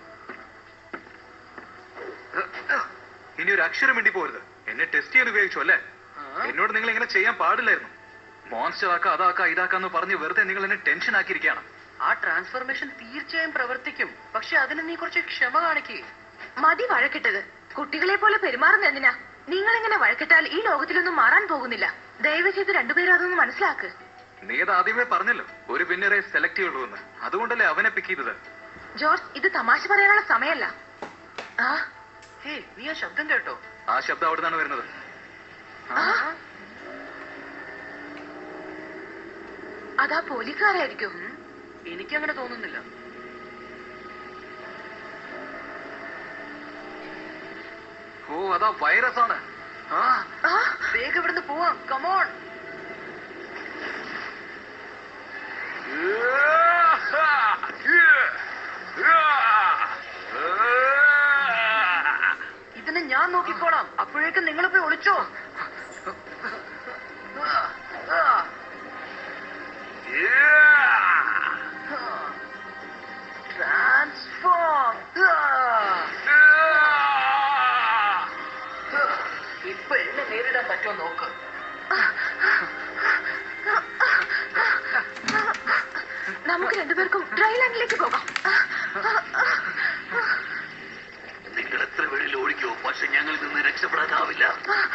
ഇനി ഒരു അക്ഷരം മിണ്ടി പോരുത് എന്നെ ടെസ്റ്റ് ചെയ്യാൻ ഉപയോഗിച്ചു അല്ലേ എന്നോട് നിങ്ങൾ ഇങ്ങനെ ചെയ്യാൻ പാടില്ലായിരുന്നു മോൺസ്റ്റർ ആക്ക അതാക്ക ഇതാക്കാന്ന് പറഞ്ഞ് വെറുതെ നിങ്ങൾ എന്നെ ടെൻഷൻ ആക്കിയിരിക്കുകയാണ് ആ ട്രാൻസ്ഫോർമേഷൻ തീർച്ചയായും പ്രവർത്തിക്കും പക്ഷെ അതിന് നീ കുറച്ച് ക്ഷമ കാണിക്കേ മതി വഴക്കിട്ടത് കുട്ടികളെ പോലെ പെരുമാറുന്ന എന്തിനാ നിങ്ങൾ ഇങ്ങനെ വഴക്കിട്ടാൽ ഈ ലോകത്തിലൊന്നും മാറാൻ പോകുന്നില്ല ദയവ് ചെയ്ത് രണ്ടുപേരും അതൊന്ന് മനസ്സിലാക്ക് നീ അത് ആദ്യമേ പറഞ്ഞല്ലോ ഒരു വിന്നറെ സെലക്ട് ചെയ്യുള്ളൂ എന്ന് അതുകൊണ്ടല്ലേ അവനെ പിക്ക് ചെയ്തത് ജോർജ് ഇത് തമാശ പറയാനുള്ള സമയല്ല ആ ഹേ നീ ആ ശബ്ദം കേട്ടോ ആ ശബ്ദം അവിടെ നിന്നാണ് വരുന്നത് ആ. അതാ പോലീസുകാരായിരിക്കും എനിക്കങ്ങനെ തോന്നുന്നില്ല ഓ അതാ വൈറസ് ആണ് ആ ആ വേഗം ഇവിടുന്ന് പോവാം കമോൺ ഇതിനെ ഞാൻ നോക്കിക്കോളാം അപ്പോഴേക്കും നിങ്ങൾ പോയി ഒളിച്ചോ ട്രാൻസ്ഫോം ഇപ്പൊ എന്നെ നേരിടാൻ പറ്റുമോ നോക്ക് നമുക്ക് രണ്ടുപേർക്കും ഡ്രൈ ലാൻഡിലേക്ക് പോകാം നിങ്ങൾ എത്ര വേണേലും ഓടിക്കോ പക്ഷെ ഞങ്ങളിൽ നിന്ന് രക്ഷപ്പെടാനാവില്ല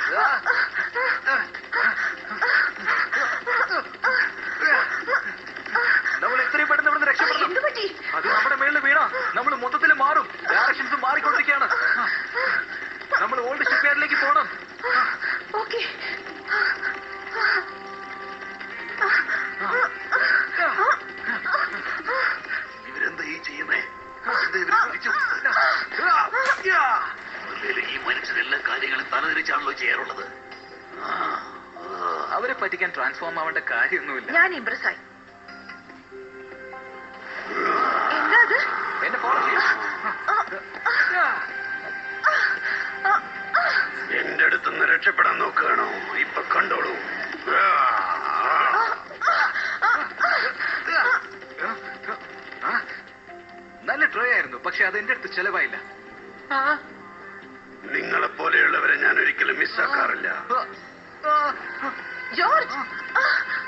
നമ്മൾ എത്രയും പെട്ടെന്ന് ഇവിടുന്ന് രക്ഷപ്പെടണം എന്തു പറ്റി അത് നമ്മുടെ മേളിൽ വീണ നമ്മൾ മൊത്തത്തിൽ മാറും ഡയറക്ഷൻസ് മാറിക്കൊണ്ടിരിക്കുകയാണ് നമ്മൾ ഓൾഡ് ഷിപ്പ്യാർഡിലേക്ക് പോകണം ഓക്കെ ഇവരെന്താ ഈ ചെയ്യുന്നേ എന്താ ഇവര് പിടിച്ചു? അല്ലേലും ഈ മനുഷ്യരെല്ലാ കാര്യങ്ങളും തലതിരിച്ചാണല്ലോ ചെയ്യാറുള്ളത് അവരെ പറ്റിക്കാൻ ട്രാൻസ്ഫോം ആവേണ്ട കാര്യമൊന്നുമില്ല ഞാൻ ഇംപ്രസ് ആയി എന്താ അത് എന്നെ ഫോളോ ചെയ്യും എന്റെ അടുത്തുനിന്ന് രക്ഷപ്പെടാൻ നോക്കുകയാണോ ഇപ്പൊ കണ്ടോളൂ നല്ല ട്രൈ ആയിരുന്നു പക്ഷെ അത് എന്റെ അടുത്ത് ചെലവായില്ല നിങ്ങളെ പോലെയുള്ളവരെ ഞാൻ ഒരിക്കലും മിസ്സാക്കാറില്ല ജോർജ് ആ,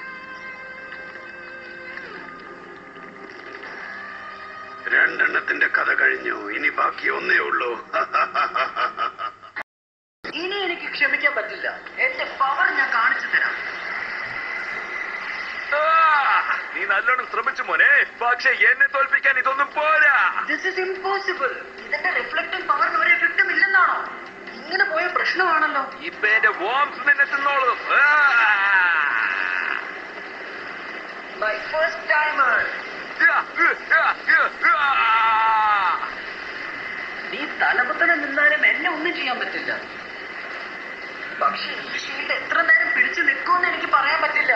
രണ്ടെണ്ണത്തിന്റെ കഥ കഴിഞ്ഞു ഇനി ബാക്കി ഒന്നേ ഉള്ളൂ ഇനി എനിക്ക് ക്ഷമിക്കാൻ പറ്റില്ല എന്റെ പവർ ഞാൻ കാണിച്ചു തരാം നീ നല്ലോണം ശ്രമിച്ചു മോനെ പക്ഷെ എന്നെ തോൽപ്പിക്കാൻ ഇതൊന്നും പോരാ ദിസ് ഇസ് ഇമ്പോസിബിൾ ഇതിന്റെ റിഫ്ലക്റ്റിംഗ് പവറിന് ഒരു എഫക്റ്റും ഇല്ലെന്നാണോ ഇങ്ങനെ പോയ പ്രശ്നമാണല്ലോ ഇപ്പൊ എന്റെ വോംസ് നിന്നെ തിന്നോളും ആ! My first timer yeah, yeah, yeah, yeah. നീ തലപുത്തനെ നിന്നാലും എന്നെ ഒന്നും ചെയ്യാൻ പറ്റില്ല പക്ഷെ ഈ ഷീൽഡ് എത്ര നേരം പിടിച്ചു നിൽക്കുമെന്ന് എനിക്ക് പറയാൻ പറ്റില്ല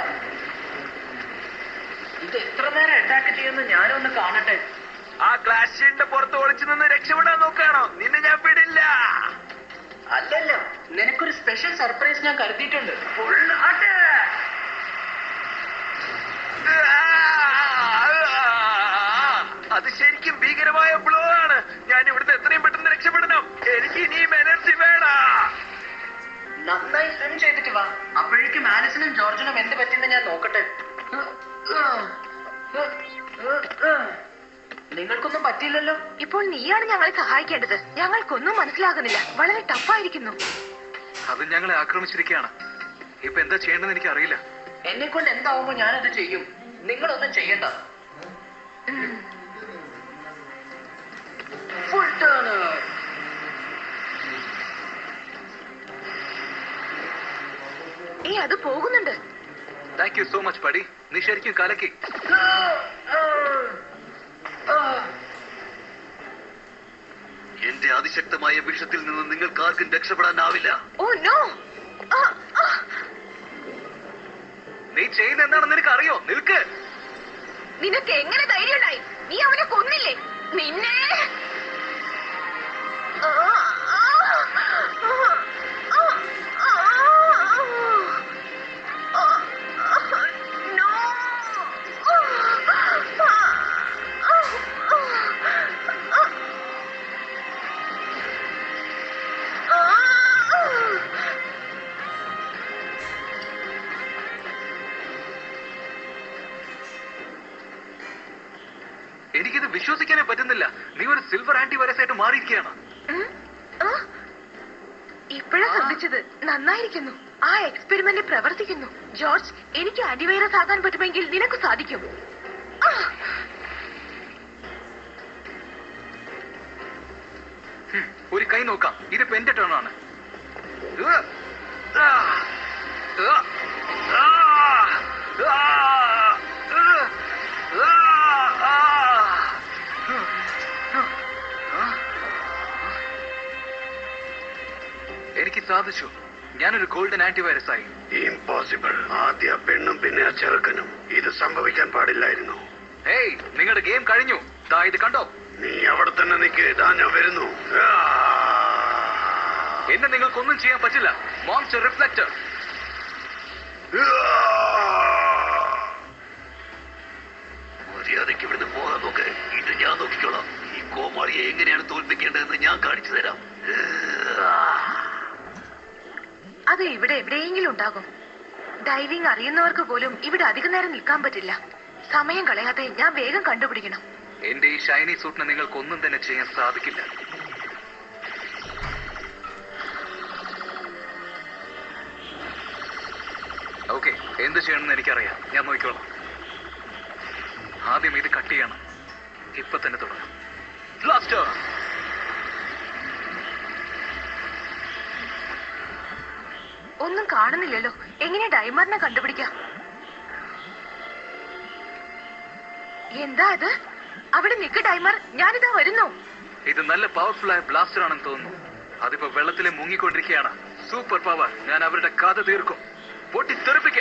ഇത് എത്ര നേരം അറ്റാക്ക് ചെയ്യുമെന്ന് ഞാനൊന്ന് കാണട്ടെ ആ ഗ്ലാസ് ഷീൽഡിന്റെ പുറത്ത് ഒളിച്ചു നിന്ന് രക്ഷപ്പെടാൻ നോക്കുകയാണോ നിന്നെ ഞാൻ വിടില്ല അല്ലല്ല നിനക്കൊരു സ്പെഷ്യൽ സർപ്രൈസ് ഞാൻ കരുതിയിട്ടുണ്ട് ഫുൾ അറ്റാക്ക് അത് ശരിക്കും ഭീകരമായ ബ്ലോ ആണ് ഞാൻ ഇവിടുന്ന് എത്രയും പെട്ടെന്ന് രക്ഷപ്പെടണം എനിക്ക് ഇനിയും എനർജി വേണം നന്നായി സ്വിം ചെയ്തിട്ട് വാ അപ്പോഴേക്കും ആലിസിനും ജോർജിനും എന്ത് പറ്റിയെന്ന് ഞാൻ നോക്കട്ടെ നിങ്ങൾക്കൊന്നും പറ്റിയില്ലല്ലോ ഇപ്പോൾ നീയാണ് ഞങ്ങളെ സഹായിക്കേണ്ടത് ഞങ്ങൾക്കൊന്നും മനസ്സിലാകുന്നില്ല വളരെ ടഫായിരിക്കുന്നു അത് ഞങ്ങളെ ആക്രമിച്ചിരിക്കുകയാണ് ഇപ്പൊ എന്താ ചെയ്യേണ്ടതെന്ന് എനിക്ക് അറിയില്ല എന്നെ കൊണ്ട് എന്താവുമ്പോ ഞാനത് ചെയ്യും നിങ്ങളൊന്നും ചെയ്യണ്ട ഫുൾ ടേൺ ഏ അത് പോകുന്നുണ്ട് താങ്ക് യു സോ മച്ച് പടി നീ ശരിക്കും കലക്കി എന്റെ അതിശക്തമായ വിഷത്തിൽ നിന്ന് നിങ്ങൾക്ക് ആർക്കും രക്ഷപ്പെടാനാവില്ല ഓ നോ നീ ചെയ്യുന്ന എന്താണെന്ന് നിനക്ക് അറിയോ നിൽക്ക് നിനക്ക് എങ്ങനെ ധൈര്യമുണ്ടായി നീ അവനെ കൊന്നില്ലേ നിന്നെ ആ, ആ, ആ, ആ, ആ, ആ, no. എനിക്കിത് വിശ്വസിക്കാനേ പറ്റുന്നില്ല നീ ഒരു സിൽവർ ആന്റി വൈറസ് ആയിട്ട് മാറിയിരിക്കുകയാണ് ഉം? ആ? ഇപ്പോഴാ ശ്രദ്ധിച്ചത് നന്നായിരിക്കുന്നു ആ എക്സ്പെരിമെന്റ് പ്രവർത്തിക്കുന്നു ജോർജ് എനിക്ക് ആന്റിവൈറസ് ആകാൻ പറ്റുമെങ്കിൽ നിനക്ക് സാധിക്കും ആ! ഹും, ഒരു കൈ നോക്കാം ഇതിപ്പോ എന്റെ ടേൺ ആണ് എനിക്ക് സാധിച്ചു ഞാനൊരു ഗോൾഡൻ ആന്റിവൈറസ് ആയി ഇമ്പോസിബിൾ ആദ്യ പെണ്ണും പിന്നെ ആ ചെറുക്കനും ഇത് സംഭവിക്കാൻ പാടില്ലായിരുന്നു ഹേയ് നിങ്ങളുടെ ഗെയിം കഴിഞ്ഞു ദാ ഇത് കണ്ടോ നീ അവിടെ തന്നെ നിൽക്ക് ഇതാ ഞാൻ വരുന്നു ആ! എന്നെ നിങ്ങൾക്കൊന്നും ചെയ്യാൻ പറ്റില്ല മോൺസ്റ്റർ റിഫ്ലക്ടർ മര്യാദയ്ക്ക് ഇവിടുന്ന് പോകാൻ നോക്ക് ഇത് ഞാൻ നോക്കിക്കോളാം ഈ കോമാളിയെ എങ്ങനെയാണ് തോൽപ്പിക്കേണ്ടതെന്ന് ഞാൻ കാണിച്ചു തരാം അത് ഇവിടെ എവിടെയെങ്കിലും ഉണ്ടാകും ഡൈവിംഗ് അറിയുന്നവർക്ക് പോലും ഇവിടെ അധിക നേരം നിൽക്കാൻ പറ്റില്ല സമയം കളയാതെ ഞാൻ വേഗം കണ്ടുപിടിക്കണം എന്റെ ഈ ഷൈനി സൂട്ടിനെ നിങ്ങൾക്ക് ഒന്നും തന്നെ ചെയ്യാൻ സാധിക്കില്ല ഓക്കെ എന്ത് ചെയ്യണമെന്ന് എനിക്കറിയാം ഞാൻ നോക്കിക്കോളാം ആദ്യം ഇത് കട്ട് ചെയ്യണം ഇപ്പൊ തന്നെ തുടങ്ങാം ബ്ലാസ്റ്റർ ഒന്നും കാണുന്നില്ലല്ലോ എങ്ങനെ ഡൈമറിനെ കണ്ടുപിടിക്കാം എന്താ ഇത് അവിടെ നിക്ക് ഡൈമർ ഞാനിതാ വരുന്നു ഇത് നല്ല പവർഫുൾ ആയ ബ്ലാസ്റ്റർ ആണെന്ന് തോന്നുന്നു അതിപ്പോ വെള്ളത്തിലെ മുങ്ങിക്കൊണ്ടിരിക്കുകയാണ് സൂപ്പർ പവർ ഞാൻ അവരുടെ കഥ തീർക്കും പൊട്ടി തെറിപ്പിക്ക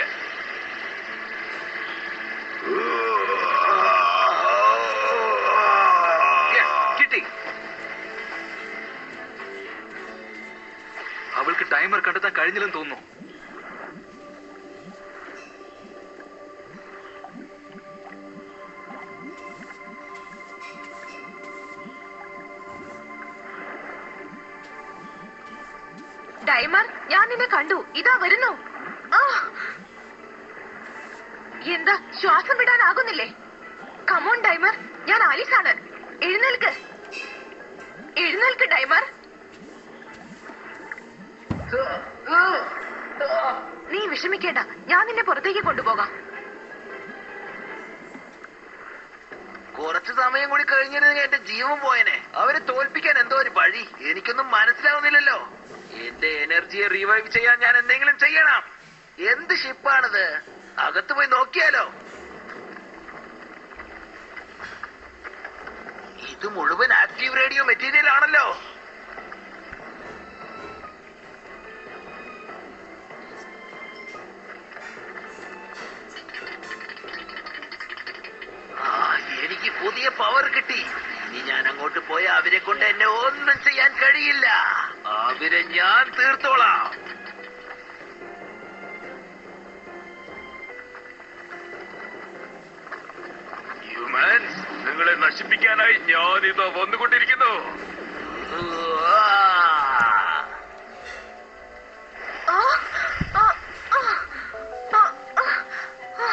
കിട്ടി അവൾക്ക് ടൈമർ കണ്ടെത്താൻ കഴിഞ്ഞില്ലെന്ന് തോന്നുന്നു ഡൈമർ ഞാൻ നിന്നെ കണ്ടു ഇതാ വരുന്നു ആ എന്താ ശ്വാസം വിടാനാകുന്നില്ലേ കമോൺ ഡൈമർ ഞാൻ ആലിസാണ് എഴുന്നേൽക്ക് എഴുന്നേൽക്ക് ഡൈമർ നീ വിഷമിക്കേണ്ട ഞാൻ നിന്നെ പുറത്തേക്ക് കൊണ്ടുപോകാം കുറച്ചു സമയം കൂടി കഴിഞ്ഞിരുന്നെങ്കിൽ എന്റെ ജീവൻ പോയനെ അവരെ തോൽപ്പിക്കാൻ എന്തോ ഒരു വഴി എനിക്കൊന്നും മനസ്സിലാവുന്നില്ലല്ലോ എന്റെ എനർജിയെ റിവൈവ് ചെയ്യാൻ ഞാൻ എന്തെങ്കിലും ചെയ്യണം എന്ത് ഷിപ്പാണിത് അകത്ത് പോയി നോക്കിയാലോ ഇത് മുഴുവൻ ആക്റ്റീവ് റേഡിയോ മെറ്റീരിയൽ ആണല്ലോ വലിയ പവർ കിട്ടി ഇനി ഞാൻ അങ്ങോട്ട് പോയ അവരെ കൊണ്ട് എന്നെ ഒന്നും ചെയ്യാൻ കഴിയില്ല അവരെ ഞാൻ തീർത്തോളാം ഹ്യൂമൻസ് നിങ്ങളെ നശിപ്പിക്കാനായി ഞാൻ ഇതാ വന്നുകൊണ്ടിരിക്കുന്നു ആ, ആ, ആ, ആ, ആ,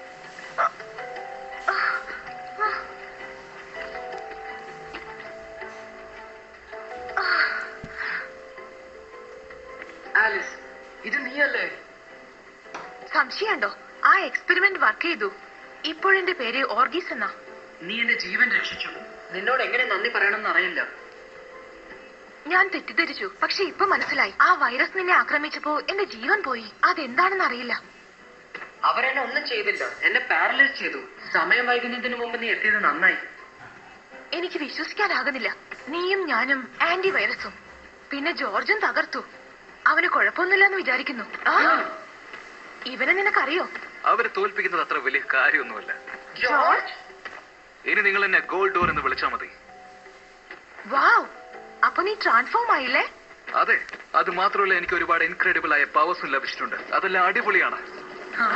ആലിസ് ഇത് നീയല്ലേ സംശയമുണ്ടോ ആ എക്സ്പെരിമെന്റ് വർക്ക് ചെയ്തു ഇപ്പോഴെന്റെ പേര് ഓർഗീസ് എന്നാ നീ എന്റെ ജീവൻ രക്ഷിച്ചു നിന്നോട് എങ്ങനെ നന്ദി പറയണമെന്ന് അറിയില്ല ഞാൻ തെറ്റിദ്ധരിച്ചു പക്ഷെ ഇപ്പൊ മനസ്സിലായി ആ വൈറസ് നിന്നെ ആക്രമിച്ചപ്പോ എന്റെ ജീവൻ പോയി അതെന്താണെന്ന് അറിയില്ല അവരെന്നെ ഒന്നും ചെയ്തില്ല എന്നെ പാരലൈസ് ചെയ്തു സമയം വൈകുന്നതിന് മുമ്പ് നീ എത്തിയത് നന്നായി എനിക്ക് വിശ്വസിക്കാനാകുന്നില്ല നീയും ഞാനും ആന്റി വൈറസും പിന്നെ ജോർജും തകർത്തു അവന് കുഴപ്പമൊന്നുമില്ലെന്ന് വിചാരിക്കുന്നു ആ ഇവനെ നിനക്കറിയോ അവരെ തോൽപ്പിക്കുന്നത് അത്ര വലിയ കാര്യമൊന്നുമല്ല ജോർജ് ഇനി നിങ്ങൾ എന്നെ ഗോൾഡ് ഡോർ എന്ന് വിളിച്ചാൽ മതി വാവ് അപ്പൊ നീ ട്രാൻസ്ഫോം ആയില്ലേ അതെ അത് മാത്രമല്ല എനിക്ക് ഒരുപാട് ഇൻക്രെഡിബിൾ ആയ പവേഴ്സും ലഭിച്ചിട്ടുണ്ട് അതെല്ലാം അടിപൊളിയാണ് ആ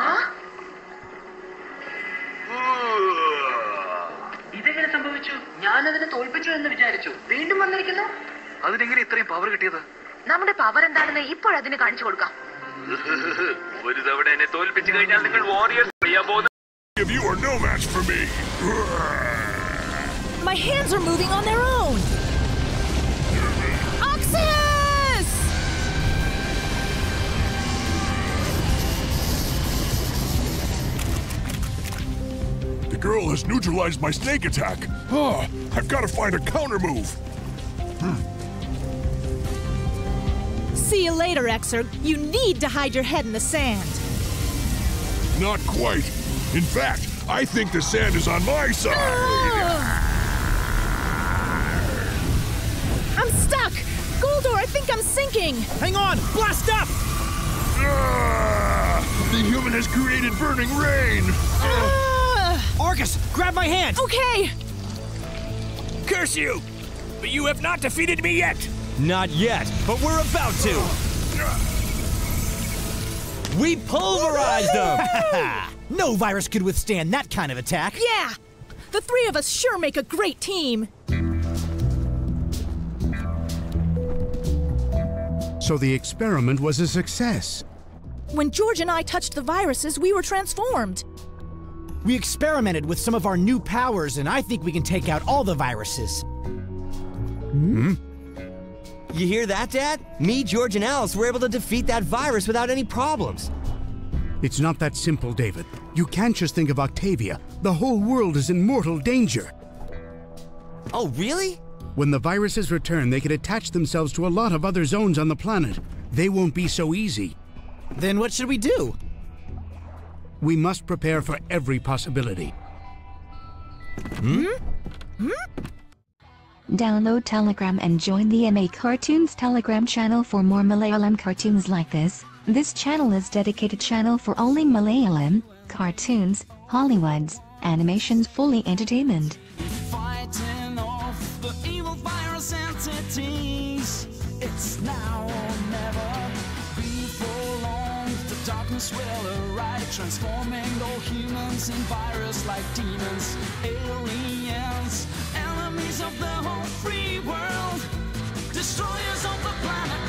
ഇതെങ്ങനെ സംഭവിച്ചു ഞാൻ അതിനെ തോൽപ്പിച്ചു എന്ന് വിചാരിച്ചു വീണ്ടും വന്നിരിക്കുന്നു അതിനെങ്ങനെ ഇത്രയും പവർ കിട്ടിയത് നമ്മുടെ പവർ എന്താണെന്ന് ഇപ്പോഴതിന് കാണിച്ചു കൊടുക്കാം ഒരു തവണ എന്നെ തോൽപ്പിച്ചു കഴിഞ്ഞാൽ നിങ്ങൾ വാരിയേഴ്സ് ചെയ്യാൻ പോകുന്ന If you are no match for me. My hands are moving on their own. Oxus! The girl has neutralized my snake attack. Oh, I've got to find a counter move. See you later, Exer. You need to hide your head in the sand. Not quite. In fact, I think the sand is on my side. I'm stuck! Goldor, I think I'm sinking! Hang on! Blast up! Ah, the human has created burning rain. Orcus, grab my hand! Okay! Curse you! But you have not defeated me yet! Not yet, but we're about to! We pulverized them! no virus could withstand that kind of attack. Yeah! The three of us sure make a great team. So the experiment was a success. When George and I touched the viruses, we were transformed. We experimented with some of our new powers, and I think we can take out all the viruses. Hmm? You hear that, Dad? Me, George, and Alice were able to defeat that virus without any problems. It's not that simple, David. You can't just think of Octavia. The whole world is in mortal danger. Oh, really? When the viruses return, they could attach themselves to a lot of other zones on the planet. They won't be so easy. Then what should we do? We must prepare for every possibility. Hmm? Download Telegram and join the MA Cartoons Telegram channel for more Malayalam cartoons like this. This channel is dedicated channel for only Malayalam cartoons, Hollywoods, animations, fully entertainment. Fighting off the evil virus entities. It's now or never. Before long, the darkness will arrive, transforming all humans in virus like demons, aliens, enemies of the whole free world, destroyers of the planet